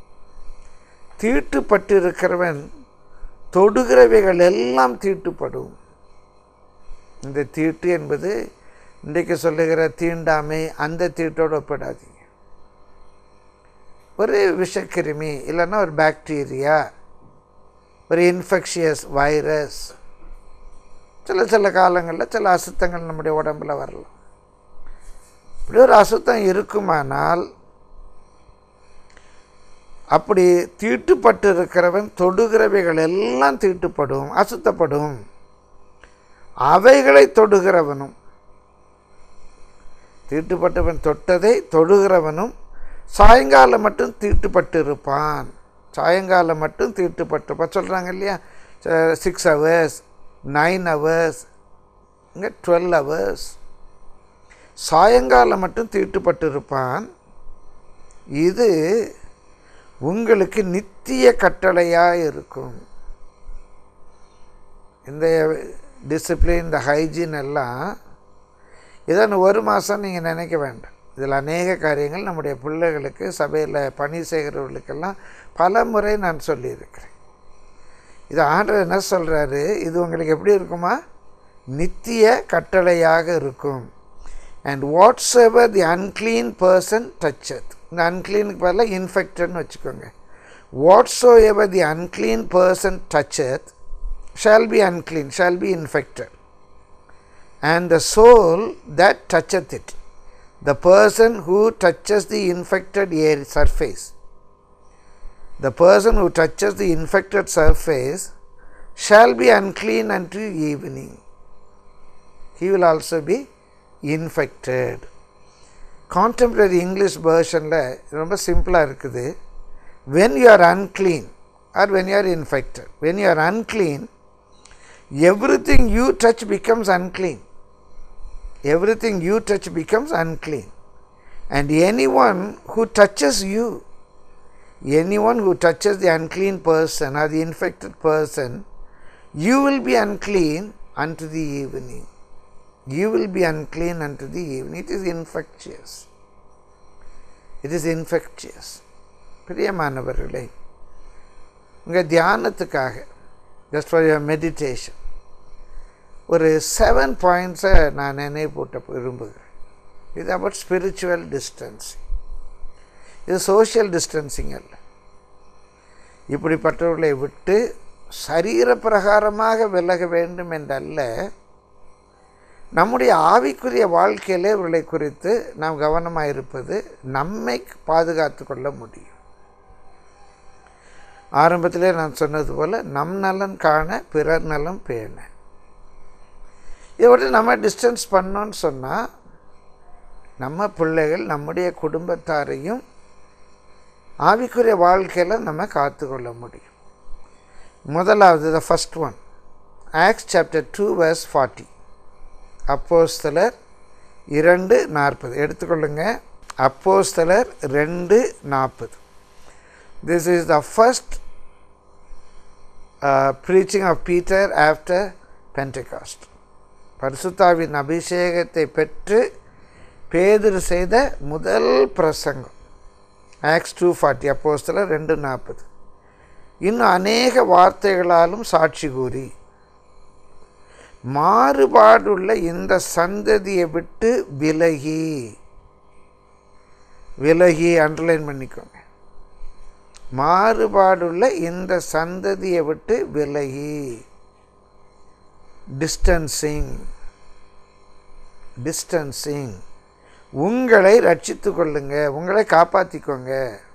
தீட்டுப்பட்டிருக்கிறவன் தொடுகிறவைகள் எல்லாம் தீட்டுப்படும் இந்த தீட்டு என்பது இன்றைக்கு சொல்லுகிற தீண்டாமை அந்த தீட்டோடு ஒப்பிடாதீங்க ஒரு விஷக்கிருமி இல்லைன்னா ஒரு பாக்டீரியா ஒரு இன்ஃபெக்ஷியஸ் வைரஸ் சில சில காலங்களில் சில அசுத்தங்கள் நம்முடைய உடம்பில் வரலாம் இப்படி ஒரு அசுத்தம் இருக்குமானால் அப்படி தீட்டுப்பட்டு இருக்கிறவன் தொடுகிறவைகள் எல்லாம் தீட்டுப்படும் அசுத்தப்படும் அவைகளை தொடுகிறவனும் தீட்டுப்பட்டவன் தொட்டதை தொடுகிறவனும் சாயங்காலம் மட்டும் தீட்டுப்பட்டு இருப்பான் சாயங்காலம் மட்டும் தீட்டுப்பட்டிருப்பான் சொல்கிறாங்க இல்லையா சிக்ஸ் ஹவர்ஸ் நைன் ஹவர்ஸ் இங்கே டுவெல் ஹவர்ஸ் சாயங்காலம் மட்டும் தீட்டுப்பட்டு இருப்பான் இது உங்களுக்கு நித்திய கட்டளையாக இருக்கும் இந்த டிசிப்ளின் இந்த ஹைஜீன் எல்லாம் இதான் ஒரு மாதம் நீங்கள் நினைக்க வேண்டாம் இதில் அநேக காரியங்கள் நம்முடைய பிள்ளைகளுக்கு சபையில் பணி செய்கிறவர்களுக்கெல்லாம் பல முறை நான் சொல்லியிருக்கிறேன் இது ஆண்டவர் என்ன சொல்கிறாரு இது உங்களுக்கு எப்படி இருக்குமா நித்திய கட்டளையாக இருக்கும் and whatsoever the unclean person toucheth இந்த அன்க்ளீனுக்கு பதிலாக இன்ஃபெக்டட்னு வச்சுக்கோங்க whatsoever the unclean person toucheth shall be unclean shall be infected and the soul that toucheth it. The person who touches the infected air surface. The person who touches the infected surface shall be unclean until evening. He will also be infected. Contemporary English வேர்ஷனில் ரொம்ப சிம்பிளாக இருக்குது when you are unclean or when you are infected when you are unclean everything you touch becomes unclean. Everything you touch becomes unclean. And anyone who touches you, anyone who touches the unclean person or the infected person, you will be unclean unto the evening. You will be unclean unto the evening. It is infectious. It is infectious பிரியமானவர்களே உங்கள் தியானத்துக்காக just for your meditation ஒரு seven பாயிண்ட்ஸை நான் நினைவூட்ட விரும்புகிறேன் இது about spiritual distancing இது சோஷியல் டிஸ்டன்சிங் அல்ல இப்படிப்பட்டவர்களை விட்டு சரீர பிரகாரமாக விலக வேண்டும் என்றல்ல நம்முடைய ஆவிக்குரிய வாழ்க்கையிலே இவர்களை குறித்து நாம் கவனமாக இருப்பது நம்மை பாதுகாத்து கொள்ள முடியும் ஆரம்பத்திலே நான் சொன்னது போல் நம் நலன் காண பிறர் நலம் பேண இதை விட்டு நம்ம டிஸ்டன்ஸ் பண்ணோன்னு சொன்னால் நம்ம பிள்ளைகள் நம்முடைய குடும்பத்தாரையும் ஆவிக்குரிய வாழ்க்கையில் நம்ம காத்துக்கொள்ள முடியும் முதலாவது the first one Acts chapter two verse forty அப்போஸ்தலர் இரண்டு நாற்பது எடுத்துக்கொள்ளுங்க அப்போஸ்தலர் ரெண்டு நாற்பது this is the first preaching of Peter after Pentecost பரிசுத்தாவின் அபிஷேகத்தை பெற்று பேதர் செய்த முதல் பிரசங்கம் ஆக்ஸ் டூ ஃபார்ட்டி அப்போஸ்தலர் ரெண்டு நாற்பது இன்னும் அநேக வார்த்தைகளாலும் சாட்சி கூறி மாறுபாடுள்ள இந்த சந்ததியை விட்டு விலகி விலகி அண்டர்லைன் பண்ணிக்கோங்க மாறுபாடுள்ள இந்த சந்ததியை விட்டு விலகி டிஸ்டன்சிங் டிஸ்டன்சிங் உங்களை ரட்சித்து கொள்ளுங்க உங்களை காப்பாற்றிக்கோங்க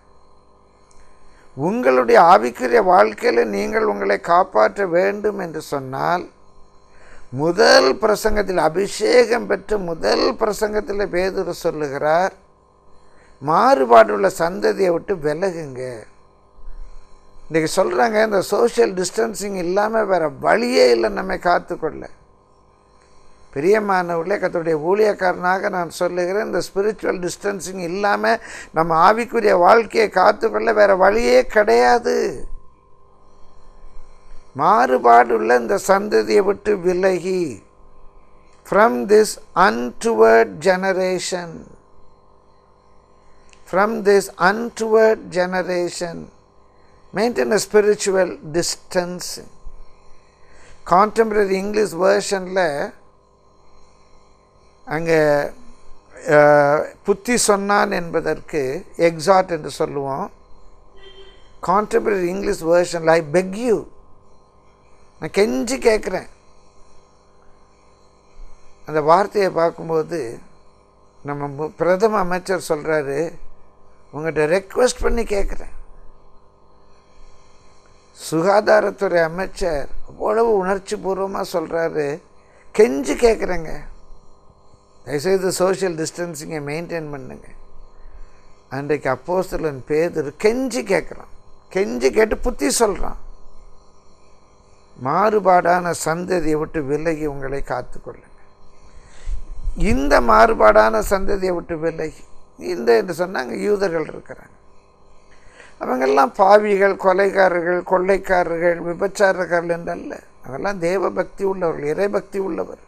உங்களுடைய ஆவிக்குரிய வாழ்க்கையில் நீங்கள் உங்களை காப்பாற்ற வேண்டும் என்று சொன்னால் முதல் பிரசங்கத்தில் அபிஷேகம் பெற்று முதல் பிரசங்கத்தில் பேதுரு சொல்லுகிறார் மாறுபாடுள்ள சந்ததியை விட்டு விலகுங்க இன்றைக்கி சொல்கிறாங்க இந்த சோஷியல் டிஸ்டன்சிங் இல்லாமல் வேறு வழியே இல்லை நம்மை காத்துக்கொள்ள பிரியமானவர்களே கத்தருடைய ஊழியக்காரனாக நான் சொல்லுகிறேன் இந்த ஸ்பிரிச்சுவல் டிஸ்டன்சிங் இல்லாமல் நம்ம ஆவிக்குரிய வாழ்க்கையை காத்துக்கொள்ள வேறு வழியே கிடையாது மாறுபாடுள்ள இந்த சந்ததியை விட்டு விலகி from this untoward generation from this untoward generation maintain a spiritual distance contemporary English வேர்ஷனில் அங்கே புத்தி சொன்னான் என்பதற்கு எக்ஸாட் என்று சொல்லுவோம் கான்டெம்பரரி இங்கிலீஷ் வேர்ஷனில் ஐ பெக் யூ நான் கெஞ்சி கேட்குறேன் அந்த வார்த்தையை பார்க்கும்போது நம்ம பிரதம அமைச்சர் சொல்கிறாரு உங்கள்கிட்ட ரெக்வஸ்ட் பண்ணி கேட்குறேன் சுகாதாரத்துறை அமைச்சர் அவ்வளவு உணர்ச்சி பூர்வமாக சொல்கிறாரு கெஞ்சி கேட்குறேங்க தயவுசெய்து சோஷியல் டிஸ்டன்சிங்கை மெயின்டைன் பண்ணுங்க அன்றைக்கு அப்போஸ்தலன் பேதர் கெஞ்சி கேட்குறான் கெஞ்சி கேட்டு புத்தி சொல்கிறான் மாறுபாடான சந்ததியை விட்டு விலகி உங்களை காத்துக்கொள்ளுங்க இந்த மாறுபாடான சந்ததியை விட்டு விலகி இந்த என்று சொன்னாங்க யூதர்கள் இருக்கிறாங்க அவங்கெல்லாம் பாவிகள் கொலைக்காரர்கள் கொள்ளைக்காரர்கள் விபச்சாரர்கள் என்றல்ல அவெல்லாம் தேவ பக்தி உள்ளவர்கள் இறைபக்தி உள்ளவர்கள்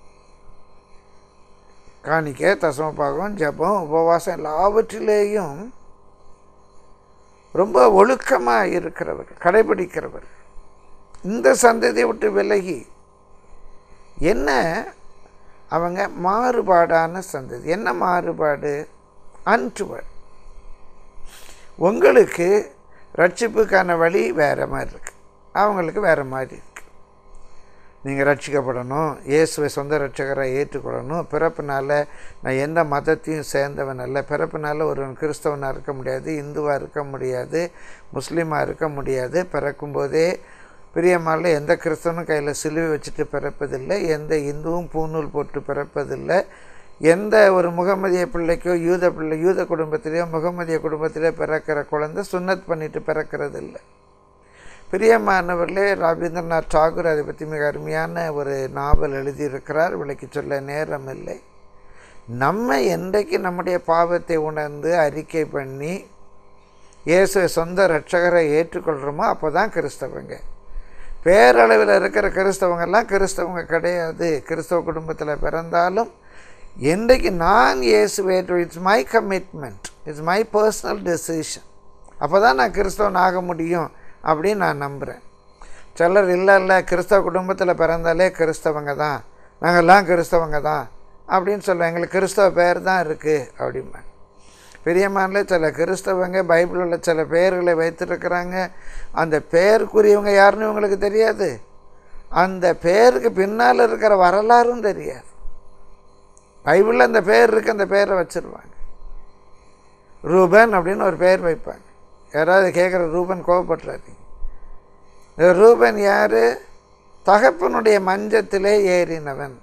காணிக்க தசமபாகம் ஜபம் உபவாசம் எல்லாவற்றிலேயும் ரொம்ப ஒழுக்கமாக இருக்கிறவர்கள் கடைபிடிக்கிறவர்கள் இந்த சந்ததியை விட்டு விலகி என்ன அவங்க மாறுபாடான சந்ததி என்ன மாறுபாடு அன்டுவர் உங்களுக்கு ரட்சிப்புக்கான வழி வேறு மாதிரி இருக்குது அவங்களுக்கு வேறு மாதிரி இருக்குது நீங்கள் ரட்சிக்கப்படணும் இயேசுவை சொந்த ரட்சகராக ஏற்றுக்கொள்ளணும் பிறப்பினால் நான் எந்த மதத்தையும் சேர்ந்தவன் அல்ல பிறப்பினால் ஒருவன் கிறிஸ்தவனாக இருக்க முடியாது இந்துவாக இருக்க முடியாது முஸ்லீமாக இருக்க முடியாது பிறக்கும்போதே பிரியமால எந்த கிறிஸ்தவனும் கையில் சிலுவை வச்சுட்டு பிறப்பதில்லை எந்த இந்துவும் பூநூல் போட்டு பிறப்பதில்லை எந்த ஒரு முகமதிய பிள்ளைக்கோ யூத பிள்ளை யூத குடும்பத்திலேயோ முகமதிய குடும்பத்திலே பிறக்கிற குழந்தை சுன்னத் பண்ணிட்டு பிறக்கிறது இல்லை பிரியமானவர்களே ரவீந்திரநாத் டாகூர் அதை பற்றி மிக அருமையான ஒரு நாவல் எழுதியிருக்கிறார் விளக்கி சொல்ல நேரம் இல்லை நம்ம என்றைக்கு நம்முடைய பாவத்தை உணர்ந்து அறிக்கை பண்ணி இயேசுவை சொந்த ரட்சகரை ஏற்றுக்கொள்கிறோமோ அப்போ தான் கிறிஸ்தவங்க பேரளவில் இருக்கிற கிறிஸ்தவங்கெல்லாம் கிறிஸ்தவங்க கிடையாது கிறிஸ்தவ குடும்பத்தில் பிறந்தாலும் என்றைக்கு நான் இயேசுவை it's my commitment it's my personal decision அப்போ தான் நான் கிறிஸ்தவன் ஆக முடியும் அப்படின்னு நான் நம்புகிறேன் சிலர் இல்லை இல்லை கிறிஸ்தவ குடும்பத்தில் பிறந்தாலே கிறிஸ்தவங்க தான் நாங்கள்லாம் கிறிஸ்தவங்க தான் அப்படின்னு சொல்லுவேன் எங்களுக்கு கிறிஸ்தவ பேர் தான் இருக்குது அப்படிம்பாங்க பெரியம்மானில் சில கிறிஸ்தவங்க பைபிளில் சில பெயர்களை வைத்திருக்கிறாங்க அந்த பெயருக்குரியவங்க யாருன்னு இவங்களுக்கு தெரியாது அந்த பேருக்கு பின்னால் இருக்கிற வரலாறும் தெரியாது பைபிளில் அந்த பேர் இருக்கு அந்த பேரை வச்சுருவாங்க ரூபன் அப்படின்னு ஒரு பேர் வைப்பாங்க யாராவது கேட்குற ரூபன் கோவப்பட்டுறாதீங்க இந்த ரூபன் யார் தகப்பனுடைய மஞ்சத்திலே ஏறினவன்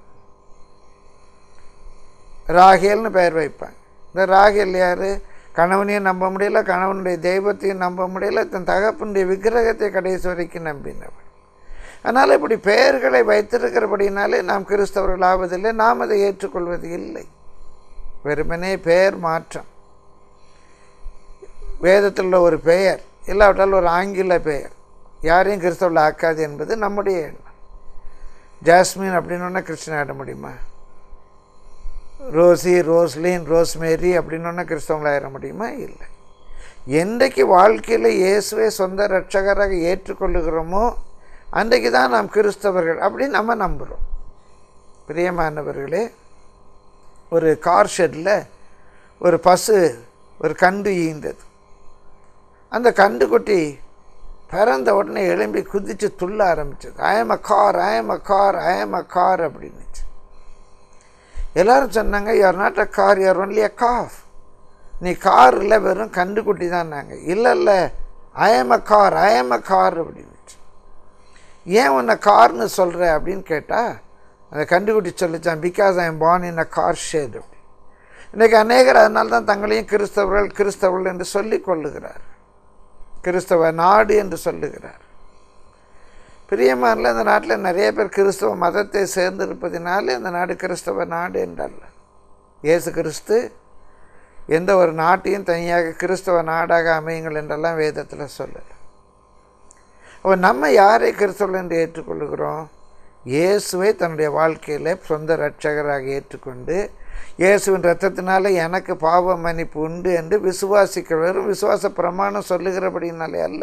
ராகேல்னு பெயர் வைப்பாங்க இந்த ராகேல் யார் கணவனையும் நம்ப முடியல கணவனுடைய தெய்வத்தையும் நம்ப முடியல தன் தகப்பனுடைய விக்கிரகத்தை கடைசி வரைக்கும் நம்பினவன் அதனால் இப்படி பெயர்களை வைத்திருக்கிறபடினாலே நாம் கிறிஸ்தவர்கள் ஆவதில்லை நாம் அதை ஏற்றுக்கொள்வது இல்லை வெறுமனே பெயர் மாற்றம் வேதத்தில் உள்ள ஒரு பெயர் இல்லாவிட்டால் ஒரு ஆங்கில பெயர் யாரையும் கிறிஸ்தவர்கள் ஆக்காது என்பது நம்முடைய எண்ணம் ஜாஸ்மின் அப்படின்னு கிறிஸ்டின் ஆட முடியுமா ரோசி ரோஸ்லின் ரோஸ்மேரி அப்படின்னு கிறிஸ்தவங்களை ஆயிட முடியுமா இல்லை என்றைக்கு வாழ்க்கையில் இயேசுவை சொந்த ரட்சகராக ஏற்றுக்கொள்ளுகிறோமோ அன்றைக்கு தான் நாம் கிறிஸ்தவர்கள் அப்படின்னு நம்ம நம்புகிறோம் பிரியமானவர்களே ஒரு கார் ஷெட்டில் ஒரு பசு ஒரு கண்டு ஈந்தது அந்த கண்டுக்குட்டி பிறந்த உடனே எழும்பி குதித்து துள்ள ஆரம்பிச்சது I'm a cow I'm a cow I'm a cow அப்படின்னுச்சு எல்லாரும் சொன்னாங்க you're not a cow you're only a calf நீ கார் இல்லை வெறும் கண்டுக்குட்டி தான் நாங்கள் இல்லை இல்லை I'm a cow I'm a cow அப்படின்னுச்சு ஏன் உன்னை கார்னு சொல்கிற அப்படின்னு கேட்டால் அந்த கண்டுக்குட்டி சொல்லிச்சான் because I am born in a cow shed அப்படி இன்றைக்கி அநேகர் அதனால தான் தங்களையும் கிறிஸ்தவர்கள் கிறிஸ்தவர்கள் என்று சொல்லிக் கொள்ளுகிறார் கிறிஸ்தவ நாடு என்று சொல்லுகிறார் பிரியமானில் இந்த நாட்டில் நிறைய பேர் கிறிஸ்தவ மதத்தை சேர்ந்திருப்பதினாலே இந்த நாடு கிறிஸ்தவ நாடு என்றல்ல இயேசு கிறிஸ்து எந்த ஒரு நாட்டையும் தனியாக கிறிஸ்தவ நாடாக அமையுங்கள் என்றெல்லாம் வேதத்தில் சொல்லலை அப்போ நம்ம யாரை கிறிஸ்தவர்கள் என்று ஏற்றுக்கொள்கிறோம் இயேசுவை தன்னுடைய வாழ்க்கையில் சொந்த ரட்சகராக ஏற்றுக்கொண்டு இயேசுவின் ரத்தத்தினால எனக்கு பாவ மன்னிப்பு உண்டு என்று விசுவாசிக்க வெறும் விசுவாச பிரமாணம் சொல்லுகிறபடினாலே அல்ல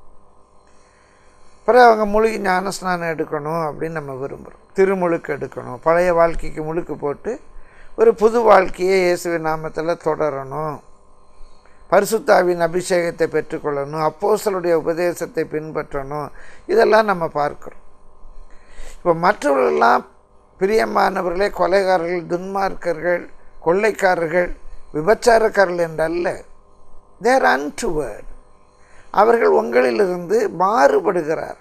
அப்புறம் அவங்க முழுகி ஞானஸ்நானம் எடுக்கணும் அப்படின்னு நம்ம விரும்புகிறோம் திருமுழுக்கு எடுக்கணும் பழைய வாழ்க்கைக்கு முழுக்கு போட்டு ஒரு புது வாழ்க்கையை இயேசுவின் நாமத்தில் தொடரணும் பரிசுத்தாவின் அபிஷேகத்தை பெற்றுக்கொள்ளணும் அப்போஸ்தலருடைய உபதேசத்தை பின்பற்றணும் இதெல்லாம் நம்ம பார்க்குறோம் இப்போ மற்றவர்களெல்லாம் பிரியமானவர்களே கொலைகாரர்கள் துன்மார்க்கர்கள் கொள்ளைக்காரர்கள் விபச்சாரக்காரர்கள் என்றல்ல தேர் அன்டுவர்ட் அவர்கள் உங்களிலிருந்து மாறுபடுகிறார்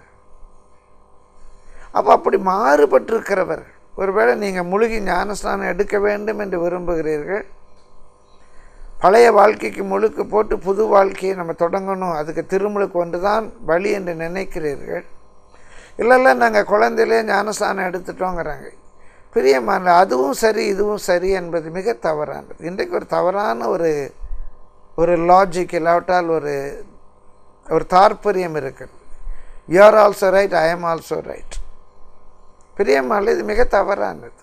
அப்போ அப்படி மாறுபட்டிருக்கிறவர்கள் ஒருவேளை நீங்கள் முழுகி ஞானஸ்நானம் எடுக்க வேண்டும் என்று விரும்புகிறீர்கள் பழைய வாழ்க்கைக்கு முழுக்கு போட்டு புது வாழ்க்கையை நம்ம தொடங்கணும் அதுக்கு திருமுழுக்கு ஒன்று தான் வழி என்று நினைக்கிறீர்கள் இல்லை இல்லை நாங்கள் குழந்தையிலே ஞானஸ்தானம் எடுத்துட்டோங்கிறாங்க பிரியமான அதுவும் சரி இதுவும் சரி என்பது மிக தவறானது இன்றைக்கு ஒரு தவறான ஒரு ஒரு லாஜிக் இல்லாவிட்டால் ஒரு ஒரு தாற்பயம் இருக்கிறது you are also right I am also right பிரியமான இது மிக தவறானது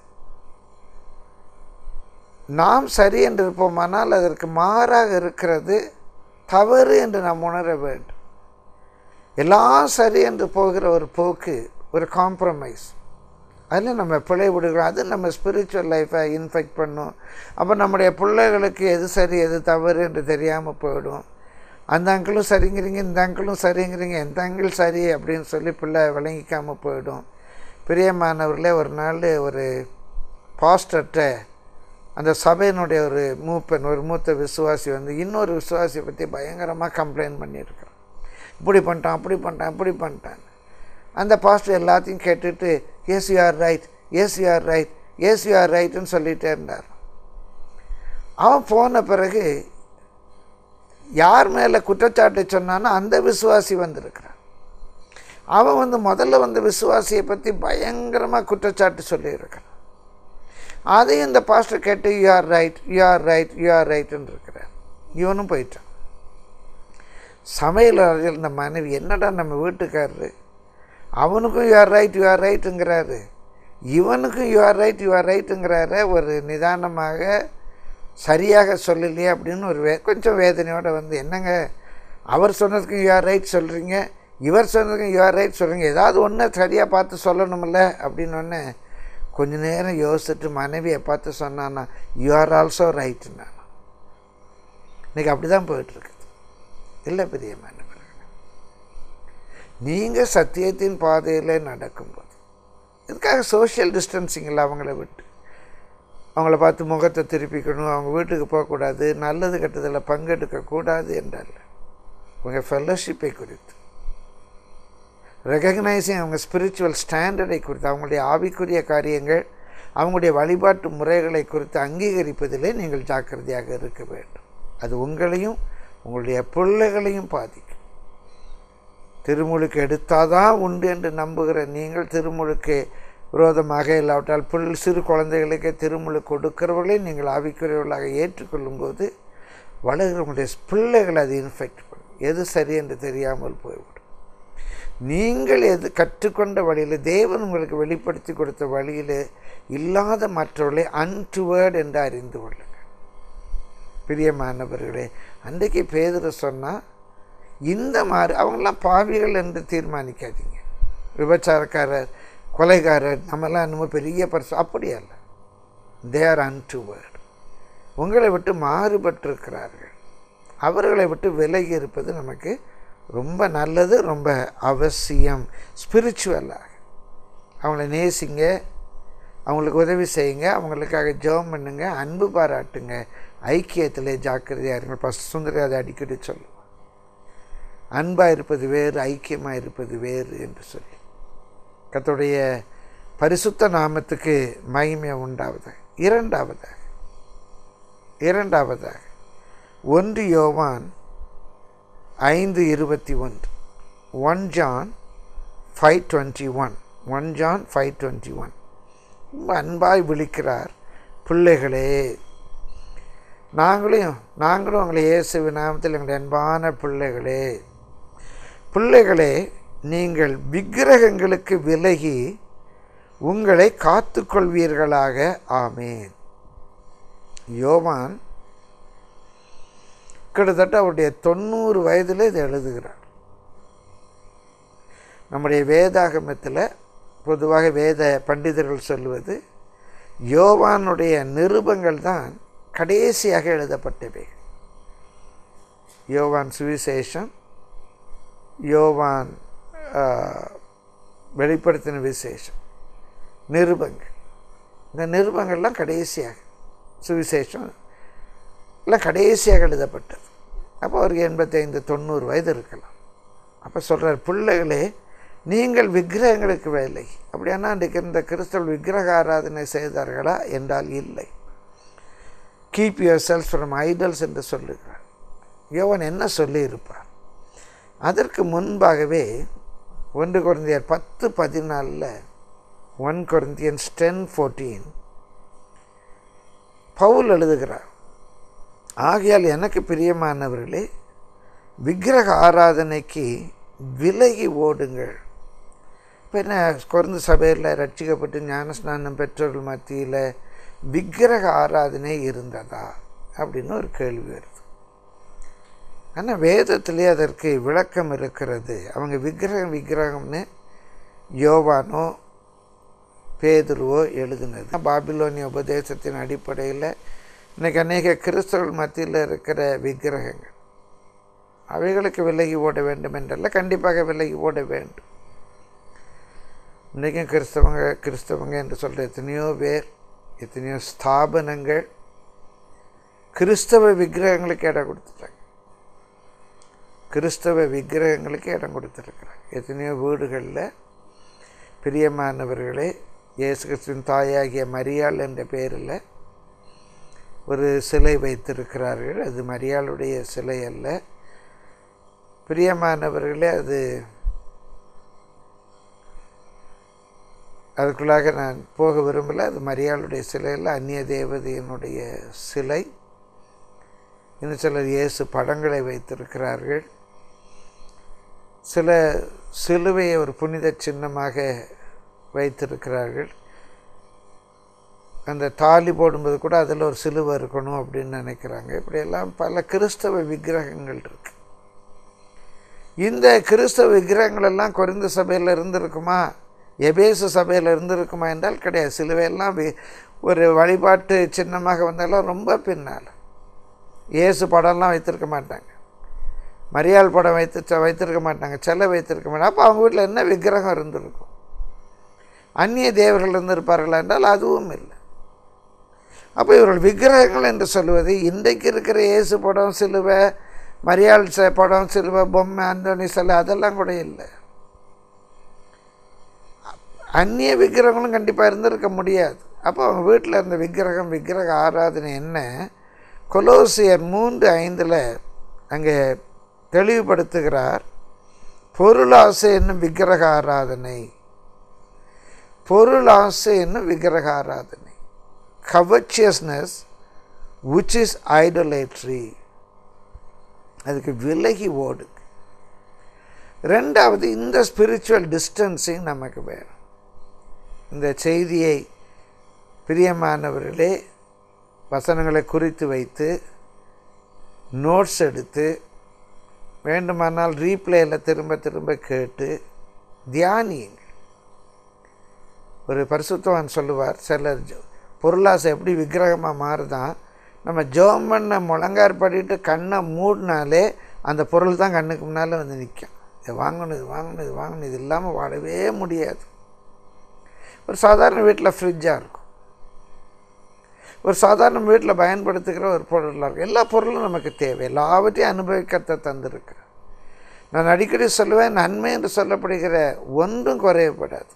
நாம் சரி என்று இருப்போமானால் அதற்கு மாறாக இருக்கிறது தவறு என்று நாம் உணர வேண்டும் எல்லாம் சரி என்று போகிற ஒரு போக்கு ஒரு காம்ப்ரமைஸ் அதில் நம்ம பிழை விடுகிறோம் அது நம்ம ஸ்பிரிச்சுவல் லைஃப்பை இன்ஃபெக்ட் பண்ணும் அப்போ நம்முடைய பிள்ளைகளுக்கு எது சரி எது தவறு என்று தெரியாமல் போயிடும் அந்த அங்கிளும் சரிங்கிறீங்க இந்த அங்கிளும் சரிங்கிறீங்க எந்த அங்கிள் சரி அப்படின்னு சொல்லி பிள்ளை விளங்கிக்காமல் போயிடும் பிரியமானவர்களே ஒரு நாள் ஒரு பாஸ்டர்கிட்ட அந்த சபையினுடைய ஒரு மூப்பன் ஒரு மூத்த விசுவாசி வந்து இன்னொரு விசுவாசியை பற்றி பயங்கரமாக கம்ப்ளைண்ட் பண்ணியிருக்கிறான் இப்படி பண்ணிட்டான் அப்படி பண்ணிட்டான் இப்படி பண்ணிட்டான் அந்த பாஸ்டர் எல்லாத்தையும் கேட்டுட்டு yes you are right yes you are right yes you are ரைட்டுன்னு சொல்லிகிட்டே இருந்தார் அவன் போன பிறகு யார் மேலே குற்றச்சாட்டை சொன்னானோ அந்த விசுவாசி வந்திருக்கிறான் அவன் வந்து முதல்ல வந்த விசுவாசியை பற்றி பயங்கரமாக குற்றச்சாட்டு சொல்லியிருக்கிறான் அதையும் இந்த பாஸ்டர் கேட்டு you are right you are right you are ரைட்டுன்னு இருக்கிறார் இவனும் போயிட்டான் சமையல் அறையில் இந்த மனைவி என்னடா நம்ம வீட்டுக்காரரு அவனுக்கும் you are right you are ரைட்டுங்கிறாரு இவனுக்கும் you are right you are ரைட்டுங்கிறாரு ஒரு நிதானமாக சரியாக சொல்லலையே அப்படின்னு ஒரு வே கொஞ்சம் வேதனையோடு வந்து என்னங்க அவர் சொன்னதுக்கு யூஆர் ரைட் சொல்கிறீங்க இவர் சொன்னதுக்கு யூஆர் ரைட் சொல்கிறீங்க ஏதாவது ஒன்று சரியாக பார்த்து சொல்லணுமில்ல அப்படின்னு ஒன்று கொஞ்ச நேரம் யோசிச்சுட்டு மனைவியை பார்த்து சொன்னான்னா யூ ஆர் ஆல்சோ ரைட் நான் இன்றைக்கி அப்படி தான் போயிட்டுருக்குது இல்லை பெரிய மாணவர்கள் நீங்கள் சத்தியத்தின் பாதையில் நடக்கும்போது இதுக்காக சோஷியல் டிஸ்டன்சிங் இல்லை அவங்கள விட்டு அவங்கள பார்த்து முகத்தை திருப்பிக்கணும் அவங்க வீட்டுக்கு போகக்கூடாது நல்லது கெட்டதில் பங்கெடுக்கக்கூடாது என்றல்ல உங்கள் ஃபெல்லோஷிப்பை குறித்து ரெகக்னைசிங் அவங்க ஸ்பிரிச்சுவல் ஸ்டாண்டர்டை குறித்து அவங்களுடைய ஆவிக்குரிய காரியங்கள் அவங்களுடைய வழிபாட்டு முறைகளை குறித்து அங்கீகரிப்பதிலே நீங்கள் ஜாக்கிரதையாக இருக்க வேண்டும் அது உங்களையும் உங்களுடைய பிள்ளைகளையும் பாதிக்கும் திருமுழுக்கு எடுத்தாதான் உண்டு என்று நம்புகிற நீங்கள் திருமுழுக்கு விரோதமாக இல்லாவிட்டால் புல் சிறு குழந்தைகளுக்கு திருமுழுக்கு கொடுக்கிறவர்களை நீங்கள் ஆவிக்குரியவர்களாக ஏற்றுக்கொள்ளும்போது வளர்கிறவங்களுடைய பிள்ளைகளை அது இன்ஃபெக்ட் பண்ணும் எது சரி என்று தெரியாமல் போய்விடும் நீங்கள் எது கற்றுக்கொண்ட வழியில் தேவன் உங்களுக்கு வெளிப்படுத்தி கொடுத்த வழியில் இல்லாத மற்றவர்களை அன்டுவேர்ட் என்று அறிந்து கொள்ளுங்கள் பிரியமானவர்களே அன்றைக்கு பேதர் சொன்னால் இந்த மாதிரி அவங்களாம் பாவிகள் என்று தீர்மானிக்காதீங்க விபச்சாரக்காரர் கொலைகாரர் நம்மெல்லாம் இன்னமும் பெரிய பரிசு அப்படி அல்ல தே ஆர் அன்டுவேர்ட் உங்களை விட்டு மாறுபட்டிருக்கிறார்கள் அவர்களை விட்டு விலகி இருப்பது நமக்கு ரொம்ப நல்லது ரொம்ப அவசியம் ஸ்பிரிச்சுவலாக அவங்கள நேசிங்க அவங்களுக்கு உதவி செய்யுங்க அவங்களுக்காக ஜெபம் பண்ணுங்க அன்பு பாராட்டுங்க ஐக்கியத்தில் ஜாக்கிரதையாக இருங்க ஃபஸ்ட் சுந்தரி அதை அடிக்கடி சொல்லுவோம் அன்பாக இருப்பது வேறு ஐக்கியமாக இருப்பது வேறு என்று சொல்லி கத்துடைய பரிசுத்த நாமத்துக்கு மகிமை உண்டாவதாக இரண்டாவதாக இரண்டாவதாக ஒன்று யோவான் ஐந்து இருபத்தி ஒன்று one John five twenty one one John five twenty one ரொம்ப அன்பாய் விழிக்கிறார் பிள்ளைகளே நாங்களும் நாங்களும் உங்களை இயேசு நாமத்தில் எங்களுடைய அன்பான பிள்ளைகளே பிள்ளைகளே நீங்கள் விக்கிரகங்களுக்கு விலகி உங்களை காத்துக்கொள்வீர்களாக ஆமேன் யோவான் கிட்டத்தட்ட அவருடைய தொண்ணூறு வயதில் இதை எழுதுகிறார் நம்முடைய வேதாகமத்தில் பொதுவாக வேத பண்டிதர்கள் சொல்லுவது யோவானுடைய நிருபங்கள் தான் கடைசியாக எழுதப்பட்டவை யோவான் சுவிசேஷம் யோவான் வெளிப்படுத்தின விசேஷம் நிருபங்கள் இந்த நிருபங்கள்லாம் கடைசியாக சுவிசேஷம் எல்லாம் கடைசியாக எழுதப்பட்டது அப்போ அவருக்கு எண்பத்தைந்து தொண்ணூறு வயது இருக்கலாம் அப்போ சொல்கிறார் பிள்ளைகளே நீங்கள் விக்கிரகங்களுக்கு வேலை அப்படியானா அன்றைக்கு இந்த கிறிஸ்தவ விக்கிரக ஆராதனை செய்தார்களா என்றால் இல்லை keep yourselves from idols என்று சொல்லுகிறார் யோவன் என்ன சொல்லியிருப்பார் அதற்கு முன்பாகவே ஒன்று குழந்தையர் பத்து பதினாலில் ஒன் குழந்தையன்ஸ் டென் ஃபோர்டீன் பவுல் எழுதுகிறார் ஆகையால் எனக்கு பிரியமானவர்களே விக்கிரக ஆராதனைக்கு விலகி ஓடுங்கள் இப்போ என்ன குறைந்த சபையில் ரட்சிக்கப்பட்டு ஞானஸ்நானம் பெற்றோர்கள் மத்தியில் விக்கிரக ஆராதனை இருந்ததா அப்படின்னு ஒரு கேள்வி வருது ஆனால் வேதத்திலே அதற்கு விளக்கம் இருக்கிறது அவங்க விக்கிரகம் விக்கிரகம்னு யோவானோ பேதுருவோ எழுதுனது பாபிலோனிய உபதேசத்தின் அடிப்படையில் இன்றைக்கி அநேக கிறிஸ்தவர்கள் மத்தியில் இருக்கிற விக்கிரகங்கள் அவைகளுக்கு விலகி ஓட வேண்டும் என்றல்ல கண்டிப்பாக விலகி ஓட வேண்டும் இன்றைக்கும் கிறிஸ்தவங்க கிறிஸ்தவங்க என்று சொல்கிற எத்தனையோ பேர் எத்தனையோ ஸ்தாபனங்கள் கிறிஸ்தவ விக்கிரகங்களுக்கு இடம் கொடுத்துட்டாங்க கிறிஸ்தவ விக்கிரகங்களுக்கு இடம் கொடுத்துருக்குறாங்க எத்தனையோ வீடுகளில் பிரியமானவர்களே இயேசு கிறிஸ்துவின் தாயாகிய மரியாள் என்ற பெயரில் ஒரு சிலை வைத்திருக்கிறார்கள் அது மரியாளுடைய சிலை அல்ல பிரியமானவர்களே அது அதுக்குள்ளாக நான் போக விரும்பலை அது மரியாளுடைய சிலையில் அந்நிய தேவதையினுடைய சிலை இன்னும் சிலர் இயேசு படங்களை வைத்திருக்கிறார்கள் சில சிலுவையை ஒரு புனித சின்னமாக வைத்திருக்கிறார்கள் அந்த தாலி போடும்போது கூட அதில் ஒரு சிலுவை இருக்கணும் அப்படின்னு நினைக்கிறாங்க இப்படியெல்லாம் பல கிறிஸ்தவ விக்கிரகங்கள் இருக்கு இந்த கிறிஸ்தவ விக்கிரகங்கள் எல்லாம் குறைந்த சபையில் இருந்திருக்குமா எபேசு சபையில் இருந்திருக்குமா என்றால் கிடையாது சிலுவையெல்லாம் வி- ஒரு வழிபாட்டு சின்னமாக வந்தாலும் ரொம்ப பின்னால் இயேசு படம்லாம் வைத்திருக்க மாட்டாங்க மரியாள் படம் வைத்து வைத்திருக்க மாட்டாங்க சிலை வைத்திருக்க மாட்டாங்க அப்போ அவங்க வீட்டில் என்ன விக்கிரகம் இருந்திருக்கும் அந்நிய தேவர்கள் இருந்திருப்பார்களா என்றால் அதுவும் இல்லை அப்போ இவர்கள் விக்கிரகங்கள் என்று சொல்லுவது இன்றைக்கு இருக்கிற இயேசு படம் சிலுவை மரியாள் ச- படம் சிலுவை பொம்மை அந்தோனி சிலை அதெல்லாம் கூட இல்லை அந்நிய விக்கிரகங்களும் கண்டிப்பாக இருந்திருக்க முடியாது அப்போ அவங்க வீட்டில் இருந்த விக்கிரகம் விக்கிரக ஆராதனை என்ன கொலோசியர் மூன்று ஐந்தில் அங்கே தெளிவுபடுத்துகிறார் பொருளாசை என்னும் விக்கிரக ஆராதனை பொருளாசை என்னும் விக்கிரக ஆராதனை கவச்சியஸ்னஸ் which இஸ் ஐடோலேட்ரி அதுக்கு விலகி ஓடு ரெண்டாவது இந்த ஸ்பிரிச்சுவல் டிஸ்டன்சிங் நமக்கு வேணும் இந்த செய்தியை பிரியமானவர்களே வசனங்களை குறித்து வைத்து நோட்ஸ் எடுத்து வேண்டுமானால் ரீப்ளேயில் திரும்ப திரும்ப கேட்டு தியானியுங்கள் ஒரு பரிசுத்தவான் சொல்லுவார் சிலர் ஜோ- பொருளாசை எப்படி விக்கிரகமாக மாறுதான் நம்ம ஜோம் பண்ண முழங்கார் பண்ணிட்டு கண்ணை மூடினாலே அந்த பொருள் தான் கண்ணுக்கு முன்னால் வந்து நிற்கும் இது வாங்கணும் இது வாங்கணும் இது வாங்கணும் இது இல்லாமல் வாழவே முடியாது ஒரு சாதாரண வீட்டில் ஃப்ரிட்ஜாக இருக்கும் ஒரு சாதாரண வீட்டில் பயன்படுத்துகிற ஒரு பொருளாக இருக்கும் எல்லா பொருளும் நமக்கு தேவை எல்லாவற்றையும் அனுபவிக்கத்தை தந்திருக்கிறேன் நான் அடிக்கடி சொல்லுவேன் நன்மை என்று சொல்லப்படுகிற ஒன்றும் குறையப்படாது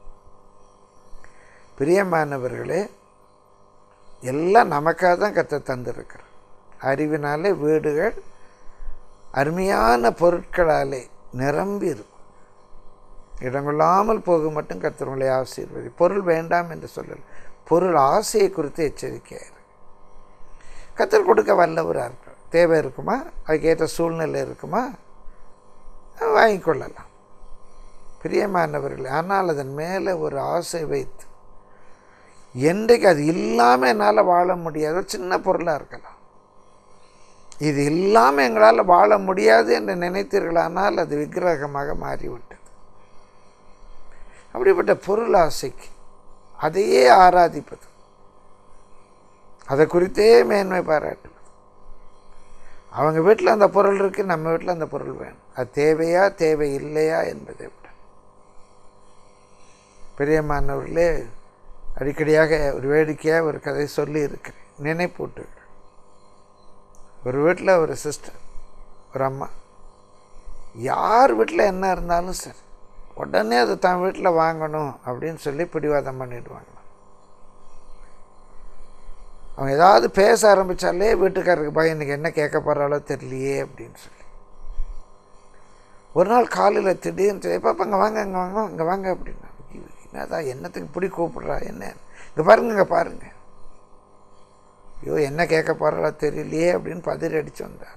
பிரியமானவர்களே எல்லாம் நமக்காக தான் கத்த தந்திருக்கிறோம் அறிவினாலே வீடுகள் அருமையான பொருட்களாலே நிரம்பி இருக்கும் இடங்கொள்ளாமல் போக மட்டும் கத்தவங்களை ஆசீர்வதி பொருள் வேண்டாம் என்று சொல்லல பொருள் ஆசையை குறித்து எச்சரிக்கையாக இருக்கு கத்தர் கொடுக்க வல்லவராக இருக்கிறார் தேவை இருக்குமா அதுக்கேற்ற சூழ்நிலை இருக்குமா வாங்கிக்கொள்ளலாம் பிரியமானவர்களே ஆனால் அதன் மேலே ஒரு ஆசை வைத்து என்றைக்கு அது இல்லாமல் என்னால் வாழ முடியாது ஒரு சின்ன பொருளாக இருக்கலாம் இது இல்லாமல் எங்களால் வாழ முடியாது என்று நினைத்தீர்களானால் அது விக்கிரகமாக மாறிவிட்டது அப்படிப்பட்ட பொருள் ஆசைக்கு அதையே ஆராதிப்பது அதை குறித்தே மேன்மை பாராட்டுவது அவங்க வீட்டில் அந்த பொருள் இருக்குது நம்ம வீட்டில் அந்த பொருள் வேணும் அது தேவையா தேவை இல்லையா என்பதை விட பிரியமானவர்களே அடிக்கடியாக ஒரு வேடிக்கையாக ஒரு கதை சொல்லி இருக்கிறேன் நினைப்பூட்டுகிறேன் ஒரு வீட்டில் ஒரு சிஸ்டர் ஒரு அம்மா யார் வீட்டில் என்ன இருந்தாலும் சரி உடனே அது தன் வீட்டில் வாங்கணும் அப்படின்னு சொல்லி பிடிவாதம் பண்ணிடுவாங்க அவங்க ஏதாவது பேச ஆரம்பித்தாலே வீட்டுக்காரருக்கு பயம் இன்னைக்கு என்ன கேட்க போகிறாளோ தெரியலையே அப்படின்னு சொல்லி ஒரு நாள் காலையில் திடீர்னு எப்போ இங்கே வாங்க இங்கே வாங்க இங்கே வாங்க அப்படின்னா என்னதான் என்னத்துக்கு இப்படி கூப்பிடுறா என்ன இங்கே பாருங்க இங்கே பாருங்க ஐயோ என்ன கேட்க போகிறாளோ தெரியலையே அப்படின்னு பதறி அடிச்சு வந்தார்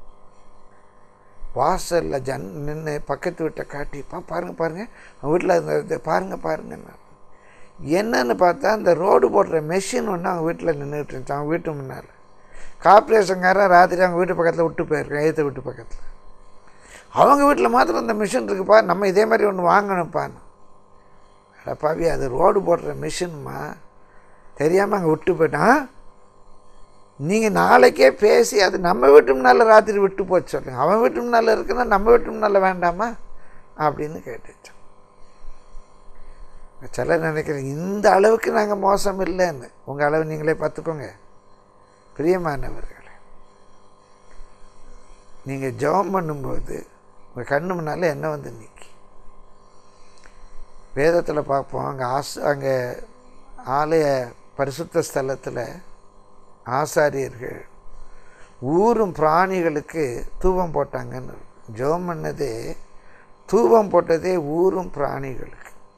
வாசலில் ஜன் நின்று பக்கத்து வீட்டை காட்டி பா பாருங்க பாருங்க அவங்க வீட்டில் இந்த இது பாருங்க பாருங்கன்னு என்னன்னு பார்த்தா அந்த ரோடு போடுற மெஷின் ஒன்று அவங்க வீட்டில் நின்றுட்டு இருந்துச்சு அவங்க வீட்டு முன்னால் கார்பரேஷன்காரன் ராத்திரி அவங்க வீட்டு பக்கத்தில் விட்டு போயிருக்கேன் எழுத்த வீட்டு பக்கத்தில் அவங்க வீட்டில் மாத்திரம் அந்த மிஷின் இருக்குப்பா நம்ம இதே மாதிரி ஒன்று வாங்கணும்ப்பான்னு அடப்பாவி அது ரோடு போடுற மிஷின்மா தெரியாமல் அங்கே விட்டு போயிட்டான் நீங்கள் நாளைக்கே பேசி அது நம்ம வீட்டு முன்னால் ராத்திரி விட்டு போச்சு சொல்லுங்க அவன் வீட்டு முன்னால் இருக்குன்னா நம்ம வீட்டு முன்னால் வேண்டாமா அப்படின்னு கேட்டுச்சோம் சிலர் நினைக்கிறேன் இந்த அளவுக்கு நாங்கள் மோசம் இல்லைன்னு உங்கள் அளவு நீங்களே பார்த்துக்கோங்க பிரியமானவர்களே நீங்கள் ஜெபம் பண்ணும்போது உங்கள் கண்ணு முன்னால் என்ன வந்து நிற்கி வேதத்தில் பார்ப்போம் அங்கே ஆஸ் அங்கே ஆலய பரிசுத்த ஸ்தலத்தில் ஆசாரியர்கள் ஊரும் பிராணிகளுக்கு தூபம் போட்டாங்கன்னு ஜெபம் பண்ணதே தூபம் போட்டதே ஊரும் பிராணிகளுக்கு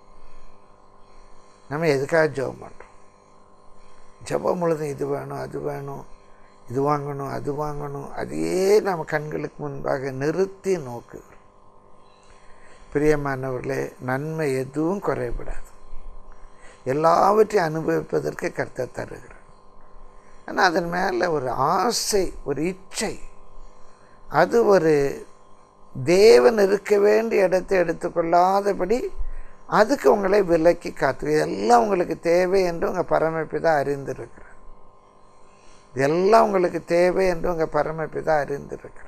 நம்ம எதுக்காக ஜெபம் பண்ணுறோம் ஜெபம் முழுதும் இது வேணும் அது வேணும் இது வாங்கணும் அது வாங்கணும் அதையே நம்ம கண்களுக்கு முன்பாக நிறுத்தி நோக்குகிறோம் பிரியமானவர்களே நன்மை எதுவும் குறைபடாது எல்லாவற்றையும் அனுபவிப்பதற்கு கர்த்தர் தருகிறார் ஆனால் அதன் மேலே ஒரு ஆசை ஒரு இச்சை அது ஒரு தேவன் இருக்க வேண்டிய இடத்தை எடுத்துக்கொள்ளாதபடி அதுக்கு உங்களை விலக்கி காத்து இதெல்லாம் உங்களுக்கு தேவை என்று உங்கள் பரமபிதா அறிந்திருக்கிறார் இதெல்லாம் உங்களுக்கு தேவை என்று உங்கள் பரமபிதா அறிந்திருக்கிறார்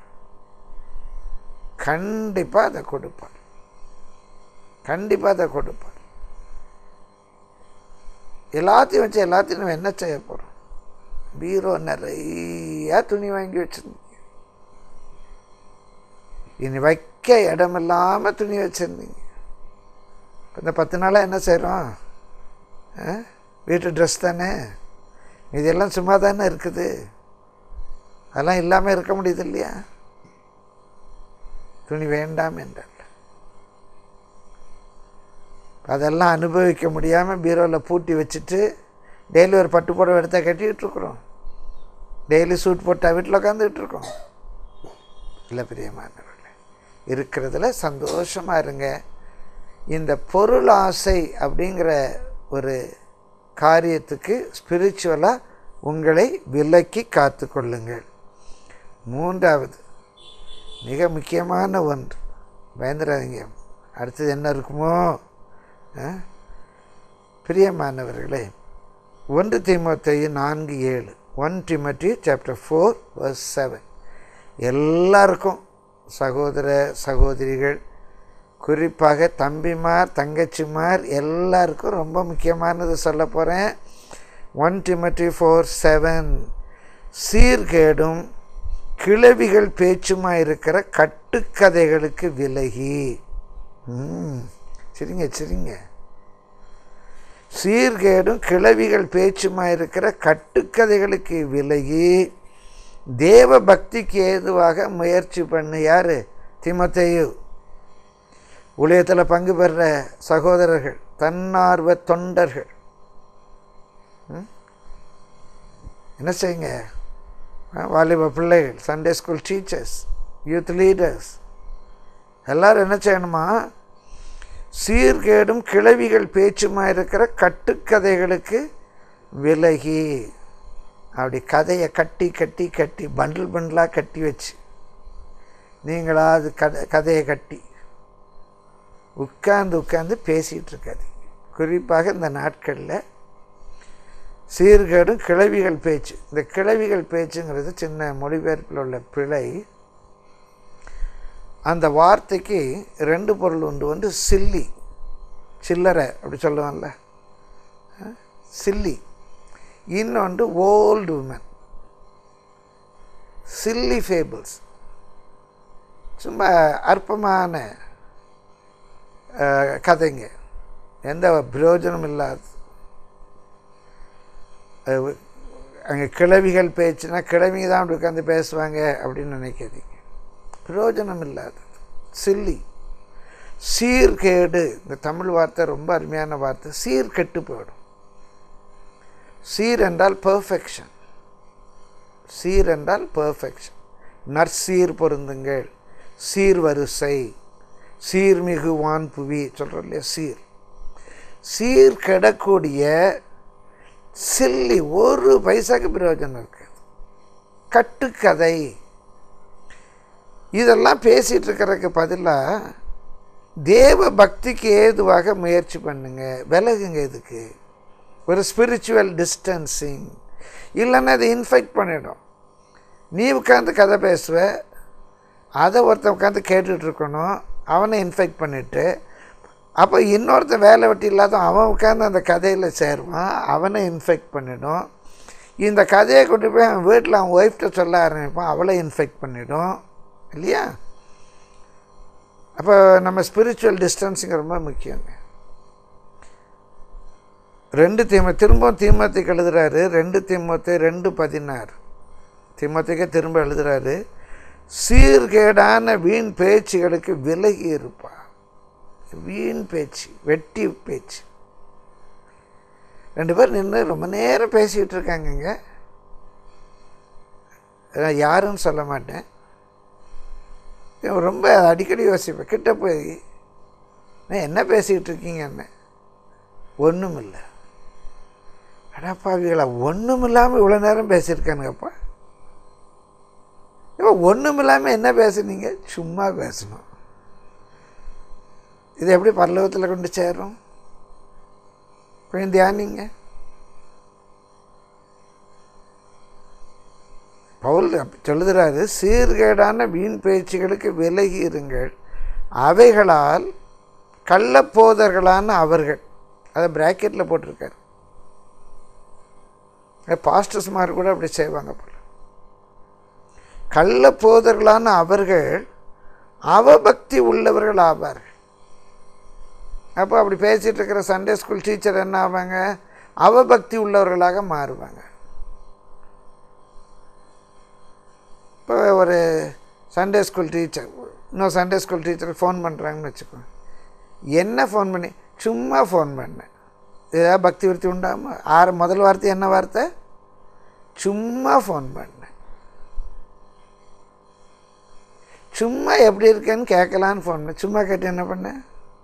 கண்டிப்பாக அதை கொடுப்பார் கண்டிப்பாக அதை கொடுப்பார் எல்லாத்தையும் வச்சு எல்லாத்தையும் நம்ம என்ன செய்ய போகிறோம் பீரோ நிறையா துணி வாங்கி வச்சுருந்தீங்க இனி வைக்க இடமில்லாமல் துணி வச்சுருந்தீங்க இந்த பத்து நாளாக என்ன செய்கிறோம் வீட்டு ட்ரெஸ் தானே இதெல்லாம் சும்மா தானே இருக்குது அதெல்லாம் இல்லாமல் இருக்க முடியுது இல்லையா துணி வேண்டாம் என்றால் அதெல்லாம் அனுபவிக்க முடியாமல் பீரோவில் பூட்டி வச்சுட்டு டெய்லி ஒரு பட்டு புடவை எடுத்தால் கட்டிக்கிட்டு இருக்கிறோம் டெய்லி சூட் போட்டால் வீட்டில் உட்காந்துக்கிட்டு இருக்கோம் இல்லை பிரியமானவர்களே இருக்கிறதுல சந்தோஷமாக இருங்க இந்த பொருள் ஆசை அப்படிங்கிற ஒரு காரியத்துக்கு ஸ்பிரிச்சுவலாக உங்களை விலக்கி காத்து கொள்ளுங்கள் மூன்றாவது மிக முக்கியமான ஒன்று பயந்துடாதீங்க அடுத்தது என்ன இருக்குமோ ஆ? பிரியமானவர்களே ஒன்று தீமோத்தேயு நான்கு ஏழு one Timothy chapter four verse seven எல்லாருக்கும் சகோதர சகோதரிகள் குறிப்பாக தம்பிமார் தங்கச்சிமார் எல்லாருக்கும் ரொம்ப முக்கியமானது சொல்ல போகிறேன் ஒன் டிமட்டி ஃபோர் செவன் சீர்கேடும் கிளவிகள் பேச்சுமா இருக்கிற கட்டுக்கதைகளுக்கு விலகி ம், சரிங்க சரிங்க சீர்கேடும் கிளவிகள் பேச்சுமா இருக்கிற கட்டுக்கதைகளுக்கு விலகி தேவ பக்திக்கு ஏதுவாக முயற்சி பண்ணு யார் திமத்தையு ஊழியத்தில் பங்கு பெறுற சகோதரர்கள் தன்னார்வ தொண்டர்கள் ம்? என்ன செய்யுங்க ஆ, வாலிப பிள்ளைகள் Sunday school teachers youth leaders எல்லாரும் என்ன செய்யணுமா சீர்கேடும் கிளவிகள் பேச்சுமா இருக்கிற கட்டுக்கதைகளுக்கு விலகி அப்படி கதையை கட்டி கட்டி கட்டி பண்டில் பண்டிலாக கட்டி வச்சு நீங்களா அது கதை கதையை கட்டி உட்கார்ந்து உட்கார்ந்து பேசிகிட்டு இருக்காது குறிப்பாக இந்த நாட்களில் சீர்கேடும் கிளவிகள் பேச்சு இந்த கிளவிகள் பேச்சுங்கிறது சின்ன மொழிபெயர்ப்பில் உள்ள பிழை அந்த வார்த்தைக்கு ரெண்டு பொருள் உண்டு ஒன்று சில்லி சில்லறை அப்படி சொல்லுவான்ல அஹ், சில்லி இன்னொன்று ஓல்டு உமன் சில்லி ஃபேபிள்ஸ் சும்மா அற்பமான அஹ், கதைங்க எந்த பிரயோஜனம் இல்லாது அங்கே கிழவிகள் பேச்சுனா கிழவிங்க தான் அப்படி உட்காந்து பேசுவாங்க அப்படின்னு நினைக்காதீங்க பிரயோஜனம் இல்லாதது சில்லி சீர்கேடு இந்த தமிழ் வார்த்தை ரொம்ப அருமையான வார்த்தை சீர்கெட்டு போயிடும் சீர் என்றால் பெர்ஃபெக்ஷன் சீர் என்றால் பெர்ஃபெக்ஷன் நற்சீர் பொருந்துங்கள் சீர்வரிசை சீர்மிகுவான் புவி சொல்கிறோம் இல்லையா சீர் சீர் கெடக்கூடிய சில்லி ஒரு பைசாக்கு பிரயோஜனம் இருக்காது கட்டுக்கதை இதெல்லாம் பேசிகிட்டு இருக்கிறதுக்கு பதிலாக தேவ பக்திக்கு ஏதுவாக முயற்சி பண்ணுங்க விலகுங்க இதுக்கு ஒரு ஸ்பிரிச்சுவல் டிஸ்டன்சிங் இல்லைன்னா அதை இன்ஃபெக்ட் பண்ணிடும் நீ உட்காந்து கதை பேசுவ அதை ஒருத்தன் உட்காந்து கேட்டுட்டு இருக்கணும் அவனை இன்ஃபெக்ட் பண்ணிவிட்டு அப்போ இன்னொருத்தன் வேலை வெட்டி இல்லாத அவன் உட்காந்து அந்த கதையில் சேருவான் அவனை இன்ஃபெக்ட் பண்ணிடும் இந்த கதையை கொண்டு போய் அவன் வீட்டில் அவன் ஒய்ஃப்ட்ட சொல்ல ஆரம்பிப்பான் அவளை இன்ஃபெக்ட் பண்ணிடும் இல்லையா அப்போ நம்ம ஸ்பிரிச்சுவல் டிஸ்டன்ஸுங்க ரொம்ப முக்கியங்க ரெண்டு தீம திரும்பவும் தீமத்துக்கு எழுதுறாரு ரெண்டு தீமத்து ரெண்டு பதினாறு தீமத்துக்கே திரும்ப எழுதுறாரு சீர்கேடான வீண் பேச்சுகளுக்கு விலகி இருப்பா வீண் பேச்சு வெட்டி பேச்சு ரெண்டு பேர் நின்று ரொம்ப நேரம் பேசிக்கிட்டு இருக்காங்கங்க நான் யாருன்னு சொல்ல மாட்டேன் இவன் ரொம்ப அடிக்கடி யோசிப்பேன் கிட்ட போய் நான் என்ன பேசிக்கிட்டு இருக்கீங்க என்ன ஒன்றும் இல்லை அடப்பாவிகளா ஒன்றும் இல்லாமல் இவ்வளோ நேரம் பேசியிருக்கானுங்கப்பா இப்போ ஒன்றும் இல்லாமல் என்ன பேசுனீங்க சும்மா பேசணும் இது எப்படி பரலோகத்தில் கொண்டு சேரும் கொஞ்சம் தியானிங்க பவுல் சொல்லுகிறாரு சீர்கேடான வீண் பேச்சுகளுக்கு விலகி இருங்கள் அவைகளால் கள்ளப்போதர்களான அவர்கள் அதை பிராக்கெட்டில் போட்டிருக்காரு பாஸ்டர்ஸ்மார் கூட அப்படி செய்வாங்க போல கள்ளப்போதர்களான அவர்கள் அவபக்தி உள்ளவர்கள் ஆவார்கள் அப்போ அப்படி பேசிகிட்டு இருக்கிற சண்டே ஸ்கூல் டீச்சர் என்ன ஆவாங்க அவபக்தி உள்ளவர்களாக மாறுவாங்க இப்போ ஒரு சண்டே ஸ்கூல் டீச்சர் இன்னும் சண்டே ஸ்கூல் டீச்சருக்கு ஃபோன் பண்ணுறாங்கன்னு வச்சுக்கோங்க என்ன ஃபோன் பண்ணி சும்மா ஃபோன் பண்ணேன் ஏதாவது பக்தி விருத்தி உண்டாமல் ஆறு முதல் வார்த்தை என்ன வார்த்தை சும்மா ஃபோன் பண்ணேன் சும்மா எப்படி இருக்கேன்னு கேட்கலான்னு ஃபோன் பண்ணேன் சும்மா கேட்டு என்ன பண்ணேன்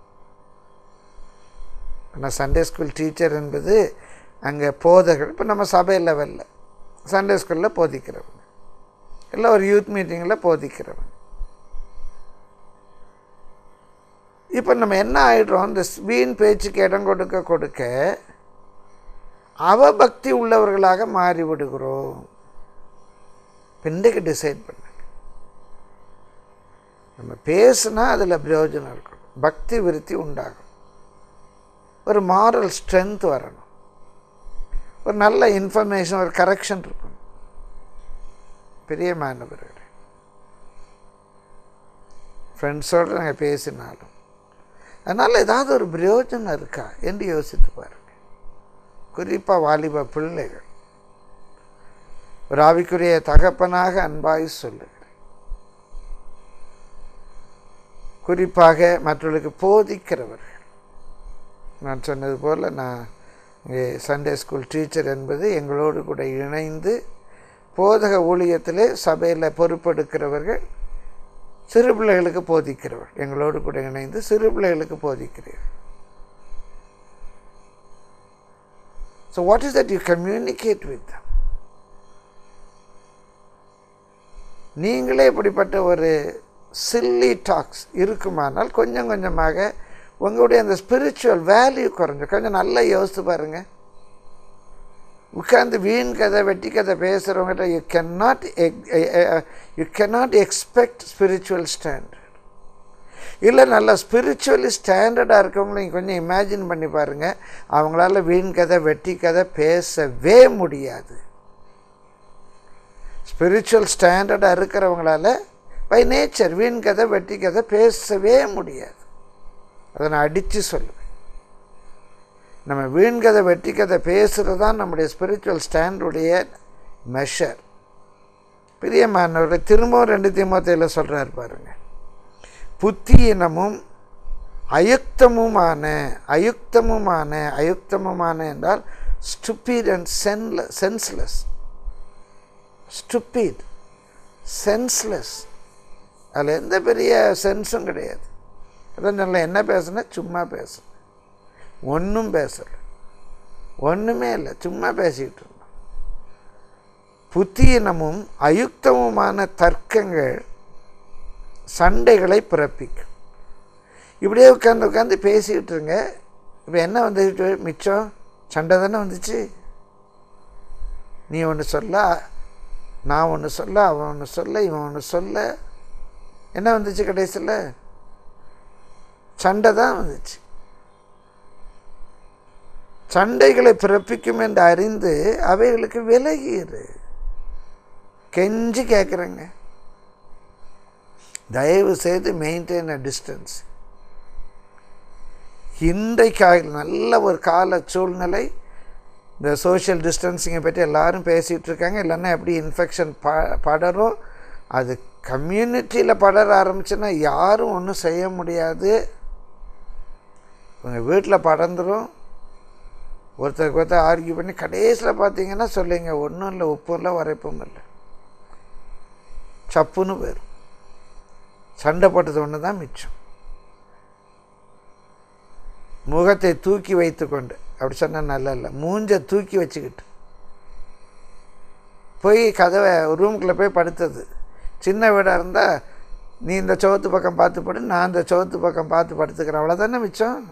நான் சண்டே ஸ்கூல் டீச்சர் என்பது அங்கே போதகர் இப்போ நம்ம சபை லெவலில் சண்டே ஸ்கூலில் போதிக்கிறவங்க இல்லை ஒரு யூத் மீட்டிங்கில் போதிக்கிறவங்க இப்போ நம்ம என்ன ஆகிடுறோம் இந்த வீண் பேச்சுக்கு இடம் கொடுக்க கொடுக்க அவபக்தி உள்ளவர்களாக மாறி விடுகிறோம் பின்னுக்கு டிசைட் பண்ண நம்ம பேசுனா அதில் பிரயோஜனம் இருக்கணும் பக்தி விருத்தி உண்டாகும் ஒரு மாரல் ஸ்ட்ரென்த் வரணும் ஒரு நல்ல இன்ஃபர்மேஷன் ஒரு கரெக்ஷன் இருக்கணும் பெரிய மாணவர்களே ஃப்ரெண்ட்ஸோடு நாங்கள் பேசினாலும் அதனால் ஏதாவது ஒரு பிரயோஜனம் இருக்கா என்று யோசித்து பாருங்கள் குறிப்பாக வாலிப பிள்ளைகள் ஒரு ஆவிக்குரிய தகப்பனாக அன்பாய் சொல்லுகிறேன் குறிப்பாக மற்றவர்களுக்கு போதிக்கிறவர்கள் நான் சொன்னது போல் நான் இங்கே சண்டே ஸ்கூல் டீச்சர் என்பது எங்களோடு கூட இணைந்து போதக ஊழியத்திலே சபையில் பொறுப்பெடுக்கிறவர்கள் சிறு பிள்ளைகளுக்கு போதிக்கிறவர் எங்களோடு கூட இணைந்து சிறு பிள்ளைகளுக்கு போதிக்கிறீர்கள் so what is that you communicate with them நீங்களே இப்படிப்பட்ட ஒரு சில்லி டாக்ஸ் இருக்குமானால் கொஞ்சம் கொஞ்சமாக உங்களுடைய அந்த ஸ்பிரிச்சுவல் வேல்யூ குறைஞ்சு கொஞ்சம் நல்லா யோசித்து பாருங்கள் உட்காந்து வீண் கதை வெட்டி கதை பேசுகிறவங்ககிட்ட you can not you cannot expect spiritual standard இல்லை நல்லா ஸ்பிரிச்சுவலி ஸ்டாண்டர்டாக இருக்கவங்கள நீங்கள் கொஞ்சம் இமேஜின் பண்ணி பாருங்கள் அவங்களால வீண் கதை வெட்டி கதை பேசவே முடியாது ஸ்பிரிச்சுவல் ஸ்டாண்டர்டாக இருக்கிறவங்களால பை நேச்சர் வீண் கதை வெட்டி கதை பேசவே முடியாது அதை நான் அடித்து சொல்லுவேன் நம்ம வீண் கதை வெட்டி கதை பேசுகிறது தான் நம்முடைய ஸ்பிரிச்சுவல் ஸ்டாண்டுடைய மெஷர் பிரியமானவரை திரும்பவும் ரெண்டு திமுத்தையில் சொல்கிறார் பாருங்க புத்தியினமும் அயுக்தமுமான அயுக்தமுமான அயுக்தமுமான என்றால் stupid and sense senseless stupid senseless அதில் எந்த பெரிய சென்ஸும் கிடையாது அதான் சொல்ல என்ன பேசுனா சும்மா பேசணும் ஒன்றும் பேசலை ஒன்றுமே இல்லை சும்மா பேசிக்கிட்டு இருந்தோம் புத்தியினமும் அயுக்தமுமான தர்க்கங்கள் சண்டைகளை பிறப்பிக்கும் இப்படியே உட்காந்து உட்காந்து பேசிக்கிட்டு இருங்க இப்போ என்ன வந்துச்சு மிச்சம் சண்டை தானே வந்துச்சு நீ ஒன்று சொல்ல நான் ஒன்று சொல்ல அவன் ஒன்று சொல்ல இவன் ஒன்று சொல்ல என்ன வந்துச்சு கடைசியில் சண்டை தான் வந்துச்சு சண்டைகளை பிறப்பிக்கும் என்று அறிந்து அவைகளுக்கு விலகிடு கெஞ்சி கேட்குறேங்க தயவு செய்து மெயின்டைன் அ டிஸ்டன்ஸ் இன்றைக்காக நல்ல ஒரு கால சூழ்நிலை இந்த சோஷியல் டிஸ்டன்சிங்கை பற்றி எல்லாரும் பேசிகிட்டு இருக்காங்க இல்லைன்னா எப்படி இன்ஃபெக்ஷன் ப படரும் அது கம்யூனிட்டியில் படர ஆரம்பிச்சுன்னா யாரும் ஒன்றும் செய்ய முடியாது உங்கள் வீட்டில் படர்ந்துடும் ஒருத்தருக்கு ஒருத்தர் ஆர்கியூ பண்ணி கடைசியில் பார்த்தீங்கன்னா சொல்லுங்க ஒன்றும் இல்லை உப்பும் இல்லை வரைப்பும் இல்லை சப்புன்னு போயிடும் சண்டை போட்டது ஒன்று தான் மிச்சம் முகத்தை தூக்கி வைத்து கொண்டு அப்படி சொன்னால் நல்லா இல்லை மூஞ்ச தூக்கி வச்சுக்கிட்டு போய் கதவை ரூமுக்குள்ளே போய் படுத்தது சின்ன வீடாக இருந்தால் நீ இந்த சோத்து பக்கம் பார்த்து படு நான் இந்த சோத்து பக்கம் பார்த்து படுத்துக்கிறேன் அவ்வளோதானே மிச்சம்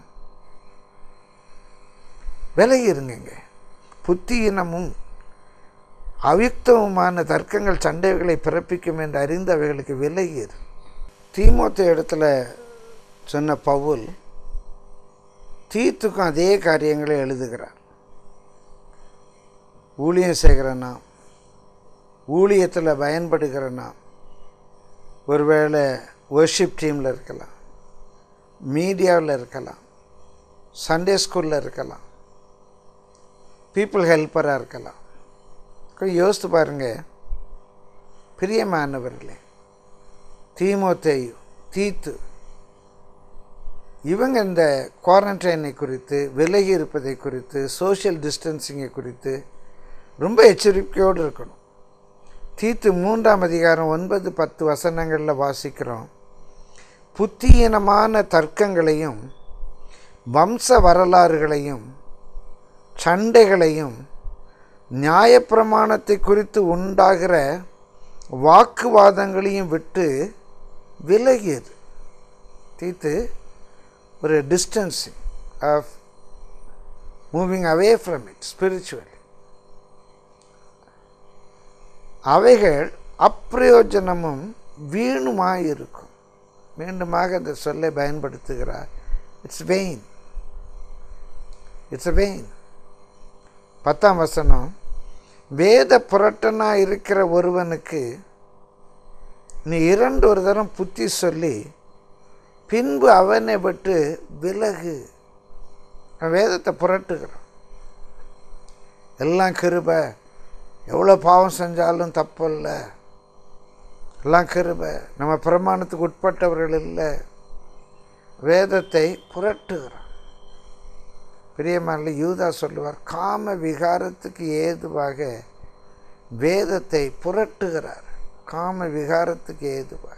விலகி இருங்கங்க புத்தியினமும் அயுக்தமுமான தர்க்கங்கள் சண்டைகளை பிறப்பிக்கும் என்று அறிந்தவைகளுக்கு விலகி இரு தீமோத்த இடத்துல சொன்ன பவுல் தீத்துக்கும் அதே காரியங்களை எழுதுகிறார் ஊழியம் செய்கிறனா ஊழியத்தில் பயன்படுகிறனா ஒருவேளை ஒர்ஷிப் டீமில் இருக்கலாம் மீடியாவில் இருக்கலாம் சண்டே ஸ்கூலில் இருக்கலாம் பீப்புள் ஹெல்ப்பராக இருக்கலாம் கொஞ்சம் யோசித்து பாருங்க பிரியமானவர்களே தீமோத்தேயு தீத்து இவங்க இந்த குவாரண்டைனை குறித்து விலகி இருப்பதை குறித்து சோஷியல் டிஸ்டன்சிங்கை குறித்து ரொம்ப எச்சரிக்கையோடு இருக்கணும் தீத்து மூன்றாம் அதிகாரம் ஒன்பது பத்து வசனங்களில் வாசிக்கிறோம் புத்தியீனமான தர்க்கங்களையும் வம்ச வரலாறுகளையும் சண்டைகளையும் நியாயப்பிரமாணத்தை குறித்து உண்டாகிற வாக்குவாதங்களையும் விட்டு விலகியது தீத்து ஒரு distancing of moving away from it spiritually அவைகள் அப்பிரயோஜனமும் வீணுமாய் இருக்கும் மீண்டுமாக அந்த சொல்லை பயன்படுத்துகிறார் இட்ஸ் வெயின் இட்ஸ் வெயின் பத்தாம் வசனம் வேத புரட்டனாக இருக்கிற ஒருவனுக்கு நீ இரண்டு ஒரு தரம் புத்தி சொல்லி பின்பு அவனை விட்டு விலகு அவன் வேதத்தை புரட்டுகிறான் எல்லாம் கிருபை எவ்வளோ பாவம் செஞ்சாலும் தப்பு இல்லை எல்லாம் கிருபை நம்ம பிரமாணத்துக்கு உட்பட்டவர்கள் இல்லை வேதத்தை புரட்டுகிறான் பிரியமான யூதா சொல்லுவார் காம விகாரத்துக்கு ஏதுவாக வேதத்தை புரட்டுகிறார் காம விகாரத்துக்கு ஏதுவாக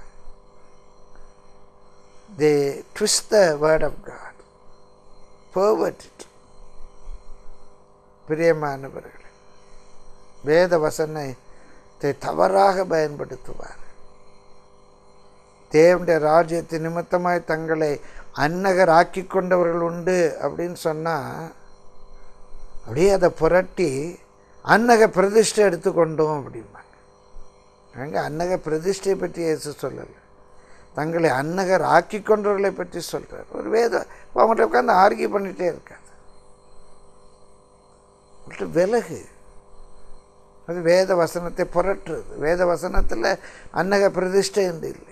they twist the word of God pervert it பிரியமானவர்கள் வேத வசனத்தை தவறாக பயன்படுத்துவார் தேவனுடைய ராஜ்யத்தின் நிமித்தமாய் தங்களை அன்னகர் ஆக்கி கொண்டவர்கள் உண்டு அப்படின்னு சொன்னால் அப்படியே அதை புரட்டி அன்னக பிரதிஷ்டை எடுத்துக்கொண்டோம் அப்படிம்பாங்க அங்கே அன்னக பிரதிஷ்டையை பற்றி இயேசு சொல்லலை தங்களை அன்னகர் ஆக்கி கொண்டவர்களை பற்றி சொல்கிறார் ஒரு வேதம் அவங்கள்ட்ட உட்காந்து ஆர்கியூ பண்ணிகிட்டே இருக்காது விட்டு விலகு அது வேத வசனத்தை புரட்டுறது வேத வசனத்தில் அன்னக பிரதிஷ்டை என்று இல்லை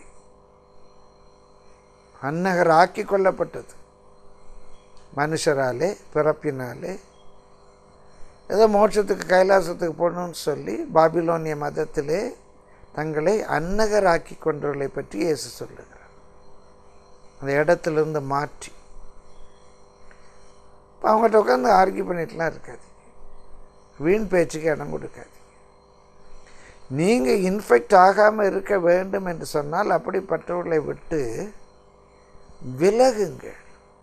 அன்னகர் ஆக்கி கொள்ளப்பட்டது மனுஷராலே பிறப்பினாலே ஏதோ மோட்சத்துக்கு கைலாசத்துக்கு போகணும்னு சொல்லி பாபிலோனிய மதத்திலே தங்களை அன்னகராக்கி கொண்டவர்களை பற்றி இயேசு சொல்லுகிறார் அந்த இடத்துலேருந்து மாற்றி இப்போ அவங்ககிட்ட உட்காந்து ஆர்கியூ பண்ணிட்டுலாம் இருக்காது வீண் பேச்சுக்கு இடம் கொடுக்காது நீங்கள் இன்ஃபெக்ட் ஆகாமல் இருக்க வேண்டும் என்று சொன்னால் அப்படிப்பட்டவர்களை விட்டு விலகுங்கள்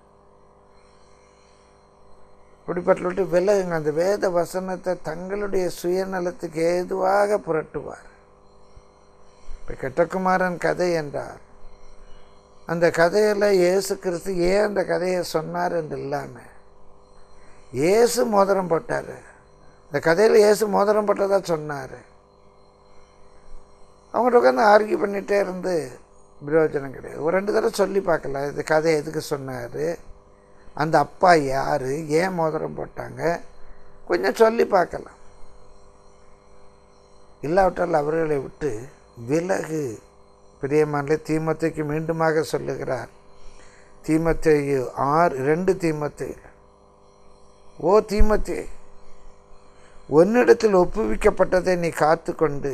அப்படிப்பட்ட விட்டு விலகுங்க அந்த வேத வசனத்தை தங்களுடைய சுயநலத்துக்கு ஏதுவாக புரட்டுவார் இப்போ கெட்டகுமாரன் கதை என்றால் அந்த கதையில் இயேசு கிறிஸ்து ஏன் அந்த கதையை சொன்னார் என்று இல்லாமல் இயேசு மோதிரம் போட்டார் இந்த கதையில் இயேசு மோதிரம் போட்டதாக சொன்னார் அவங்கள்ட்ட உட்காந்து ஆர்கியூ பண்ணிகிட்டே இருந்து பிரயோஜனம் கிடையாது ஒரு ரெண்டு தடவை சொல்லி பார்க்கலாம் இது கதை எதுக்கு சொன்னார் அந்த அப்பா யார் ஏன் மோதிரம் போட்டாங்க கொஞ்சம் சொல்லி பார்க்கலாம் இல்லாவிட்டால் அவர்களை விட்டு விலகு பிரியமானே தீமத்தைக்கு மீண்டுமாக சொல்லுகிறார் தீமத்தையு ஆறு ரெண்டு தீமத்தை ஓ தீமத்தே உன்னிடத்தில் ஒப்புவிக்கப்பட்டதை நீ காத்து கொண்டு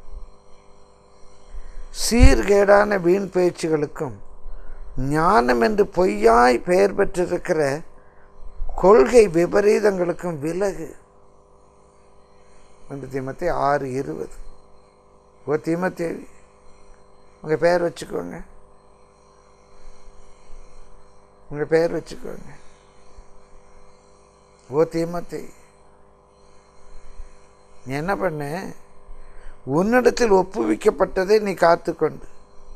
சீர்கேடான வீண் பேச்சுகளுக்கும் ஞானம் என்று பொய்யாய் பெயர் பெற்றிருக்கிற கொள்கை விபரீதங்களுக்கும் விலகு ரெண்டு தீமத்தை ஆறு இருபது ஓ தீமத்தேவி உங்கள் பெயர் வச்சுக்கோங்க உங்கள் பெயர் வச்சுக்கோங்க ஓ தீமத்தை நீ என்ன பண்ண உன்னிடத்தில் ஒப்புவிக்கப்பட்டதை நீ காத்துக்கொண்டு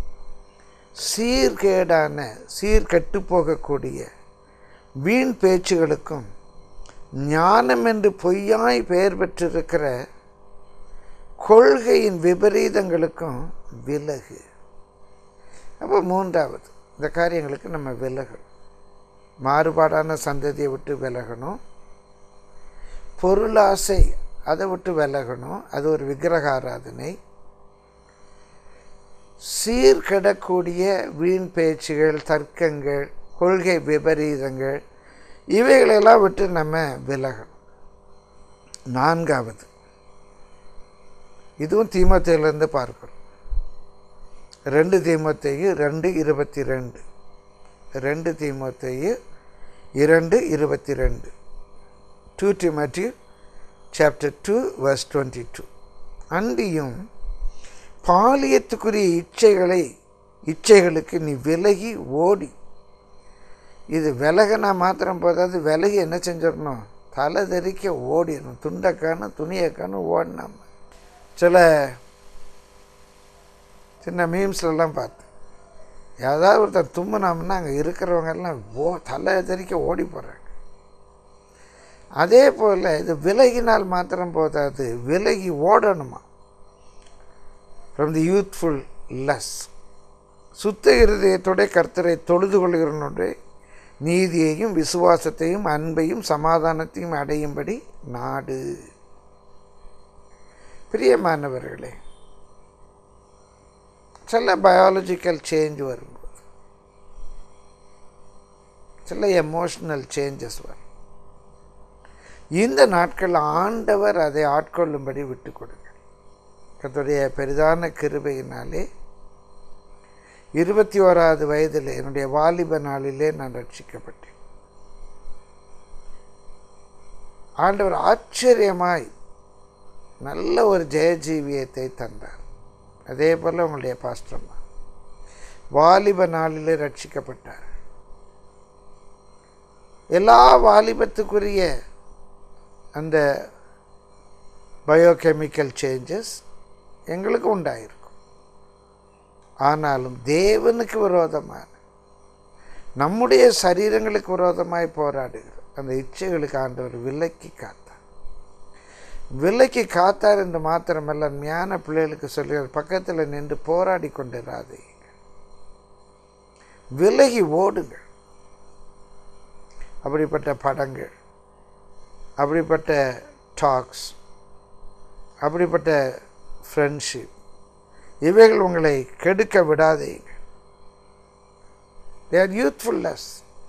சீர்கேடான சீர்கெட்டு போகக்கூடிய வீண் பேச்சுகளுக்கும் ஞானம் என்று பொய்யாய் பெயர் பெற்றிருக்கிற கொள்கையின் விபரீதங்களுக்கும் விலகு அப்போ மூன்றாவது இந்த காரியங்களுக்கு நம்ம விலகணும் மாறுபாடான சந்ததியை விட்டு விலகணும் பொருளாசை அதை விட்டு விலகணும் அது ஒரு விக்கிரக ஆராதனை சீர்கெடக்கூடிய வீண் பேச்சுகள் தர்க்கங்கள் கொள்கை விபரீதங்கள் இவைகளெல்லாம் விட்டு நம்ம விலகணும் நான்காவது இதுவும் தீமத்தையிலேருந்து பார்க்கிறோம் ரெண்டு தீமத்தையு ரெண்டு இருபத்தி ரெண்டு ரெண்டு தீமத்தையு இரண்டு இருபத்தி ரெண்டு two Timothy chapter two verse twenty two அன்றியும் பாலியத்துக்குரிய இச்சைகளை இச்சைகளுக்கு நீ விலகி ஓடி இது விலகினா மாத்திரம் போதாது விலகி என்ன செஞ்சிடணும் தலை தெறிக்க ஓடிடணும் துண்டைக்கானு துணியைக்கானு ஓடினாம சில சின்ன மீம்ஸ்லலாம் பார்த்தேன் ஏதாவது ஒருத்தர் தும்முனாம்னா அங்கே இருக்கிறவங்க எல்லாம் ஓ தலை தெறிக்க ஓடி போகிறாங்க அதே போல் இது விலகினால் மாத்திரம் போதாது விலகி ஓடணுமா ஃப்ரம் தி யூத்ஃபுல் லஸ் சுத்த இருதயத்தோட கர்த்தரை தொழுது கொள்கிறனுடைய நீதியையும் விசுவாசத்தையும் அன்பையும் சமாதானத்தையும் அடையும்படி நாடு பிரியமானவர்களே சில பயாலஜிக்கல் சேஞ்ச் வரும்போது சில எமோஷ்னல் சேஞ்சஸ் வரும் இந்த நாட்கள் ஆண்டவர் அதை ஆட்கொள்ளும்படி விட்டு கொடுங்க கர்த்தருடைய பெரிதான கிருபையினாலே இருபத்தி ஓராவது வயதில் என்னுடைய வாலிப நாளிலே நான் ரட்சிக்கப்பட்டேன் ஆண்டவர் ஆச்சரியமாய் நல்ல ஒரு ஜெயஜீவியத்தை தந்தார் அதே போல் உங்களுடைய பாஸ்டர்மா வாலிப நாளிலே ரட்சிக்கப்பட்டார் எல்லா வாலிபத்துக்குரிய அந்த பயோகெமிக்கல் சேஞ்சஸ் எங்களுக்கு உண்டாயிருக்கும் ஆனாலும் தேவனுக்கு விரோதமான நம்முடைய சரீரங்களுக்கு விரோதமாய் போராடுகிறோம் அந்த இச்சைகளுக்கு ஆண்டவர் விலக்கி காத்தார் விலக்கி காத்தார் என்று மாத்திரமல்ல ஞான பிள்ளைகளுக்கு சொல்கிறார் பக்கத்தில் நின்று போராடி கொண்டிராதீங்க விலகி ஓடுங்கள் அப்படிப்பட்ட படங்கள் அப்படிப்பட்ட டாக்ஸ் அப்படிப்பட்ட ஃப்ரெண்ட்ஷிப் இவைகள் உங்களை கெடுக்க விடாதீங்க தே ஆர் யூத்ஃபுல்லஸ்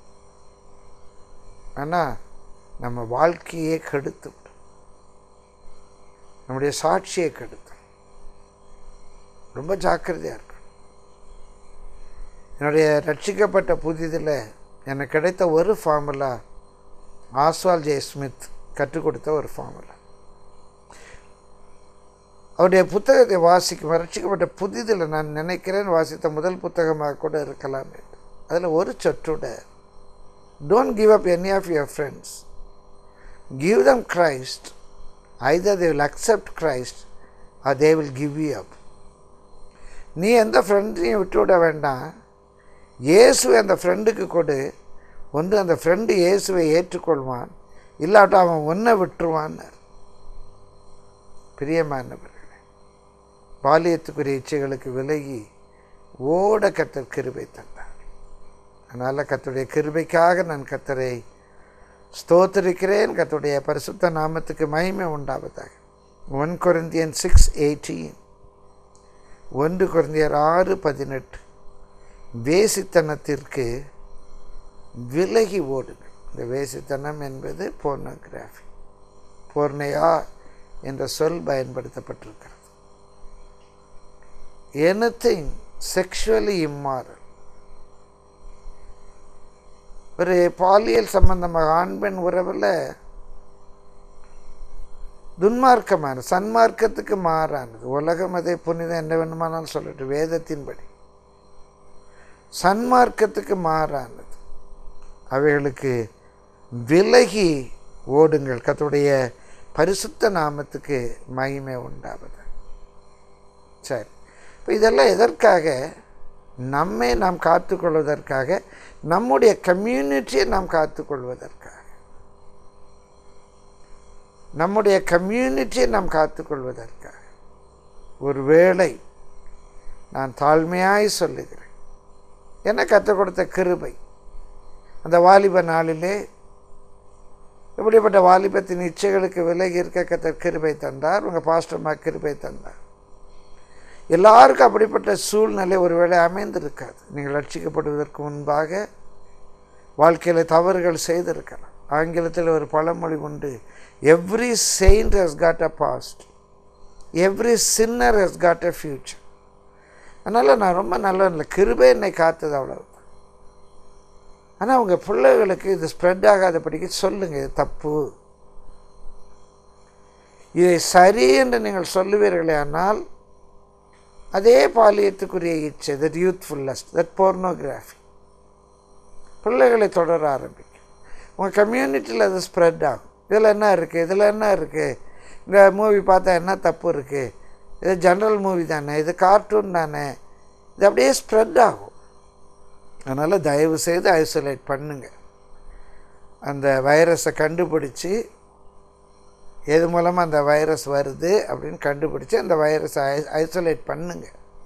ஆனால் நம்ம வாழ்க்கையே கெடுத்து விடும் நம்முடைய சாட்சியை கெடுத்து ரொம்ப ஜாக்கிரதையாக இருக்கணும் என்னுடைய ரட்சிக்கப்பட்ட புதிதில் எனக்கு கிடைத்த ஒரு ஃபார்முலா ஆஸ்வால் ஜே ஸ்மித் கற்றுக் கொடுத்த ஒரு ஃபார்முலா அவருடைய புத்தகத்தை வாசிக்கும் ரட்சிக்கப்பட்ட புதிதில் நான் நினைக்கிறேன் வாசித்த முதல் புத்தகமாக கூட இருக்கலாம் என்று அதில் ஒரு சொற்றோட don't give up any of your friends give them Christ either they will accept Christ or they will give you up நீ எந்த ஃப்ரெண்டையும் விட்டுவிட வேண்டாம் இயேசுவை அந்த ஃப்ரெண்டுக்கு கொடு ஒன்று அந்த ஃப்ரெண்டு இயேசுவை ஏற்றுக்கொள்வான் இல்லாட்டா அவன் ஒன்றை விட்டுருவான்னு பிரியமானவர்களே பாலியத்துக்குரிய இச்சைகளுக்கு விலகி ஓட கத்தர் கிருபை தந்தார் அதனால் கத்தருடைய கிருபைக்காக நான் கத்தரை ஸ்தோத்தரிக்கிறேன் கத்தருடைய பரிசுத்த நாமத்துக்கு மகிமை உண்டாவதாக ஒன் கொரிந்தியன் சிக்ஸ் எயிட்டீன் ஒன்று குறைந்தியர் ஆறு பதினெட்டு வேசித்தனத்திற்கு விலகி ஓடுங்கள் இந்த வேசித்தனம் என்பது போர்னோகிராஃபி போர்னையா என்ற சொல் பயன்படுத்தப்பட்டிருக்கிறது எனிதிங் செக்ஷுவலி இம்மாரல் ஒரு பாலியல் சம்பந்தமாக ஆண் பெண் உறவில் துன்மார்க்கமான சன்மார்க்கத்துக்கு மாறானது உலகம் அதை புனிதம் என்ன வேணுமானாலும் சொல்லட்டும் வேதத்தின்படி சன்மார்க்கத்துக்கு மாறானது அவைகளுக்கு விலகி ஓடுங்கள் கர்த்தருடைய பரிசுத்த நாமத்துக்கு மகிமை உண்டாவது சரி இப்போ இதெல்லாம் எதற்காக நம்மை நாம் காத்துக்கொள்வதற்காக நம்முடைய கம்யூனிட்டியை நாம் காத்துக்கொள்வதற்காக நம்முடைய கம்யூனிட்டியை நாம் காத்துக்கொள்வதற்காக ஒருவேளை நான் தாழ்மையாய் சொல்லுகிறேன் என்ன கற்றுக் கொடுத்த கிருபை அந்த வாலிப நாளிலே இப்படிப்பட்ட வாலிபத்தின் இச்சைகளுக்கு விலகி இருக்க கத்த கிருபை தந்தார் உங்கள் பாஸ்டர்மா கிருபை தந்தார் எல்லாருக்கும் அப்படிப்பட்ட சூழ்நிலை ஒருவேளை அமைந்திருக்காது நீங்கள் ரட்சிக்கப்படுவதற்கு முன்பாக வாழ்க்கையில் தவறுகள் செய்திருக்கலாம் ஆங்கிலத்தில் ஒரு பழமொழி உண்டு every saint has got a past every sinner has got a future அதனால் நான் ரொம்ப நல்ல இல்லை கிருபை என்னை காத்தது அவ்வளவு ஆனால் உங்கள் பிள்ளைகளுக்கு இது ஸ்ப்ரெட் ஆகாதபடிக்கு சொல்லுங்கள் இது தப்பு இதை சரி என்று நீங்கள் சொல்லுவீர்களே ஆனால் அதே பாலியத்துக்குரிய இச்சை தட் யூத்ஃபுல்லஸ்ட் தட் போர்னோகிராஃபி பிள்ளைகளை தொடர ஆரம்பிக்கும் உங்கள் கம்யூனிட்டியில் அது ஸ்ப்ரெட் ஆகும் இதில் என்ன இருக்குது இதில் என்ன இருக்குது இந்த மூவி பார்த்தா என்ன தப்பு இருக்குது இது ஜென்ரல் மூவி தானே இது கார்ட்டூன் தானே இது அப்படியே ஸ்ப்ரெட் ஆகும் அதனால் தயவு செய்து ஐசோலேட் பண்ணுங்க அந்த வைரஸை கண்டுபிடிச்சி எது மூலமாக அந்த வைரஸ் வருது அப்படின்னு கண்டுபிடிச்சி அந்த வைரஸை ஐ ஐசோலேட் பண்ணுங்க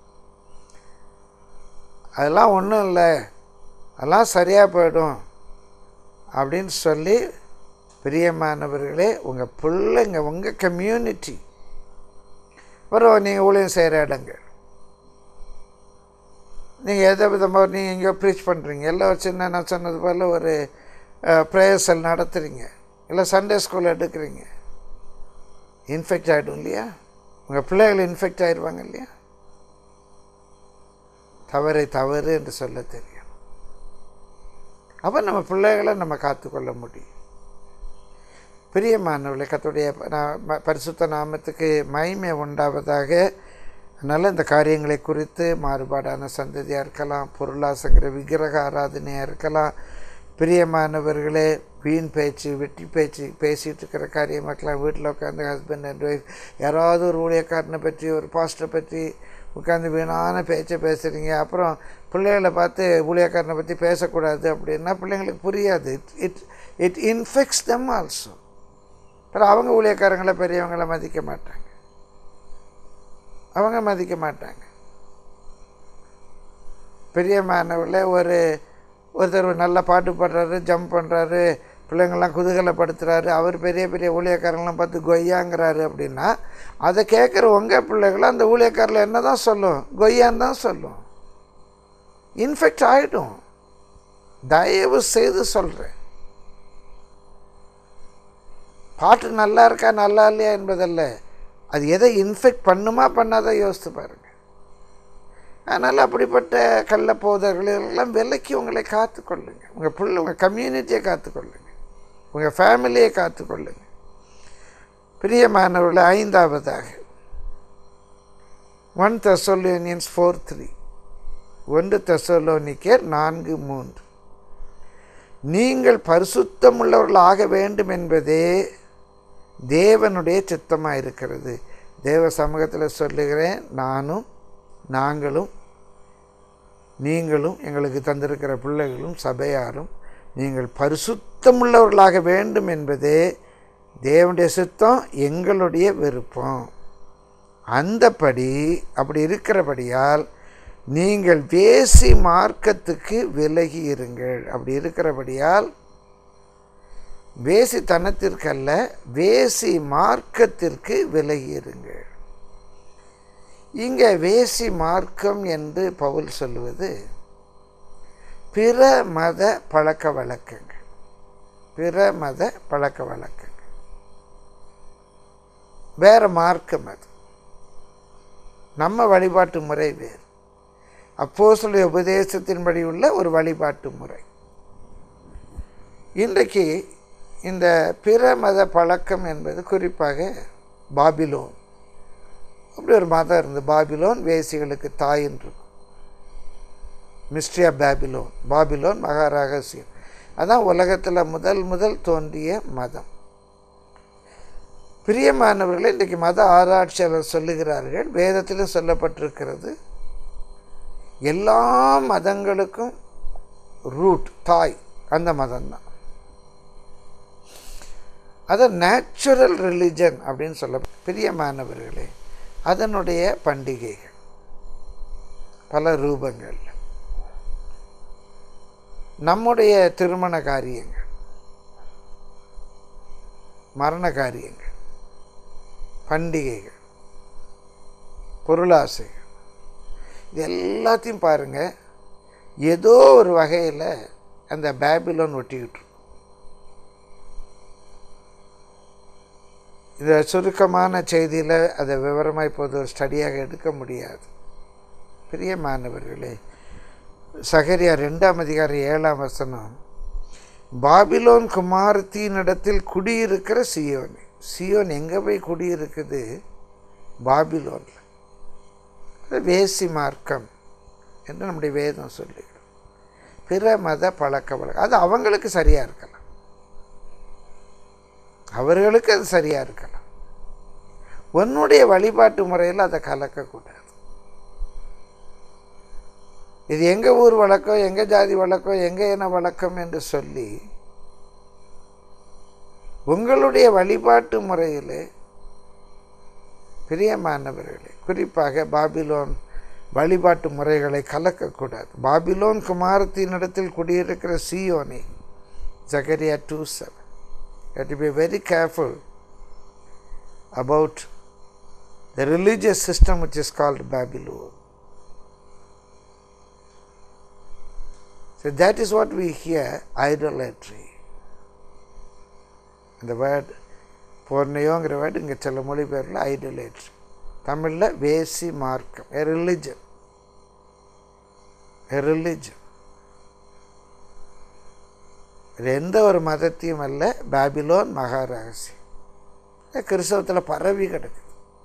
அதெல்லாம் ஒன்றும் இல்லை அதெல்லாம் சரியாக போயிடும் அப்படின்னு சொல்லி பிரியமானவர்களே உங்கள் பிள்ளைங்க உங்கள் கம்யூனிட்டி அப்புறம் நீங்கள் ஊழியம் செய்கிற இடங்கள் நீங்கள் எதை விதமாக நீங்கள் எங்கேயோ ப்ரீச் பண்ணுறீங்க எல்லாம் வச்சு என்ன நான் சொன்னது போல் ஒரு ப்ரேயர்சல் நடத்துகிறீங்க இல்லை சண்டே ஸ்கூல் எடுக்கிறீங்க இன்ஃபெக்ட் ஆகிடும் இல்லையா உங்கள் பிள்ளைகள் இன்ஃபெக்ட் ஆகிடுவாங்க இல்லையா தவறை தவறு என்று சொல்ல தெரியும் அப்போ நம்ம பிள்ளைகளை நம்ம காத்துக்கொள்ள முடியும் பிரியமானவர்களே கத்துடைய பரிசுத்த நாமத்துக்கு மகிமை உண்டாவதாக அதனால் இந்த காரியங்களை குறித்து மாறுபாடான சந்ததியாக இருக்கலாம் பொருளாசங்கிற விக்கிரக ஆராதனையாக இருக்கலாம் பிரியமானவர்களே வீண் பேச்சு வெட்டி பேச்சு பேசிகிட்டு இருக்கிற காரியமாக்கலாம் வீட்டில் உட்காந்து ஹஸ்பண்ட் அண்ட் ஒய்ஃப் யாராவது ஒரு ஊழியக்காரனை பற்றி ஒரு பாஸ்டரை பற்றி உட்காந்து வீணான பேச்சை பேசுகிறீங்க அப்புறம் பிள்ளைகளை பார்த்து ஊழியக்காரனை பற்றி பேசக்கூடாது அப்படின்னா பிள்ளைங்களுக்கு புரியாது it it it infects them also அப்புறம் அவங்க ஊழியக்காரங்களை பெரியவங்களை மதிக்க மாட்டாங்க அவங்க மதிக்க மாட்டாங்க பெரிய மாணவர்களே ஒரு ஒருத்தர் நல்ல பாட்டு பாடுறாரு ஜம்ப் பண்ணுறாரு பிள்ளைங்கள்லாம் குதூகலப்படுத்துகிறாரு அவர் பெரிய பெரிய ஊழியக்காரங்களாம் பார்த்து கொய்யாங்கிறாரு அப்படின்னா அதை கேட்குற உங்கள் பிள்ளைகளும் அந்த ஊழியக்காரில் என்ன தான் சொல்லும் கொய்யான்னு தான் சொல்லும் இன்ஃபெக்ட் ஆகிடும் தயவு செய்து சொல்கிறேன் பாட்டு நல்லா இருக்கா நல்லா இல்லையா என்பதல்ல அது எதை இன்ஃபெக்ட் பண்ணுமா பண்ணாத யோசித்து பாருங்கள் அதனால் அப்படிப்பட்ட கள்ள போதர்களெல்லாம் விலைக்கு உங்களை காத்துக்கொள்ளுங்க உங்கள் பிள்ளை உங்கள் கம்யூனிட்டியை காத்துக்கொள்ளுங்க உங்கள் ஃபேமிலியை காத்துக்கொள்ளுங்க பிரியமானவர்கள் ஐந்தாவதாக ஒன் தெசோலியனியன்ஸ் ஃபோர் த்ரீ ஒன்று தெசோலோனிக்கர் நான்கு மூன்று நீங்கள் பரிசுத்தமுள்ளவர்கள் ஆக வேண்டும் என்பதே தேவனுடைய சித்தமாக இருக்கிறது தேவ சமூகத்தில் சொல்லுகிறேன் நானும் நாங்களும் நீங்களும் எங்களுக்கு தந்திருக்கிற பிள்ளைகளும் சபையாரும் நீங்கள் பரிசுத்தமுள்ளவர்களாக வேண்டும் என்பதே தேவனுடைய சித்தம் எங்களுடைய விருப்பம் அந்தபடி அப்படி இருக்கிறபடியால் நீங்கள் வேசி மார்க்கத்துக்கு விலகி இருங்கள் அப்படி இருக்கிறபடியால் வேசித்தனத்திற்கல்ல வேசி மார்க்கத்திற்கு விலகி இருங்கள் இங்கே வேசி மார்க்கம் என்று பவுல் சொல்லுவது பிற மத பழக்க வழக்கங்கள் பிற மத பழக்க வழக்கங்கள் வேற மார்க்கம் அது நம்ம வழிபாட்டு முறை வேறு அப்போ சொல்லிய உபதேசத்தின்படி உள்ள ஒரு வழிபாட்டு முறை இன்றைக்கு இந்த பிற மத பழக்கம் என்பது குறிப்பாக பாபிலோன் அப்படி ஒரு மதம் இருந்து பாபிலோன் வேசிகளுக்கு தாயின் இருக்கும் மிஸ்ட்ரி ஆஃப் பாபிலோன் பாபிலோன் மகா ரகசியம் அதான் உலகத்தில் முதல் முதல் தோன்றிய மதம் பிரியமானவர்களே இன்றைக்கு மத ஆராய்ச்சியாளர் சொல்லுகிறார்கள் வேதத்திலும் சொல்லப்பட்டிருக்கிறது எல்லா மதங்களுக்கும் ரூட் தாய் அந்த மதம்தான் அது நேச்சுரல் ரிலிஜன் அப்படின்னு சொல்ல பிரியமானவர்களே அதனுடைய பண்டிகைகள் பல ரூபங்கள் நம்முடைய திருமண காரியங்கள் மரண காரியங்கள் பண்டிகைகள் பொருளாசைகள் இது எல்லாத்தையும் பாருங்கள் ஏதோ ஒரு வகையில் அந்த பேபிலோன் ஒட்டிக்கிட்டு இருக்கும். இந்த சுருக்கமான செய்தியில் அதை விவரமாக இப்போது ஒரு ஸ்டடியாக எடுக்க முடியாது பிரியமானவர்களே சகரியா ரெண்டாம் அதிகாரம் ஏழாம் வசனம் பாபிலோன் குமாரத்தினிடத்தில் குடியிருக்கிற சியோன் சியோன் எங்கே போய் குடியிருக்குது பாபிலோனில் அது வேசி மார்க்கம் என்று நம்முடைய வேதம் சொல்லுகிறோம் பிற மத பழக்க வழக்கம் அது அவங்களுக்கு சரியாக இருக்கலாம் அவர்களுக்கு அது சரியாக இருக்கலாம் உன்னுடைய வழிபாட்டு முறையில் அதை கலக்கக்கூடாது இது எங்கள் ஊர் வழக்கம் எங்கள் ஜாதி வழக்கம் எங்கள் இன வழக்கம் என்று சொல்லி உங்களுடைய வழிபாட்டு முறையில் பிரியமானவர்களே குறிப்பாக பாபிலோன் வழிபாட்டு முறைகளை கலக்கக்கூடாது பாபிலோன் குமாரத்தினிடத்தில் குடியிருக்கிற சியோனே ஜகரியா two seven to be very careful about the religious system which is called Babylon So that is what we hear idolatry. இந்த வேர்டு பொர்ணையோங்கிற வேர்டு இங்கே சில மொழிபெயரில் ஐடோலேட்ரி தமிழில் வேசி மார்க்கம் எ ரிலிஜன் எ ரிலிஜன் இது எந்த ஒரு மதத்தையும் அல்ல பாபிலோன் மகாரகசியம் கிறிஸ்தவத்தில் பரவி கிடக்குது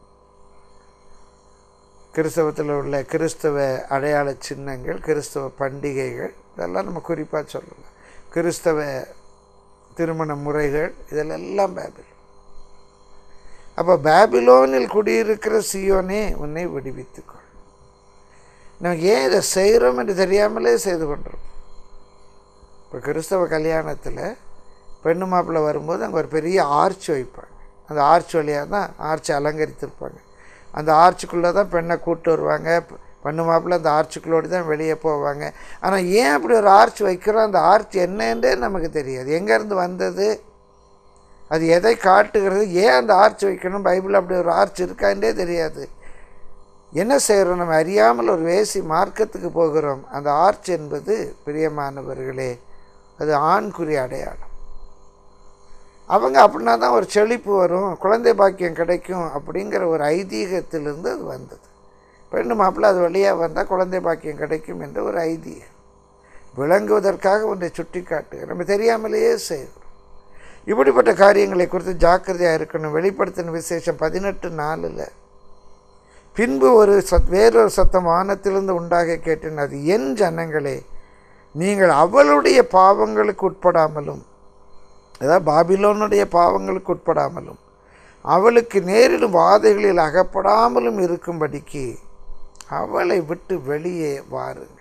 கிறிஸ்தவத்தில் உள்ள கிறிஸ்தவ அடையாள சின்னங்கள் கிறிஸ்தவ பண்டிகைகள் இதெல்லாம் நம்ம குறிப்பாக சொல்லலாம் கிறிஸ்தவ திருமண முறைகள் இதெல்லாம் பேபிலோன் அப்போ பேபிலோனில் குடியிருக்கிற சியோனே உன்னை விடுவித்துக்கொள் நம்ம ஏன் இதை செய்கிறோம் என்று தெரியாமலே செய்து கொண்டிருக்கோம் இப்போ கிறிஸ்தவ கல்யாணத்தில் பெண்ணு மாப்பிள்ளை வரும்போது அங்கே ஒரு பெரிய ஆர்ச் வைப்பாங்க அந்த ஆர்ச் வழியாக தான் ஆர்ச் அலங்கரித்திருப்பாங்க அந்த ஆர்ச்சுக்குள்ளே தான் பெண்ணை கூப்பிட்டு வருவாங்க பெண்ணு மாப்பிள்ளை அந்த ஆர்ச்சுக்குள்ளோடு தான் வெளியே போவாங்க ஆனால் ஏன் அப்படி ஒரு ஆர்ச் வைக்கிறோம் அந்த ஆர்ச் என்னன்றே நமக்கு தெரியாது எங்கேருந்து வந்தது அது எதை காட்டுகிறது ஏன் அந்த ஆர்ச் வைக்கணும் பைபிள் அப்படி ஒரு ஆர்ச் இருக்கான்றே தெரியாது என்ன செய்கிறோம் நம்ம அறியாமல் ஒரு வேசி மார்க்கத்துக்கு போகிறோம் அந்த ஆர்ச் என்பது பிரியமானவர்களே அது ஆண்குறி அடையாளம் அவங்க அப்படின்னா தான் ஒரு செழிப்பு வரும் குழந்தை பாக்கியம் கிடைக்கும் அப்படிங்கிற ஒரு ஐதீகத்திலிருந்து அது வந்தது பெண்ணு மாப்பிள்ளை அது வழியாக வந்தால் குழந்தை பாக்கியம் கிடைக்கும் என்ற ஒரு ஐதீகம் விளங்குவதற்காக ஒன்றை சுட்டி காட்டு நம்ம தெரியாமலேயே செய்கிறோம் இப்படிப்பட்ட காரியங்களை குறித்து ஜாக்கிரதையாக இருக்கணும் வெளிப்படுத்தின விசேஷம் பதினெட்டு நாளில் பின்பு ஒரு சத் வேறொரு சத்தம் வானத்திலிருந்து உண்டாக கேட்டேன் அது என் ஜனங்களே நீங்கள் அவளுடைய பாவங்களுக்கு உட்படாமலும் அதாவது பாபிலோனுடைய பாவங்களுக்கு உட்படாமலும் அவளுக்கு நேரிடும் வாதைகளில் அகப்படாமலும் இருக்கும்படிக்கு அவளை விட்டு வெளியே வாருங்க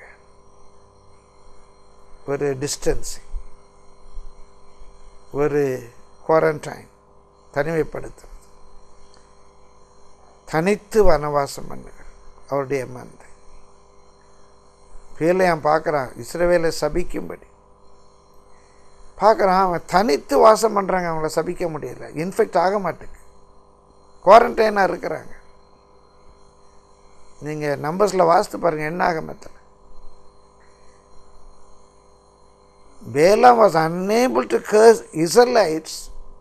ஒரு டிஸ்டன்ஸிங் ஒரு குவாரண்டைன் தனிமைப்படுத்துறது தனித்து வனவாசம் பண்ணுங்க அவருடைய மந்தை பேலையான் பார்க்குறான் இஸ்ரவேலை சபிக்கும்படி பார்க்குறான் அவன் தனித்து வாசம் பண்ணுறாங்க அவங்கள சபிக்க முடியல இன்ஃபெக்ட் ஆக மாட்டேங்க குவாரண்டைனாக இருக்கிறாங்க நீங்கள் நம்பர்ஸில் வாசித்து பாருங்கள் என்ன ஆக மாட்டல Balaam was unable to curse Israelites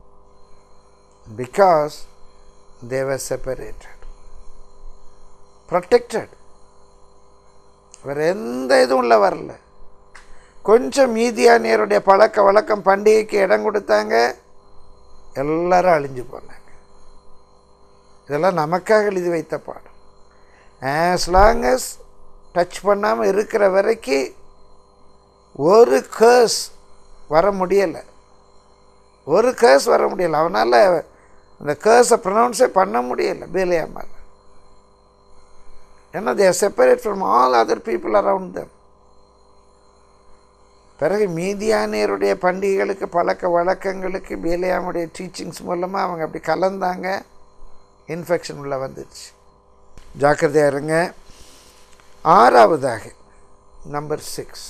because they were separated, protected. வேறு எந்த இதுவும் உள்ள வரல கொஞ்சம் மீதியானியருடைய பழக்க வழக்கம் பண்டிகைக்கு இடம் கொடுத்தாங்க எல்லாரும் அழிஞ்சு போனாங்க இதெல்லாம் நமக்காக எழுதி வைத்த பாடம் ஆஸ் லாங் அஸ் டச் பண்ணாமல் இருக்கிற வரைக்கும் ஒரு கேர்ஸ் வர முடியலை ஒரு கேர்ஸ் வர முடியலை அவனால் அந்த கேர்ஸை ப்ரொனவுன்ஸே பண்ண முடியல பேலியாமால் ஏன்னா they separate from all other people around them பிறகு மீதியானியருடைய பண்டிகைகளுக்கு பழக்க வழக்கங்களுக்கு பேலியாமுடைய டீச்சிங்ஸ் மூலமாக அவங்க அப்படி கலந்தாங்க இன்ஃபெக்ஷன் உள்ள வந்துடுச்சு ஜாக்கிரதையாக இருங்க ஆறாவதாக நம்பர் சிக்ஸ்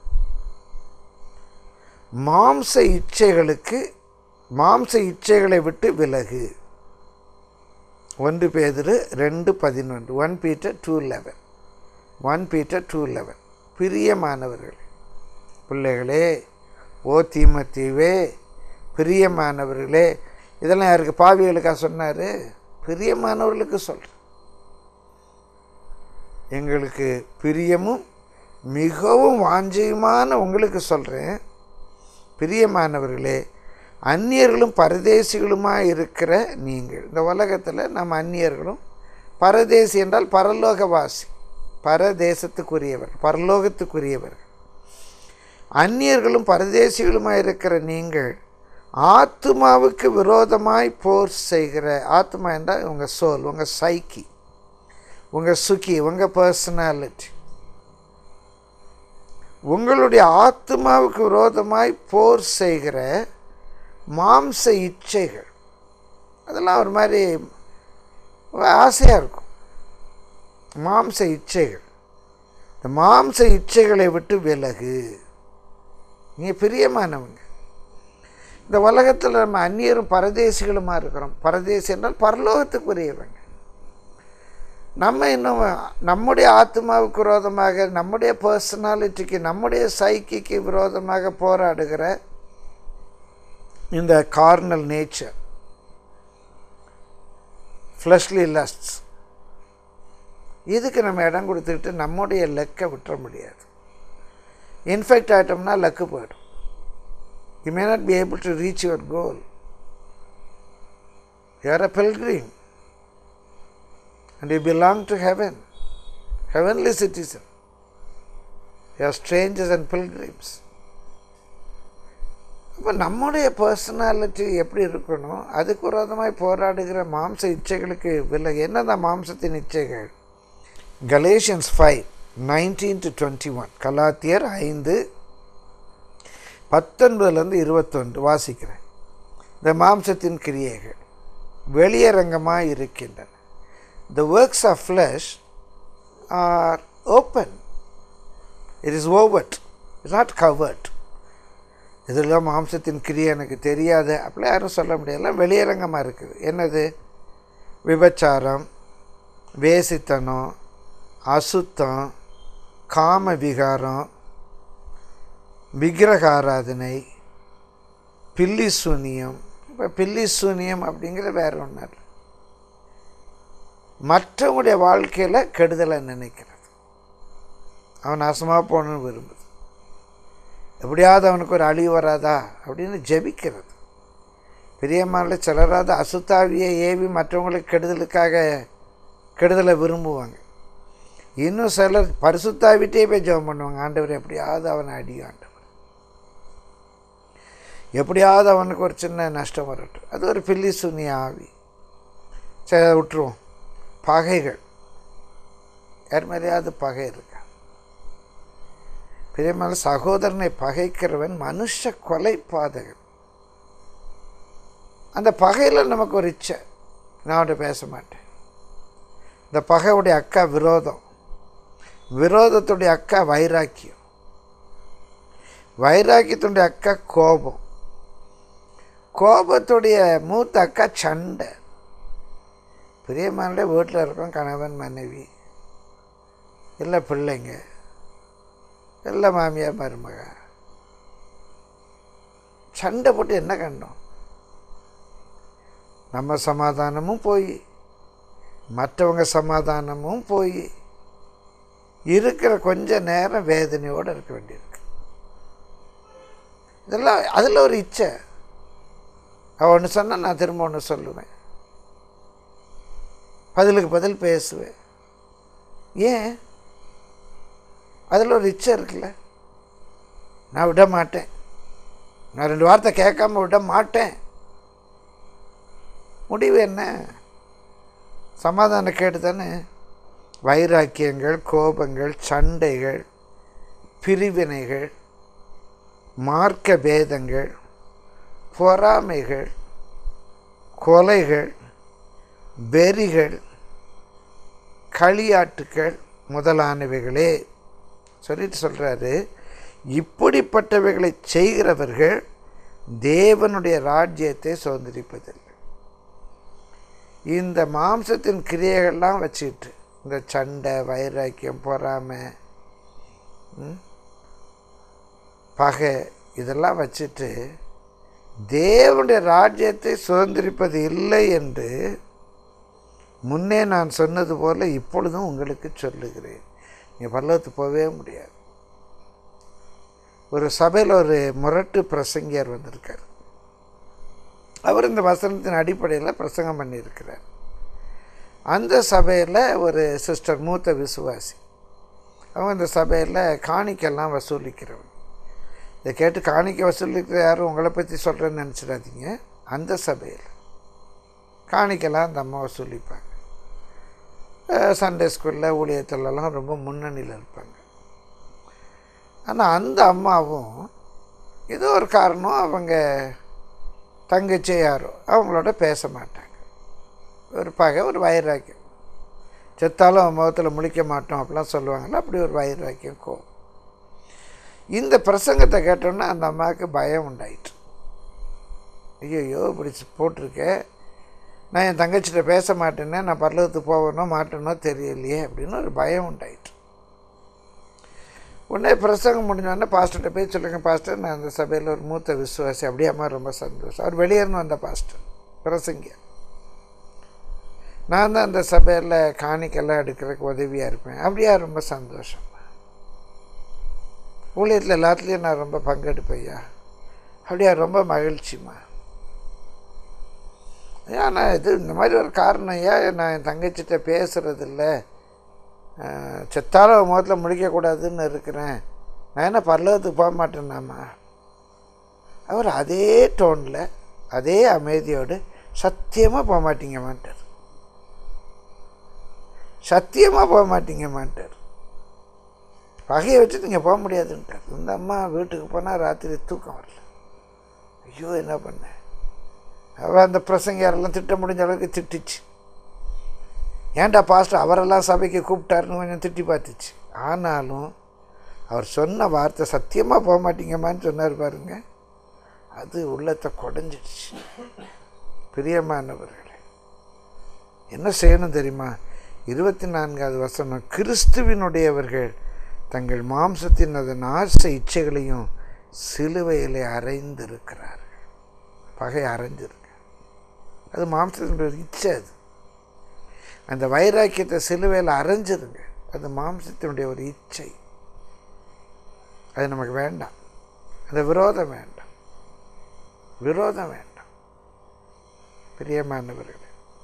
மாம்ச இச்சைகளுக்கு மாம்ச இச்சைகளை விட்டு விலகு ஒன்று பேதிரு ரெண்டு பதினொன்று one Peter two eleven one Peter two eleven பிரியமானவர்கள் பிள்ளைகளே ஓ தீமத்தீவே பிரியமானவர்களே இதெல்லாம் யாருக்கு பாவிகளுக்கா சொன்னார் பிரியமானவர்களுக்கு சொல்கிறேன் எங்களுக்கு பிரியமும் மிகவும் வாஞ்சையுமான உங்களுக்கு சொல்கிறேன் பிரியமானவர்களே அந்நியர்களும் பரதேசிகளுமாக இருக்கிற நீங்கள் இந்த உலகத்தில் நம்ம அந்நியர்களும் பரதேசி என்றால் பரலோகவாசி பரதேசத்துக்குரியவர் பரலோகத்துக்குரியவர் அந்நியர்களும் பரதேசிகளுமாக இருக்கிற நீங்கள் ஆத்மாவுக்கு விரோதமாய் போர் செய்கிற ஆத்மா என்றால் உங்கள் சோல் உங்கள் சைக்கி உங்கள் சுகி உங்கள் பர்சனாலிட்டி உங்களுடைய ஆத்மாவுக்கு விரோதமாய் போர் செய்கிற மாம்ச இச்சைகள் அதெல்லாம் ஒரு மாதிரி ஆசையாக இருக்கும் மாம்ச இச்சைகள் இந்த மாம்ச இச்சைகளை விட்டு விலகு நீங்கள் பிரியமானவங்க இந்த உலகத்தில் நம்ம அந்நியரும் பரதேசிகளுமா இருக்கிறோம் பரதேசி என்றால் பரலோகத்துக்குரியவங்க நம்ம இன்னும் நம்முடைய ஆத்மாவுக்கு விரோதமாக நம்முடைய பர்சனாலிட்டிக்கு நம்முடைய சைக்கிக்கு விரோதமாக போராடுகிற இந்த கார்னல் நேச்சர் ஃப்ளஷ்லி லஸ்ட்ஸ் இதுக்கு நம்ம இடம் கொடுத்துக்கிட்டு நம்முடைய லெக்கை விட்டுற முடியாது இன்ஃபெக்ட் ஆகிட்டோம்னா லக்கு போயிடும் you may not be able to reach your goal you are a pilgrim and you belong to heaven, heavenly citizen. You are strangers and pilgrims. அப்போ நம்முடைய பர்சனாலிட்டி எப்படி இருக்கணும் அதுக்கு விரோதமாய் போராடுகிற மாம்ச இச்சைகளுக்கு விலை என்னதான் மாம்சத்தின் இச்சைகள் Galatians five nineteen to twenty one கலாத்தியர் ஐந்து பத்தொன்பதுலேருந்து இருபத்தொன்று வாசிக்கிறேன் இந்த மாம்சத்தின் கிரியைகள் வெளியரங்கமாக இருக்கின்றன the works of flesh are open. It is overt. It's not covered. இதெல்லாம் மாம்சத்தின் கிரியை எனக்கு தெரியாது அப்படி யாரும் சொல்ல முடியல வெளியரங்கமாக இருக்குது என்னது விபச்சாரம் வேசித்தனம் அசுத்தம் காம விகாரம் விக்கிரக ஆராதனை பில்லி சூனியம் இப்போ பில்லி சூனியம் அப்படிங்கிற வேற ஒன்று இல்லை மற்றவங்களுடைய வாழ்க்கையில் கெடுதலை நினைக்கிறது அவன் நாசமாக போகணுன்னு விரும்புது எப்படியாவது அவனுக்கு ஒரு அழிவு வராதா அப்படின்னு ஜெபிக்கிறது பெரியம்மாவில் சிலராவது அசுத்தாவியை ஏவி மற்றவங்களுக்கு கெடுதலுக்காக கெடுதலை விரும்புவாங்க இன்னும் சிலர் பரிசுத்தாவிட்டே போய் ஜெபம் பண்ணுவாங்க ஆண்டவர் எப்படியாவது அவனை அடியும் ஆண்டவர் எப்படியாவது அவனுக்கு ஒரு சின்ன நஷ்டம் வரட்டும் அது ஒரு பில்லி சுனி ஆவி சரி அதை விட்டுருவோம் பகைகள் யார் மேலேயாவது பகை இருக்கா பெரியமான சகோதரனை பகைக்கிறவன் மனுஷ கொலை பாதகன் அந்த பகையில் நமக்கு ஒரு இச்சை நான் அவன்கிட்ட பேச மாட்டேன் இந்த பகையுடைய அக்கா விரோதம் விரோதத்துடைய அக்கா வைராக்கியம் வைராக்கியத்துடைய அக்கா கோபம் கோபத்துடைய மூத்த அக்கா சண்டை பிரியமான வீட்டில் இருக்கோம் கணவன் மனைவி இல்லை பிள்ளைங்க இல்லை மாமியார் மருமக சண்டை போட்டு என்ன கண்டோம் நம்ம சமாதானமும் போய் மற்றவங்க சமாதானமும் போய் இருக்கிற கொஞ்ச நேரம் வேதனையோடு இருக்க வேண்டியிருக்கு இதெல்லாம் அதில் ஒரு இச்சை அவள் ஒன்று சொன்னால் நான் திரும்ப ஒன்று சொல்லுவேன் பதிலுக்கு பதில் பேசுவேன் ஏன் அதில் ஒரு இச்சை இருக்குல்ல நான் விட மாட்டேன் நான் ரெண்டு வார்த்தை கேட்காம விட மாட்டேன் முடிவு என்ன சமாதான கேட்டு தானே வைராக்கியங்கள் கோபங்கள் சண்டைகள் பிரிவினைகள் மார்க்க பேதங்கள் பொறாமைகள் கொலைகள் வெறிகள் களியாட்டுக்கள் முதலானவைகளே சொல்லிட்டு சொல்கிறாரு இப்படிப்பட்டவைகளை செய்கிறவர்கள் தேவனுடைய ராஜ்யத்தை சுதந்திரிப்பதில்லை இந்த மாம்சத்தின் கிரியைகள்லாம் வச்சுக்கிட்டு இந்த சண்டை வைராக்கியம் பொறாமை ம், பகை இதெல்லாம் வச்சுட்டு தேவனுடைய ராஜ்யத்தை சுதந்திரிப்பது இல்லை என்று முன்னே நான் சொன்னது போல இப்பொழுதும் உங்களுக்கு சொல்லுகிறேன் நீங்கள் பல்லவத்துக்கு போகவே முடியாது ஒரு சபையில் ஒரு முரட்டு பிரசங்கியார் வந்திருக்கார் அவர் இந்த வசனத்தின் அடிப்படையில் பிரசங்கம் பண்ணியிருக்கிறார் அந்த சபையில் ஒரு சிஸ்டர் மூத்த விசுவாசி அவங்க இந்த சபையில் காணிக்கெல்லாம் வசூலிக்கிறவங்க இதை கேட்டு காணிக்க வசூலிக்கிற யாரும் உங்களை பற்றி சொல்கிறேன்னு நினச்சிடாதீங்க அந்த சபையில் காணிக்கெல்லாம் அந்த அம்மா வசூலிப்பாங்க அஹ் சண்டே ஸ்கூலில் ஊழியத்துலலாம் ரொம்ப முன்னணியில் இருப்பாங்க ஆனால் அந்த அம்மாவும் ஏதோ ஒரு காரணம் அவங்க தங்கச்சி யாரோ அவங்களோட பேச மாட்டாங்க ஒரு பகை ஒரு வைராக்கியம் செத்தாலும் அவன் முகத்தில் முழிக்க மாட்டோம் அப்படிலாம் சொல்லுவாங்கல்ல அப்படி ஒரு வைராக்கியம் கோவம் இந்த பிரசங்கத்தை கேட்டோன்னே அந்த அம்மாவுக்கு பயம் உண்டாயிட்டு ஐயோ இப்படி போட்டிருக்கே நான் என் தங்கச்சிட்ட பேச மாட்டேனே நான் பல்லவத்துக்கு போவேனோ மாட்டேனோ தெரியலையே அப்படின்னு ஒரு பயம் உண்டாயிட்டு உடனே பிரசங்கம் முடிஞ்சோடனே பாஸ்டர்கிட்ட போய் சொல்லுங்க பாஸ்டர் நான் அந்த சபையில் ஒரு மூத்த விசுவாசி அப்படியே அம்மா ரொம்ப சந்தோஷம் அவர் வெளியேறணும் வந்த பாஸ்டர் பிரசங்கிய நான் தான் அந்த சபையில் காணிக்கெல்லாம் எடுக்கிறதுக்கு உதவியாக இருப்பேன் அப்படியா ரொம்ப சந்தோஷம் ஊழியத்தில் எல்லாத்துலேயும் நான் ரொம்ப பங்கெடுப்பையா அப்படியா ரொம்ப மகிழ்ச்சிம்மா ஏன் நான் இது இந்த மாதிரி ஒரு காரணம் ஏன் நான் என் தங்கச்சிட்ட பேசுகிறதில்ல செத்தாலும் முகத்தில் முடிக்கக்கூடாதுன்னு இருக்கிறேன் நான் என்ன பல்லவத்துக்கு போக மாட்டேன்னாம்மா அவர் அதே டோனில் அதே அமைதியோடு சத்தியமாக போக மாட்டீங்கம்மான்ட்டார் சத்தியமாக போக மாட்டீங்கம்மான்ட்டார் பகையை வச்சு நீங்கள் போக முடியாதுன்ட்டார் இந்த அம்மா வீட்டுக்கு போனால் ராத்திரி தூக்கம் வரல ஐயோ என்ன பண்ணேன் அவள் அந்த பிரசங்கியாரெல்லாம் திட்ட முடிஞ்ச அளவுக்கு திட்டுச்சு ஏன்டா பாஸ்டர் அவரெல்லாம் சபைக்கு கூப்பிட்டாருன்னு கொஞ்சம் திட்டி பார்த்துச்சு ஆனாலும் அவர் சொன்ன வார்த்தை சத்தியமாக போக மாட்டீங்கம்மான்னு சொன்னார் பாருங்க அது உள்ளத்தை குடஞ்சிடுச்சு பிரியமானவர்களே என்ன செய்யணும் தெரியுமா இருபத்தி நான்காவது வசனம் கிறிஸ்துவினுடையவர்கள் தங்கள் மாம்சத்தின் அதன் ஆசை இச்சைகளையும் சிலுவையிலே அரைந்திருக்கிறார்கள் பகை அரைஞ்சிருக்கு அது மாம்சத்தினுடைய ஒரு இச்சை அது அந்த வைராக்கியத்தை சிலுவையில் அரைஞ்சிருங்க அது மாம்சத்தினுடைய ஒரு இச்சை அது நமக்கு வேண்டாம் அந்த விரோதம் வேண்டாம் விரோதம் வேண்டாம் பிரியமானவர்களே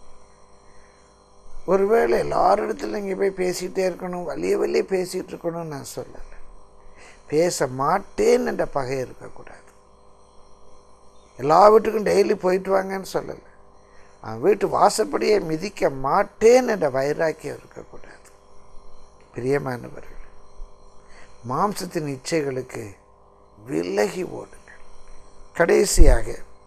ஒருவேளை எல்லாரிடத்துல இங்கே போய் பேசிகிட்டே இருக்கணும் வலிய வலிய பேசிகிட்டு இருக்கணும்னு நான் சொல்லலை பேச மாட்டேன் என்ற பகை இருக்கக்கூடாது எல்லா வீட்டுக்கும் டெய்லி போயிட்டு வாங்கன்னு சொல்லலை அவன் வீட்டு வாசப்படியே மிதிக்க மாட்டேன் என்ற வைராக்கியம் இருக்கக்கூடாது பிரியமானவர்கள் மாம்சத்தின் இச்சைகளுக்கு விலகி ஓடுங்கள் கடைசியாக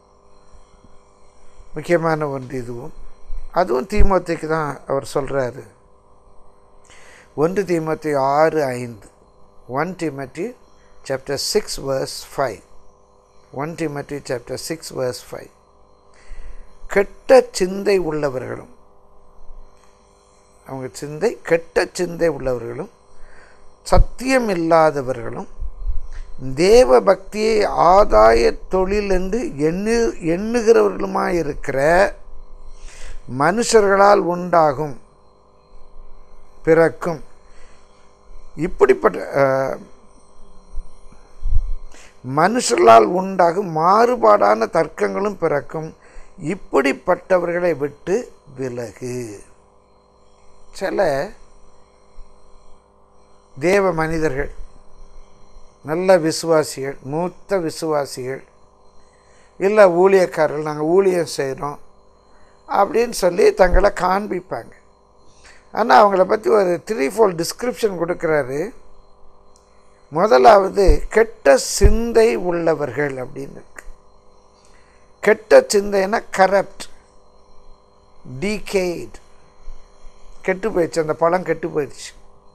முக்கியமான ஒன்று இதுவும் அதுவும் தீமோத்தைக்கு தான் அவர் சொல்கிறாரு ஒன்று தீமோத்தி ஆறு ஐந்து one Timothy chapter six verse five one Timothy chapter six verse five கெட்ட சிந்தை உள்ளவர்களும் அவங்க சிந்தை கெட்ட சிந்தை உள்ளவர்களும் சத்தியம் இல்லாதவர்களும் தேவ பக்தியை ஆதாய தொழில் என்று எண்ணு எண்ணுகிறவர்களுமாயிருக்கிற மனுஷர்களால் உண்டாகும் பிறக்கும் இப்படிப்பட்ட அஹ், மனுஷர்களால் உண்டாகும் மாறுபாடான தர்க்கங்களும் பிறக்கும் இப்படிப்பட்டவர்களை விட்டு விலகு சில தேவ மனிதர்கள் நல்ல விசுவாசிகள் மூத்த விசுவாசிகள் இல்லை ஊழியக்காரர்கள் நாங்கள் ஊழியம் செய்கிறோம் அப்படின்னு சொல்லி தங்களை காண்பிப்பாங்க ஆனால் அவங்கள பற்றி ஒரு த்ரீ ஃபோல் டிஸ்கிரிப்ஷன் கொடுக்குறாரு முதலாவது கெட்ட சிந்தை உள்ளவர்கள் அப்படின்னு இருக்கு கெட்ட சிந்தைன்னா கரப்ட் டீகேட் கெட்டு போயிடுச்சு அந்த பழம் கெட்டு போயிடுச்சு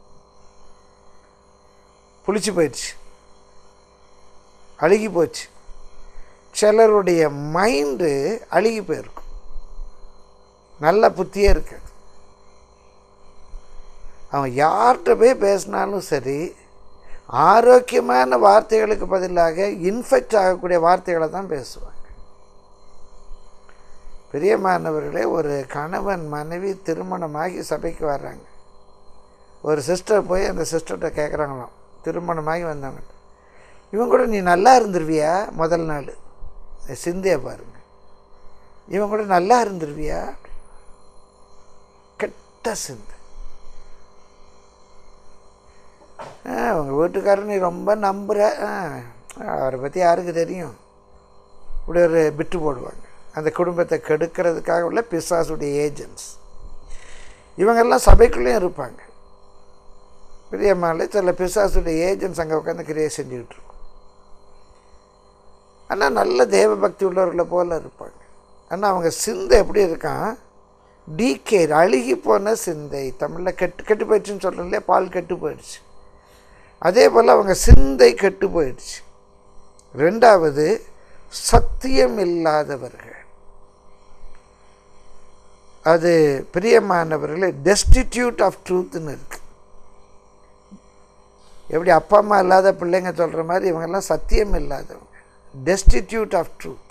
புளிச்சு போயிடுச்சு அழுகி போச்சு சிலருடைய மைண்டு அழுகி போயிருக்கும் நல்ல புத்தியே இருக்காது அவன் யார்கிட்ட போய் பேசினாலும் சரி ஆரோக்கியமான வார்த்தைகளுக்கு பதிலாக இன்ஃபெக்ட் ஆகக்கூடிய வார்த்தைகளை தான் பேசுவாங்க பிரியமானவர்களே ஒரு கணவன் மனைவி திருமணமாகி சபைக்கு வர்றாங்க ஒரு சிஸ்டர் போய் அந்த சிஸ்டர்கிட்ட கேட்குறாங்களாம் திருமணமாகி வந்தவங்க இவன் கூட நீ நல்லா இருந்துருவியா முதல் நாள் சிந்தையை பாருங்க இவன் கூட நல்லா இருந்துருவியா கெட்ட சிந்தை ஆ உங்கள் வீட்டுக்காரர் நீ ரொம்ப நம்புகிற ஆ அவரை பற்றி யாருக்கு தெரியும் இப்படி ஒரு பிட்டு போடுவாங்க அந்த குடும்பத்தை கெடுக்கிறதுக்காக உள்ள பிசாசுடைய ஏஜென்ட்ஸ் இவங்கெல்லாம் சபைக்குள்ளேயும் இருப்பாங்க பிரியமாலே சில பிசாசுடைய ஏஜென்ட்ஸ் அங்கே உட்காந்து கிரியை செஞ்சுக்கிட்டு இருக்கும் ஆனால் நல்ல தேவ பக்தி உள்ளவர்களை போல இருப்பாங்க ஆனால் அவங்க சிந்தை எப்படி இருக்கான் டீகேர் அழுகி போன சிந்தை தமிழில் கெட்டு கெட்டு போயிடுச்சுன்னு சொல்கிறோம் இல்லையா பால் கெட்டு போயிடுச்சு அதே போல் அவங்க சிந்தை கெட்டு போயிடுச்சு ரெண்டாவது சத்தியம் இல்லாதவர்கள் அது பிரியமானவர்களே டெஸ்டிடியூட் ஆஃப் ட்ரூத்னு இருக்கு எப்படி அப்பா அம்மா இல்லாத பிள்ளைங்க சொல்கிற மாதிரி இவங்கெல்லாம் சத்தியம் இல்லாதவங்க டெஸ்டிடியூட் ஆஃப் ட்ரூத்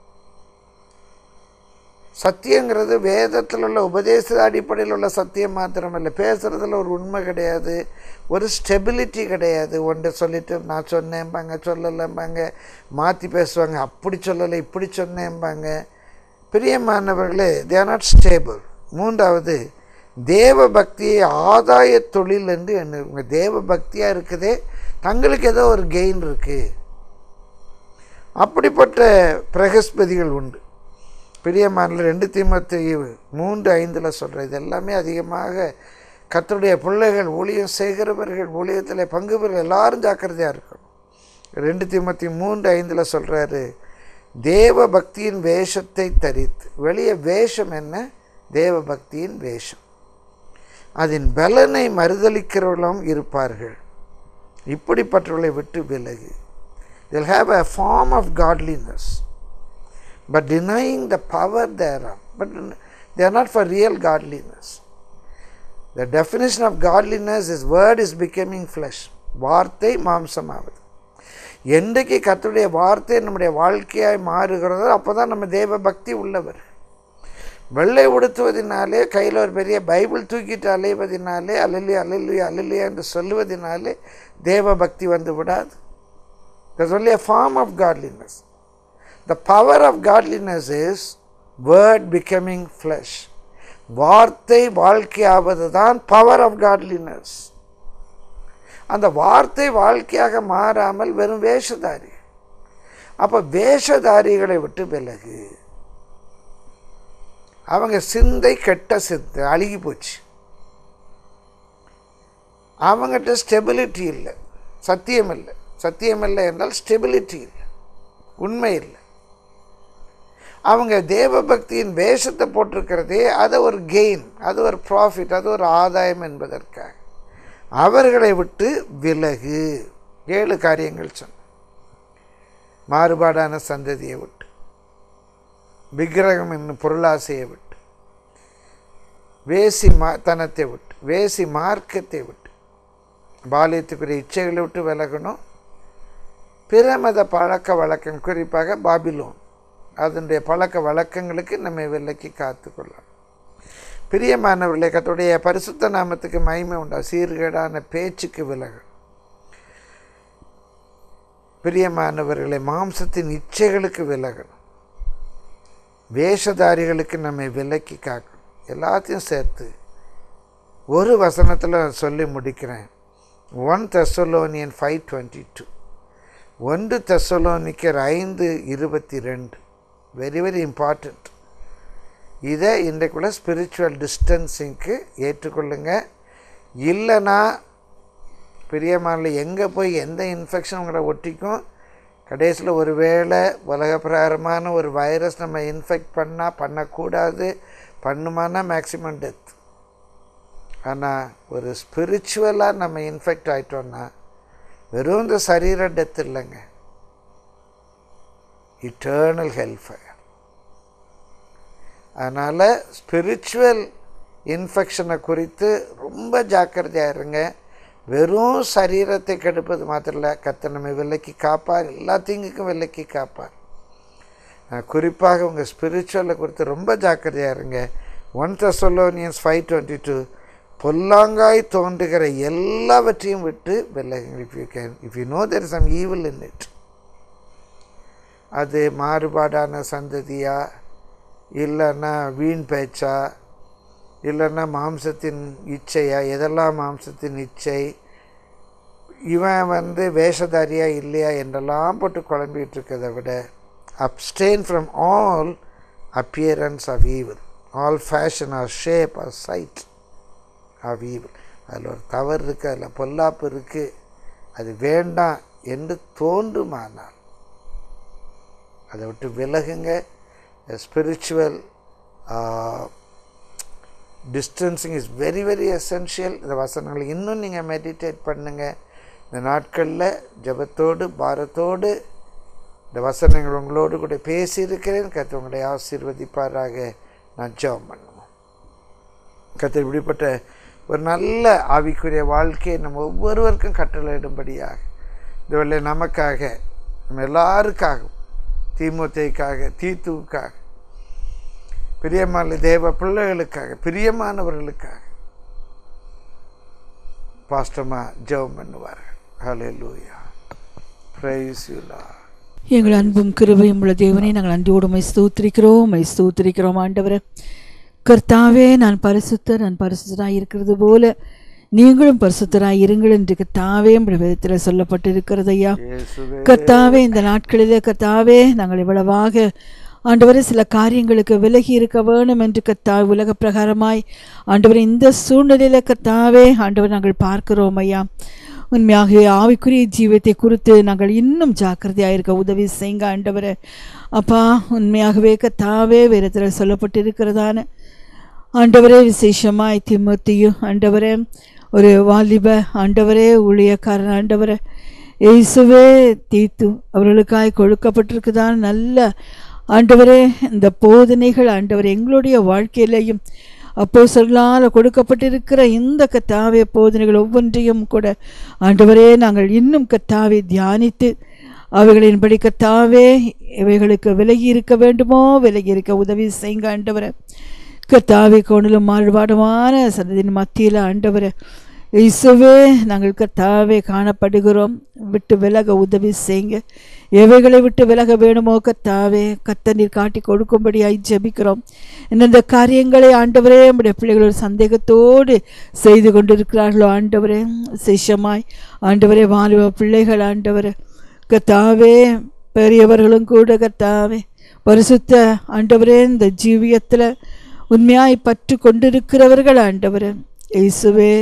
சத்தியங்கிறது வேதத்தில் உள்ள உபதேச அடிப்படையில் உள்ள சத்தியம் மாத்திரமல்ல பேசுகிறதுல ஒரு உண்மை கிடையாது ஒரு ஸ்டெபிலிட்டி கிடையாது ஒன்றை சொல்லிட்டு நான் சொன்னேன்பாங்க சொல்லலைம்பாங்க மாற்றி பேசுவாங்க அப்படி சொல்லலை இப்படி சொன்னேன்பாங்க பிரியமானவர்களே தே ஆர் நாட் ஸ்டேபிள் மூன்றாவது தேவ பக்தியை ஆதாய தொழில் என்று எண்ணுங்க தேவ பக்தியாக இருக்குதே தங்களுக்கு ஏதோ ஒரு கெயின் இருக்குது அப்படிப்பட்ட பிரகஸ்பதிகள் உண்டு பிரியமான ரெண்டு தீமத்து மூன்று ஐந்தில் சொல்கிற இது எல்லாமே அதிகமாக கத்தருடைய பிள்ளைகள் ஊழியம் செய்கிறவர்கள் ஊழியத்தில் பங்கு பெற எல்லாரும் ஜாக்கிரதையாக இருக்கணும் ரெண்டு தீமத்தி மூன்று ஐந்தில் சொல்கிறாரு தேவ பக்தியின் வேஷத்தை தரித்து வெளியே வேஷம் என்ன தேவ பக்தியின் வேஷம் அதன் பலனை மறுதளிக்கிறவர்களும் இருப்பார்கள் இப்படிப்பட்டவர்களை விட்டு விலகு they'll have a form of godliness but denying the power thereof but they are not for real godliness the definition of godliness is word is becoming flesh வார்த்தை மாம்சமாவது என்றைக்கு கர்த்தருடைய வார்த்தை நம்முடைய வாழ்க்கையாய் மாறுகிறதோ அப்போ தான் நம்ம தேவ பக்தி உள்ளவர் வெள்ளை உடுத்துவதனாலே கையில் ஒரு பெரிய பைபிள் தூக்கிட்டு அலைவதனாலே அலலி அலலி அலலியா என்று சொல்லுவதனாலே தேவ பக்தி வந்து விடாது There's only a form of godliness. The power of godliness is word becoming flesh. வார்த்தை வாழ்க்கையாவது தான் பவர் ஆஃப் காட்லினஸ் அந்த வார்த்தை வாழ்க்கையாக மாறாமல் வெறும் வேஷதாரி அப்போ வேஷதாரிகளை விட்டு விலகு அவங்க சிந்தை கெட்ட சிந்தை அழுகி போச்சு அவங்ககிட்ட ஸ்டெபிலிட்டி இல்லை சத்தியம் இல்லை சத்தியம் இல்லை என்றால் ஸ்டெபிலிட்டி இல்லை உண்மை இல்லை அவங்க தேவ பக்தியின் வேஷத்தை போட்டிருக்கிறதே அது ஒரு கெயின் அது ஒரு ப்ராஃபிட் அது ஒரு ஆதாயம் என்பதற்காக அவர்களை விட்டு விலகு ஏழு காரியங்கள் சொன்ன மாறுபாடான சந்ததியை விட்டு விக்கிரகம் என்னும் பொருளாசையை விட்டு வேசி மா தனத்தை விட்டு வேசி மார்க்கத்தை விட்டு பாலியத்துக்குரிய இச்சைகளை விட்டு விலகணும் பிரமத பழக்க வழக்கம் குறிப்பாக பாபிலோன் அதனுடைய பழக்க வழக்கங்களுக்கு நம்ம விலக்கி காத்துக்கொள்ளலாம் பிரியமானவர்களே கத்துடைய பரிசுத்த நாமத்துக்கு மகிமை உண்டா சீர்கேடான பேச்சுக்கு விலகல் பிரியமானவர்களை மாம்சத்தின் இச்சைகளுக்கு விலகணும் வேஷதாரிகளுக்கு நம்மை விலக்கி காக்கணும் எல்லாத்தையும் சேர்த்து ஒரு வசனத்தில் சொல்லி முடிக்கிறேன் one Thessalonian five twenty two ஒன்று தெசலோனிக்கர் ஐந்து இருபத்தி ரெண்டு வெரி வெரி இம்பார்ட்டண்ட் இதை இன்றைக்குள்ள ஸ்பிரிச்சுவல் டிஸ்டன்சிங்க்கு ஏற்றுக்கொள்ளுங்க இல்லைன்னா பிரியமான எங்கே போய் எந்த இன்ஃபெக்ஷன் உங்களை ஒட்டிக்கும் கடைசியில் ஒரு வேளை உலக பிரகாரமான ஒரு வைரஸ் நம்ம இன்ஃபெக்ட் பண்ணால் பண்ணக்கூடாது பண்ணுமானா மேக்ஸிமம் டெத் ஆனால் ஒரு ஸ்பிரிச்சுவலாக நம்ம இன்ஃபெக்ட் ஆகிட்டோன்னா வெறும் இந்த சரீர டெத் இல்லைங்க இட்டர்னல் ஹெல்ஃபயர் அதனால் ஸ்பிரிச்சுவல் இன்ஃபெக்ஷனை குறித்து ரொம்ப ஜாக்கிரதையாக இருங்க வெறும் சரீரத்தை கெடுப்பது மாத்திரம் இல்லை கத்த நம்மை விலக்கி காப்பார் எல்லா தீங்குக்கும் விலக்கி காப்பார் அஹ் குறிப்பாக உங்கள் ஸ்பிரிச்சுவலை குறித்து ரொம்ப ஜாக்கிரதையாக இருங்க one Thessalonians five twenty two பொல்லாங்காய் தோன்றுகிற எல்லாவற்றையும் விட்டு விலகுங்கள் if you can if you know there some evil in it அது மாறுபாடான சந்ததியா இல்லைன்னா வீண் பேச்சா இல்லைன்னா மாம்சத்தின் இச்சையா எதெல்லாம் மாம்சத்தின் இச்சை இவன் வந்து வேஷதாரியா இல்லையா என்றெல்லாம் போட்டு குழம்பிட்டு இருக்கிறத விட abstain from all appearance of evil all fashion or shape or sight of evil அதில் ஒரு தவறு இருக்குது அதில் பொல்லாப்பு இருக்குது அது வேண்டாம் என்று தோன்றுமானால் அதை விட்டு விலகுங்க spiritual distancing is very very essential இந்த வசனங்களை இன்னும் நீங்கள் மெடிடேட் பண்ணுங்கள் இந்த நாட்களில் ஜெபத்தோடு பாரத்தோடு இந்த வசனங்கள் உங்களோடு கூட பேசியிருக்கிறேன் கற்று உங்களை ஆசீர்வதிப்பாராக நான் ஜெபம் பண்ணுவோம் கற்று இப்படிப்பட்ட ஒரு நல்ல ஆவிக்குரிய வாழ்க்கையை நம்ம ஒவ்வொருவருக்கும் கட்டளையிடும்படியாக இந்த வேளை நமக்காக நம்ம எல்லாருக்காகவும் தீமுத்தைக்காக தீத்துவுக்காக பிரியமான தேவ பிள்ளைகளுக்காக பிரியமானவர்களுக்காக பாஸ்டமா ஜெபம் பண்ணுவார்கள் ஹalleluya praise you lord எங்கள் அன்பும் கிருபையும் உள்ள தேவனே நாங்கள் அன்போடு மை ஸ்தோத்திரிக்கிறோம் மை ஸ்தோத்திரிக்கிறோம் ஆண்டவரே கர்த்தாவே நான் பரிசுத்தர் நான் பரிசுத்தராய் இருக்கிறது போல நீங்களும் பரிசுத்தராய் இருங்கள் என்று கர்த்தாவே உம்முடைய வேதத்தில் சொல்லப்பட்டிருக்கிறது ஐயா இயேசுவே கர்த்தாவே இந்த நாட்களிலே கர்த்தாவே நாங்கள் இவ்வளவாக ஆண்டவரே சில காரியங்களுக்கு விலகி இருக்க வேணும் என்று கர்த்தா உலக பிரகாரமாய் ஆண்டவரே இந்த சூழ்நிலையில கர்த்தாவே ஆண்டவர் நாங்கள் பார்க்கிறோம் ஐயா உண்மையாகவே ஆவிக்குரிய ஜீவத்தை குறித்து நாங்கள் இன்னும் ஜாக்கிரதையாக இருக்க உதவி செய்யுங்க ஆண்டவரே அப்பா உண்மையாகவே கர்த்தாவே வேறத்தில் சொல்லப்பட்டிருக்கிறதான ஆண்டவரே விசேஷமாய் திமுத்தியும் ஆண்டவரே ஒரு வாலிப ஆண்டவரே ஊழியக்காரன் ஆண்டவரே இயேசுவே தீத்து அவர்களுக்காய் கொடுக்கப்பட்டிருக்குதான் நல்ல ஆண்டவரே இந்த போதனைகள் ஆண்டவர் எங்களுடைய வாழ்க்கையிலையும் அப்போ சொல்லால் கொடுக்கப்பட்டிருக்கிற இந்த கத்தாவே போதனைகள் ஒவ்வொன்றையும் கூட ஆண்டவரே நாங்கள் இன்னும் கத்தாவை தியானித்து அவைகளின்படி கத்தாவே இவைகளுக்கு விலகி இருக்க வேண்டுமோ விலகி இருக்க உதவி செய்யுங்க ஆண்டவரை கத்தாவை கோணிலும் மாறுபாடுமான சந்ததியின் மத்தியில் ஆண்டவரை இயேசுவே நாங்கள் கத்தாவே காணப்படுகிறோம் விட்டு விலக உதவி செய்யுங்க எவைகளை விட்டு விலக வேணுமோ கத்தாவே கத்த நீர் காட்டி கொடுக்கும்படியாய் ஜெபிக்கிறோம் இந்த காரியங்களை ஆண்டவரே நம்முடைய பிள்ளைகள் ஒரு சந்தேகத்தோடு செய்து கொண்டிருக்கிறார்களோ ஆண்டவரே சிஷமாய் ஆண்டவரே வாலிப பிள்ளைகள் ஆண்டவரே கத்தாவே பெரியவர்களும் கூட கத்தாவே பரிசுத்த ஆண்டவரே இந்த ஜீவியத்தில் உண்மையாய் பற்று கொண்டிருக்கிறவர்கள் ஆண்டவரே இயேசுவே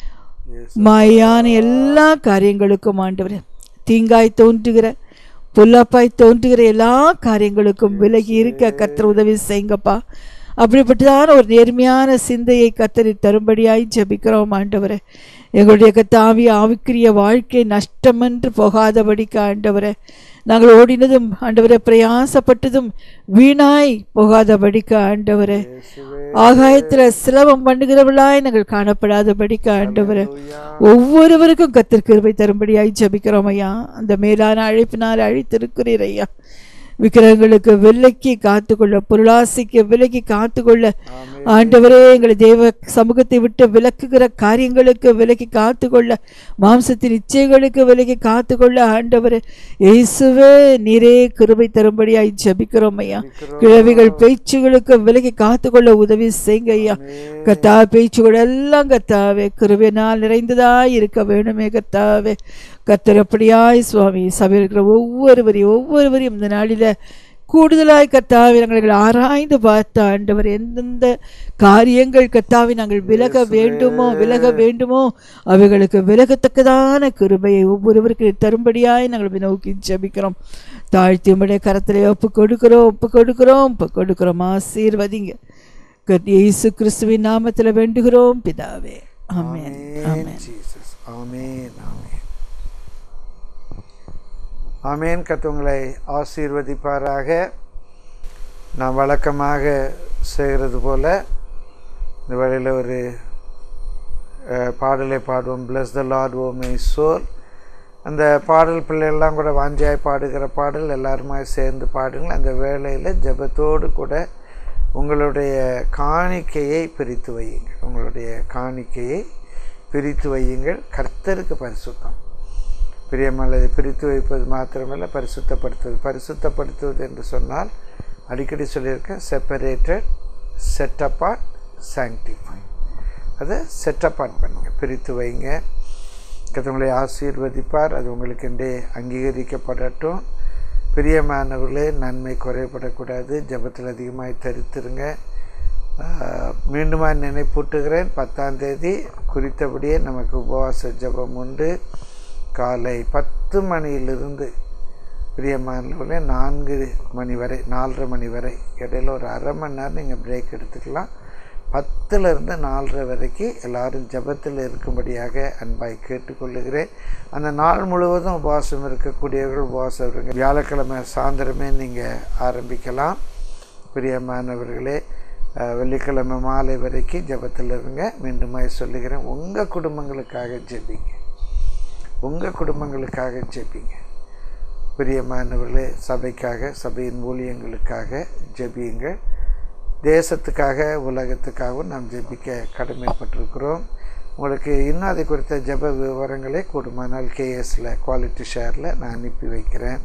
மாயான எல்லா காரியங்களுக்கும் ஆண்டவரே தீங்காய் தோன்றுகிற பொல்லாப்பாய் தோன்றுகிற எல்லா காரியங்களுக்கும் விலகி இருக்க கர்த்தர் உதவி செய்யுங்கப்பா அப்படிப்பட்டதான ஒரு நேர்மையான சிந்தையை கத்தரி தரும்படியாய் ஜெபிக்கிறோம் ஆண்டவரே எங்களுடைய கத்தாவி ஆவிக்குரிய வாழ்க்கை நஷ்டமென்று போகாதபடிக்கு ஆண்டவரே நாங்கள் ஓடினதும் ஆண்டவரே பிரயாசப்பட்டதும் வீணாய் போகாதபடிக்கு ஆண்டவரே ஆகாயத்தில் சிலவம் பண்ணுகிறவளாய் நாங்கள் காணப்படாதபடிக்கு ஆண்டவரே ஒவ்வொருவருக்கும் கத்தர் கிருபை தரும்படியாய் ஜபிக்கிறோம் ஐயா அந்த மேலான அழைப்பினால் அழைத்திருக்கிறீர் ஐயா விக்கிரகங்களுக்கு விலக்கி காத்துக்கொள்ள பொருளாசைக்கு விலக்கி காத்துக்கொள்ள ஆண்டவரே எங்களை தேவ சமூகத்தை விட்டு விலக்குகிற காரியங்களுக்கு விலக்கி காத்துக்கொள்ள மாம்சத்தின் இச்சைகளுக்கு விலக்கி காத்துக்கொள்ள ஆண்டவரே இயேசுவே நீரே கிருபை தரும்படியாய் ஜபிக்கிறோம் ஐயா கிழவிகள் பேச்சுகளுக்கு விலகி காத்துக்கொள்ள உதவி செய்யுங்க ஐயா கத்தா பேச்சுகள் எல்லாம் கத்தாவே கிருபினால் நிறைந்ததாய் இருக்க வேணுமே கத்தாவே கத்தர் அப்படியாய் சுவாமி சபையில் இருக்கிற ஒவ்வொருவரையும் ஒவ்வொருவரையும் இந்த நாளில் கூடுதலாய் கத்தாவை நாங்கள் ஆராய்ந்து பார்த்த ஆண்டவர் எந்தெந்த காரியங்கள் கத்தாவை நாங்கள் விலக வேண்டுமோ விலக வேண்டுமோ அவைகளுக்கு விலகத்தக்கதான கிருபையை ஒவ்வொருவருக்கு தரும்படியாய் நாங்கள் நோக்கி ஜெபிக்கிறோம் தாழ்த்தி உம்முடைய கரத்திலே ஒப்பு கொடுக்கிறோம் ஒப்பு கொடுக்கிறோம் ஒப்பு கொடுக்கிறோம் ஆசீர்வதிங்க கர்த்தர் இயேசு கிறிஸ்துவின் நாமத்தில் வேண்டுகிறோம் பிதாவே ஆமென் ஆமென் ஜீசஸ் ஆமென் ஆமென் ஆமென் கத்துவங்களை ஆசீர்வதிப்பாராக நாம் வழக்கமாக செய்கிறது போல இந்த வேளையில் ஒரு அஹ், பாடலை பாடுவோம் bless the lord O my soul அந்த பாடல் பிள்ளைகள்லாம் கூட வாஞ்சியாய் பாடுகிற பாடல் எல்லாருமாய் சேர்ந்து பாடுங்கள் அந்த வேளையில் ஜெபத்தோடு கூட உங்களுடைய காணிக்கையை பிரித்து வையுங்கள் உங்களுடைய காணிக்கையை பிரித்து வையுங்கள் கர்த்தருக்கு பரிசுத்தம் பிரியமல்லது பிரித்து வைப்பது மாத்திரமல்ல பரிசுத்தப்படுத்துவது பரிசுத்தப்படுத்துவது என்று சொன்னால் அடிக்கடி சொல்லியிருக்கேன் செப்பரேட்டட் செட்டப்பாட் சாங்டிஃபை அதை செட்டப்பாட் பண்ணுங்க பிரித்து வைங்க கத்தவங்களை ஆசீர்வதிப்பார் அது உங்களுக்கென்றே அங்கீகரிக்கப்படட்டும் பிரியமானவர்களே நன்மை குறைபடக்கூடாது ஜெபத்தில் அதிகமாக தரித்திருங்க ஆஹ், மீண்டுமாய் நினைப்பூட்டுகிறேன் பத்தாம் தேதி குறித்தபடியே நமக்கு உபவாச ஜெபம் உண்டு காலை பத்து மணியிலிருந்து பிரியமானவர்களே நான்கு மணி வரை நாலரை மணி வரை இடையில ஒரு அரை மணி நேரம் நீங்கள் பிரேக் எடுத்துக்கலாம் பத்துலேருந்து நாலரை வரைக்கும் எல்லாரும் ஜெபத்தில் இருக்கும்படியாக அன்பாய் கேட்டுக்கொள்ளுகிறேன் அந்த நாள் முழுவதும் உபவாசம் இருக்கக்கூடியவர்கள் உபவாசம் இருங்க வியாழக்கிழமை சாயந்தரமே நீங்கள் ஆரம்பிக்கலாம் பிரியமானவர்களே அஹ், வெள்ளிக்கிழமை மாலை வரைக்கும் ஜெபத்தில் இருங்க மீண்டுமாய் சொல்லுகிறேன் உங்கள் குடும்பங்களுக்காக ஜெபிங்க உங்கள் குடும்பங்களுக்காக ஜெபிங்க பிரியமானவர்களே சபைக்காக சபையின் ஊழியங்களுக்காக ஜெபியுங்கள் தேசத்துக்காக உலகத்துக்காகவும் நாம் ஜெபிக்க கடமைப்பட்டிருக்கிறோம் உங்களுக்கு இன்னும் அதை குறித்த ஜெப விவரங்களை கூடுமானால் கேஎஸில் குவாலிட்டி ஷேரில் நான் அனுப்பி வைக்கிறேன்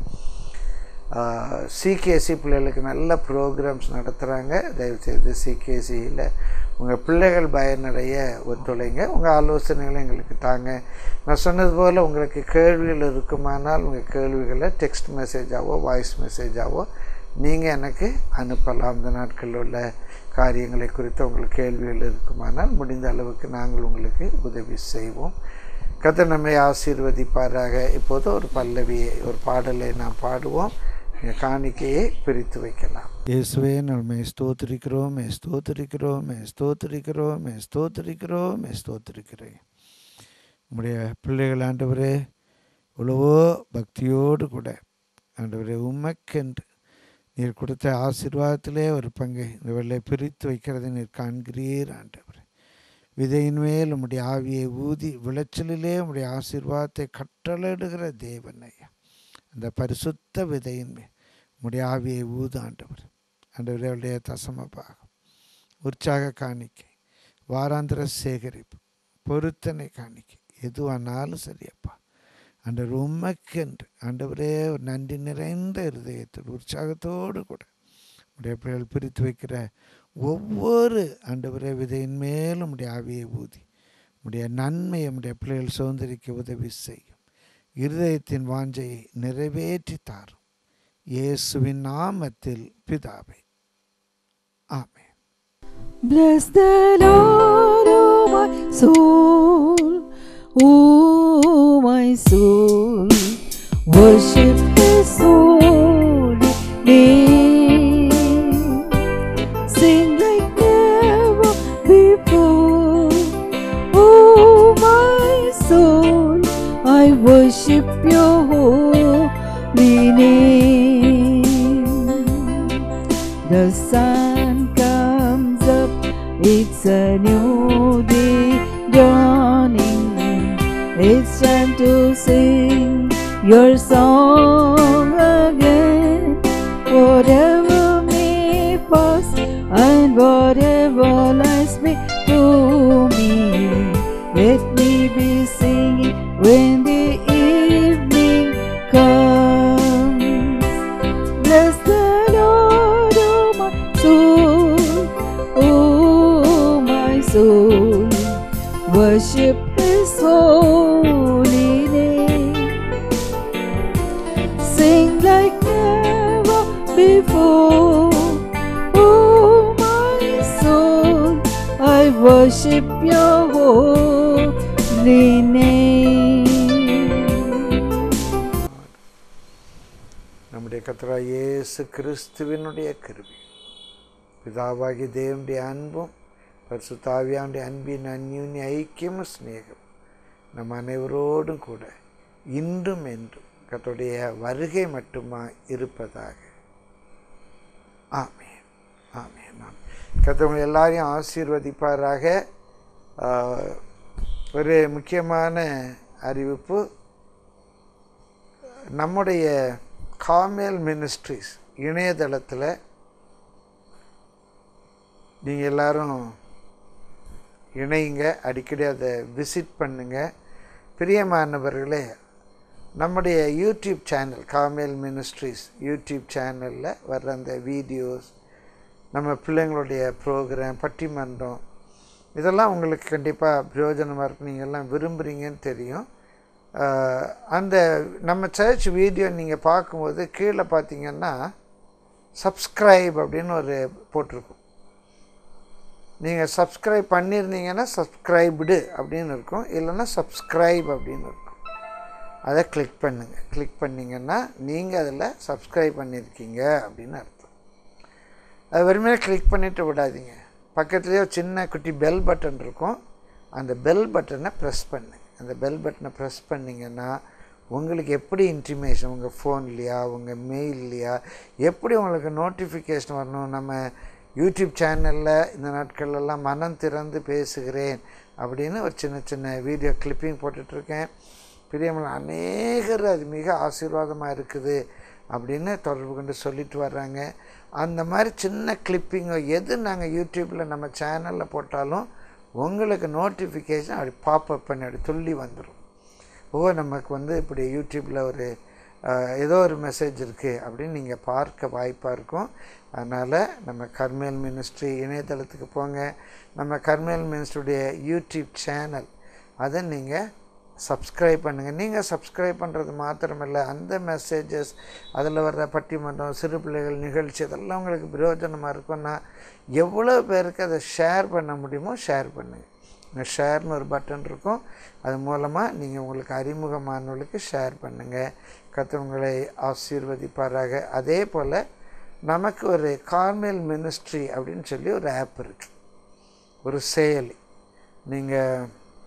சிகேசி பிள்ளைகளுக்கு நல்ல ப்ரோக்ராம்ஸ் நடத்துகிறாங்க தயவுசெய்து சிகேசியில் உங்கள் பிள்ளைகள் பயனடைய ஒத்துழைங்க உங்கள் ஆலோசனைகளை எங்களுக்கு தாங்க நான் சொன்னது போல் உங்களுக்கு கேள்விகள் இருக்குமானால் உங்கள் கேள்விகளை டெக்ஸ்ட் மெசேஜாவோ வாய்ஸ் மெசேஜாவோ நீங்கள் எனக்கு அனுப்பலாம் இந்த நாட்களில் உள்ள காரியங்களை குறித்து உங்களுக்கு கேள்விகள் இருக்குமானால் முடிந்த அளவுக்கு நாங்கள் உங்களுக்கு உதவி செய்வோம் கர்த்தர் நம்மை ஆசீர்வதிப்பாராக இப்போது ஒரு பல்லவியை ஒரு பாடலை நாம் பாடுவோம் எங்கள் காணிக்கையை பிரித்து வைக்கலாம் இயேசுவே நம்மை ஸ்தோத்திரிக்கிறோம் மே ஸ்தோத்திரிக்கிறோம் மே ஸ்தோத்திரிக்கிறோம் மே ஸ்தோத்திரிக்கிறோம் மே ஸ்தோத்திரிக்கிறேன் உம்முடைய பிள்ளைகள் ஆண்டவரே எவ்வளவோ பக்தியோடு கூட ஆண்டவரே உமக்கென்று நீர் கொடுத்த ஆசீர்வாதத்திலே ஒரு பங்கை இந்த வெள்ளை பிரித்து வைக்கிறதை நீர் காண்கிறீர் ஆண்டவரே விதையின் மேல் உம்முடைய ஆவியை ஊதி விளைச்சலிலே உம்முடைய ஆசீர்வாதத்தை கட்டளையிடுகிற தேவன் ஐயா அந்த பரிசுத்த விதையின் மேல் உம்முடைய ஆவியை ஊது ஆண்டவர் ஆண்டவரே அவருடைய தசம பாகம் உற்சாக காணிக்கை வாராந்திர சேகரிப்பு பொருத்தனை காணிக்கை எதுவானாலும் சரியப்பா ஆண்டவர் உமக்கென்று ஆண்டவரே ஒரு நன்றி நிறைந்த இருதயத்தில் உற்சாகத்தோடு கூட உடைய பிள்ளைகள் பிரித்து வைக்கிற ஒவ்வொரு ஆண்டவரே விதையின் மேலும் உடைய ஆவியை ஊதி உடைய நன்மையை உடைய பிள்ளைகள் சுதந்திரிக்க உதவி செய்யும் இருதயத்தின் வாஞ்சையை நிறைவேற்றி தாரும் இயேசுவின் நாமத்தில் பிதாவே ஆமென் Bless the Lord, oh my soul, oh my soul, worship His holy name. Sing like never before, oh my soul, I worship Your holy name. The sun comes up, it's a new day dawning. It's time to sing your song again. Whatever may pass and whatever lies before me, let me be singing when the evening comes. Bless the Lord, oh my soul, oh my soul, worship His holy name. Sing like never before. நம்முடைய கர்த்தராகிய இயேசு கிறிஸ்துவினுடைய கிருபை பிதாவாகிய தேவனுடைய அன்பும் பரிசுத்தாவியானுடைய அன்பின் அந்யூன்ய ஐக்கியமும் சிநேகம் நம் அனைவரோடும் கூட இன்றும் என்றும் கர்த்தருடைய வருகை மட்டுமா இருப்பதாக ஆமென் ஆமென் ஆமென் கர்த்தவங்க எல்லாரையும் ஆசீர்வதிப்பாராக ஆஹ், ஒரு முக்கியமான அறிவிப்பு நம்முடைய காமேல் மினிஸ்ட்ரிஸ் இணையதளத்தில் நீங்கள் எல்லாரும் இணையுங்க அடிக்கடி அதை விசிட் பண்ணுங்க பிரியமானவர்களே நம்முடைய YouTube channel Carmel ministries YouTube சேனலில் வர்ற அந்த வீடியோஸ் நம்ம பிள்ளைங்களுடைய ப்ரோக்ராம் பட்டிமன்றம் இதெல்லாம் உங்களுக்கு கண்டிப்பாக பிரயோஜனமாக இருக்கும் நீங்கள் எல்லாம் விரும்புகிறீங்கன்னு தெரியும் ஆஹ் அந்த நம்ம சர்ச் வீடியோ நீங்கள் பார்க்கும்போது கீழே பார்த்தீங்கன்னா சப்ஸ்கிரைப் அப்படின்னு ஒரு போட்டிருக்கும் நீங்கள் சப்ஸ்கிரைப் பண்ணியிருந்தீங்கன்னா சப்ஸ்கிரைப்டு அப்படின்னு இருக்கும் இல்லைன்னா சப்ஸ்கிரைப் அப்படின்னு இருக்கும் அதை கிளிக் பண்ணுங்கள் கிளிக் பண்ணிங்கன்னா நீங்கள் அதில் சப்ஸ்கிரைப் பண்ணியிருக்கீங்க அப்படின்னு அர்த்தம் அது வெறுமனே கிளிக் பண்ணிவிட்டு விடாதீங்க பக்கத்துலேயே ஒரு சின்ன குட்டி பெல் பட்டன் இருக்கும் அந்த பெல் பட்டனை ப்ரெஸ் பண்ணுங்க அந்த பெல் பட்டனை ப்ரெஸ் பண்ணிங்கன்னா உங்களுக்கு எப்படி இன்டிமேஷன் உங்கள் ஃபோன்லையா உங்கள் மெயில்லையா எப்படி உங்களுக்கு நோட்டிஃபிகேஷன் வரணும் நம்ம யூடியூப் சேனலில் இந்த நாட்கள்லாம் மனம் திறந்து பேசுகிறேன் அப்படின்னு ஒரு சின்ன சின்ன வீடியோ கிளிப்பிங் போட்டுட்ருக்கேன் பிரியமல் அநேகர் அது மிக ஆசீர்வாதமாக இருக்குது அப்படின்னு தொடர்பு கொண்டு சொல்லிட்டு வர்றாங்க அந்த மாதிரி சின்ன கிளிப்பிங்கோ எது நாங்கள் யூடியூப்பில் நம்ம சேனலில் போட்டாலும் உங்களுக்கு நோட்டிஃபிகேஷன் அப்படி பாப்அப் பண்ணி அப்படி துள்ளி வந்துடும் ஓ நமக்கு வந்து இப்படி யூடியூப்பில் ஒரு அஹ், ஏதோ ஒரு மெசேஜ் இருக்குது அப்படின்னு நீங்கள் பார்க்க வாய்ப்பாக இருக்கும் அதனால் நம்ம கர்மேல் மினிஸ்ட்ரி இணையதளத்துக்கு போங்க நம்ம கர்மேல் மினிஸ்ட்ரியுடைய யூடியூப் சேனல் அதை நீங்கள் சப்ஸ்கிரைப் பண்ணுங்கள் நீங்கள் சப்ஸ்கிரைப் பண்ணுறது மாத்திரமல்ல அந்த மெசேஜஸ் அதில் வர்ற பட்டிமன்றம் சிறு பிள்ளைகள் நிகழ்ச்சி அதெல்லாம் உங்களுக்கு பிரயோஜனமாக இருக்கும்னா எவ்வளோ பேருக்கு அதை ஷேர் பண்ண முடியுமோ ஷேர் பண்ணுங்கள் இந்த ஷேர்னு ஒரு பட்டன் இருக்கும் அது மூலமாக நீங்கள் உங்களுக்கு அறிமுகமானவர்களுக்கு ஷேர் பண்ணுங்கள் கத்தவங்களை ஆசீர்வதிப்பாராக அதே போல் நமக்கு ஒரு கார்மெல் மினிஸ்ட்ரி அப்படின்னு சொல்லி ஒரு ஆப் இருக்குது ஒரு செயலி நீங்கள்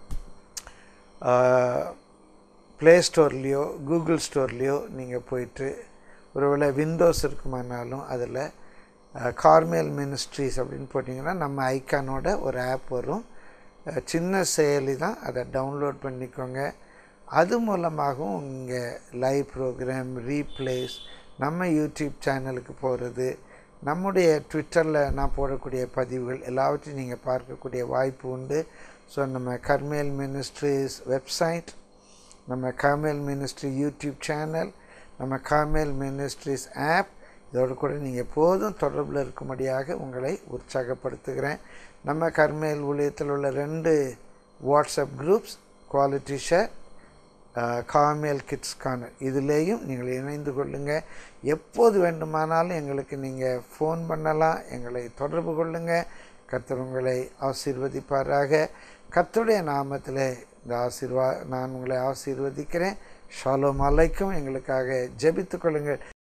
ப்ளே ஸ்டோர்லேயோ கூகுள் ஸ்டோர்லேயோ நீங்கள் போயிட்டு ஒருவேளை விண்டோஸ் இருக்குமானாலும் அதில் கார்மேல் மினிஸ்ட்ரிஸ் அப்படின்னு போட்டிங்கன்னா நம்ம ஐக்கானோட ஒரு ஆப் வரும் அஹ், சின்ன செயலி தான் அதை டவுன்லோட் பண்ணிக்கோங்க அது மூலமாகவும் இங்கே லைவ் ப்ரோக்ராம் ரீப்ளேஸ் நம்ம யூடியூப் சேனலுக்கு போகிறது நம்முடைய ட்விட்டரில் நான் போடக்கூடிய பதிவுகள் எல்லாவற்றையும் நீங்கள் பார்க்கக்கூடிய வாய்ப்பு உண்டு ஸோ நம்ம கர்மேல் மினிஸ்ட்ரிஸ் வெப்சைட் நம்ம காமேல் மினிஸ்ட்ரி யூடியூப் சேனல் நம்ம காமேல் மினிஸ்ட்ரிஸ் ஆப் இதோடு கூட நீங்கள் எப்போதும் தொடர்பில் இருக்கும்படியாக உங்களை உற்சாகப்படுத்துகிறேன் நம்ம கர்மேல் ஊழியத்தில் உள்ள ரெண்டு WhatsApp groups quality share Carmel kids corner இதுலேயும் நீங்கள் இணைந்து கொள்ளுங்கள் எப்போது வேண்டுமானாலும் எங்களுக்கு நீங்கள் ஃபோன் பண்ணலாம் எங்களை தொடர்பு கொள்ளுங்கள் கர்த்தர் உங்களை ஆசீர்வதிப்பாராக கர்த்தருடைய நாமத்தில் இந்த ஆசீர்வா நான் உங்களை ஆசீர்வதிக்கிறேன் ஷாலோம் அலைக்கும் எங்களுக்காக ஜெபித்துக் கொள்ளுங்கள்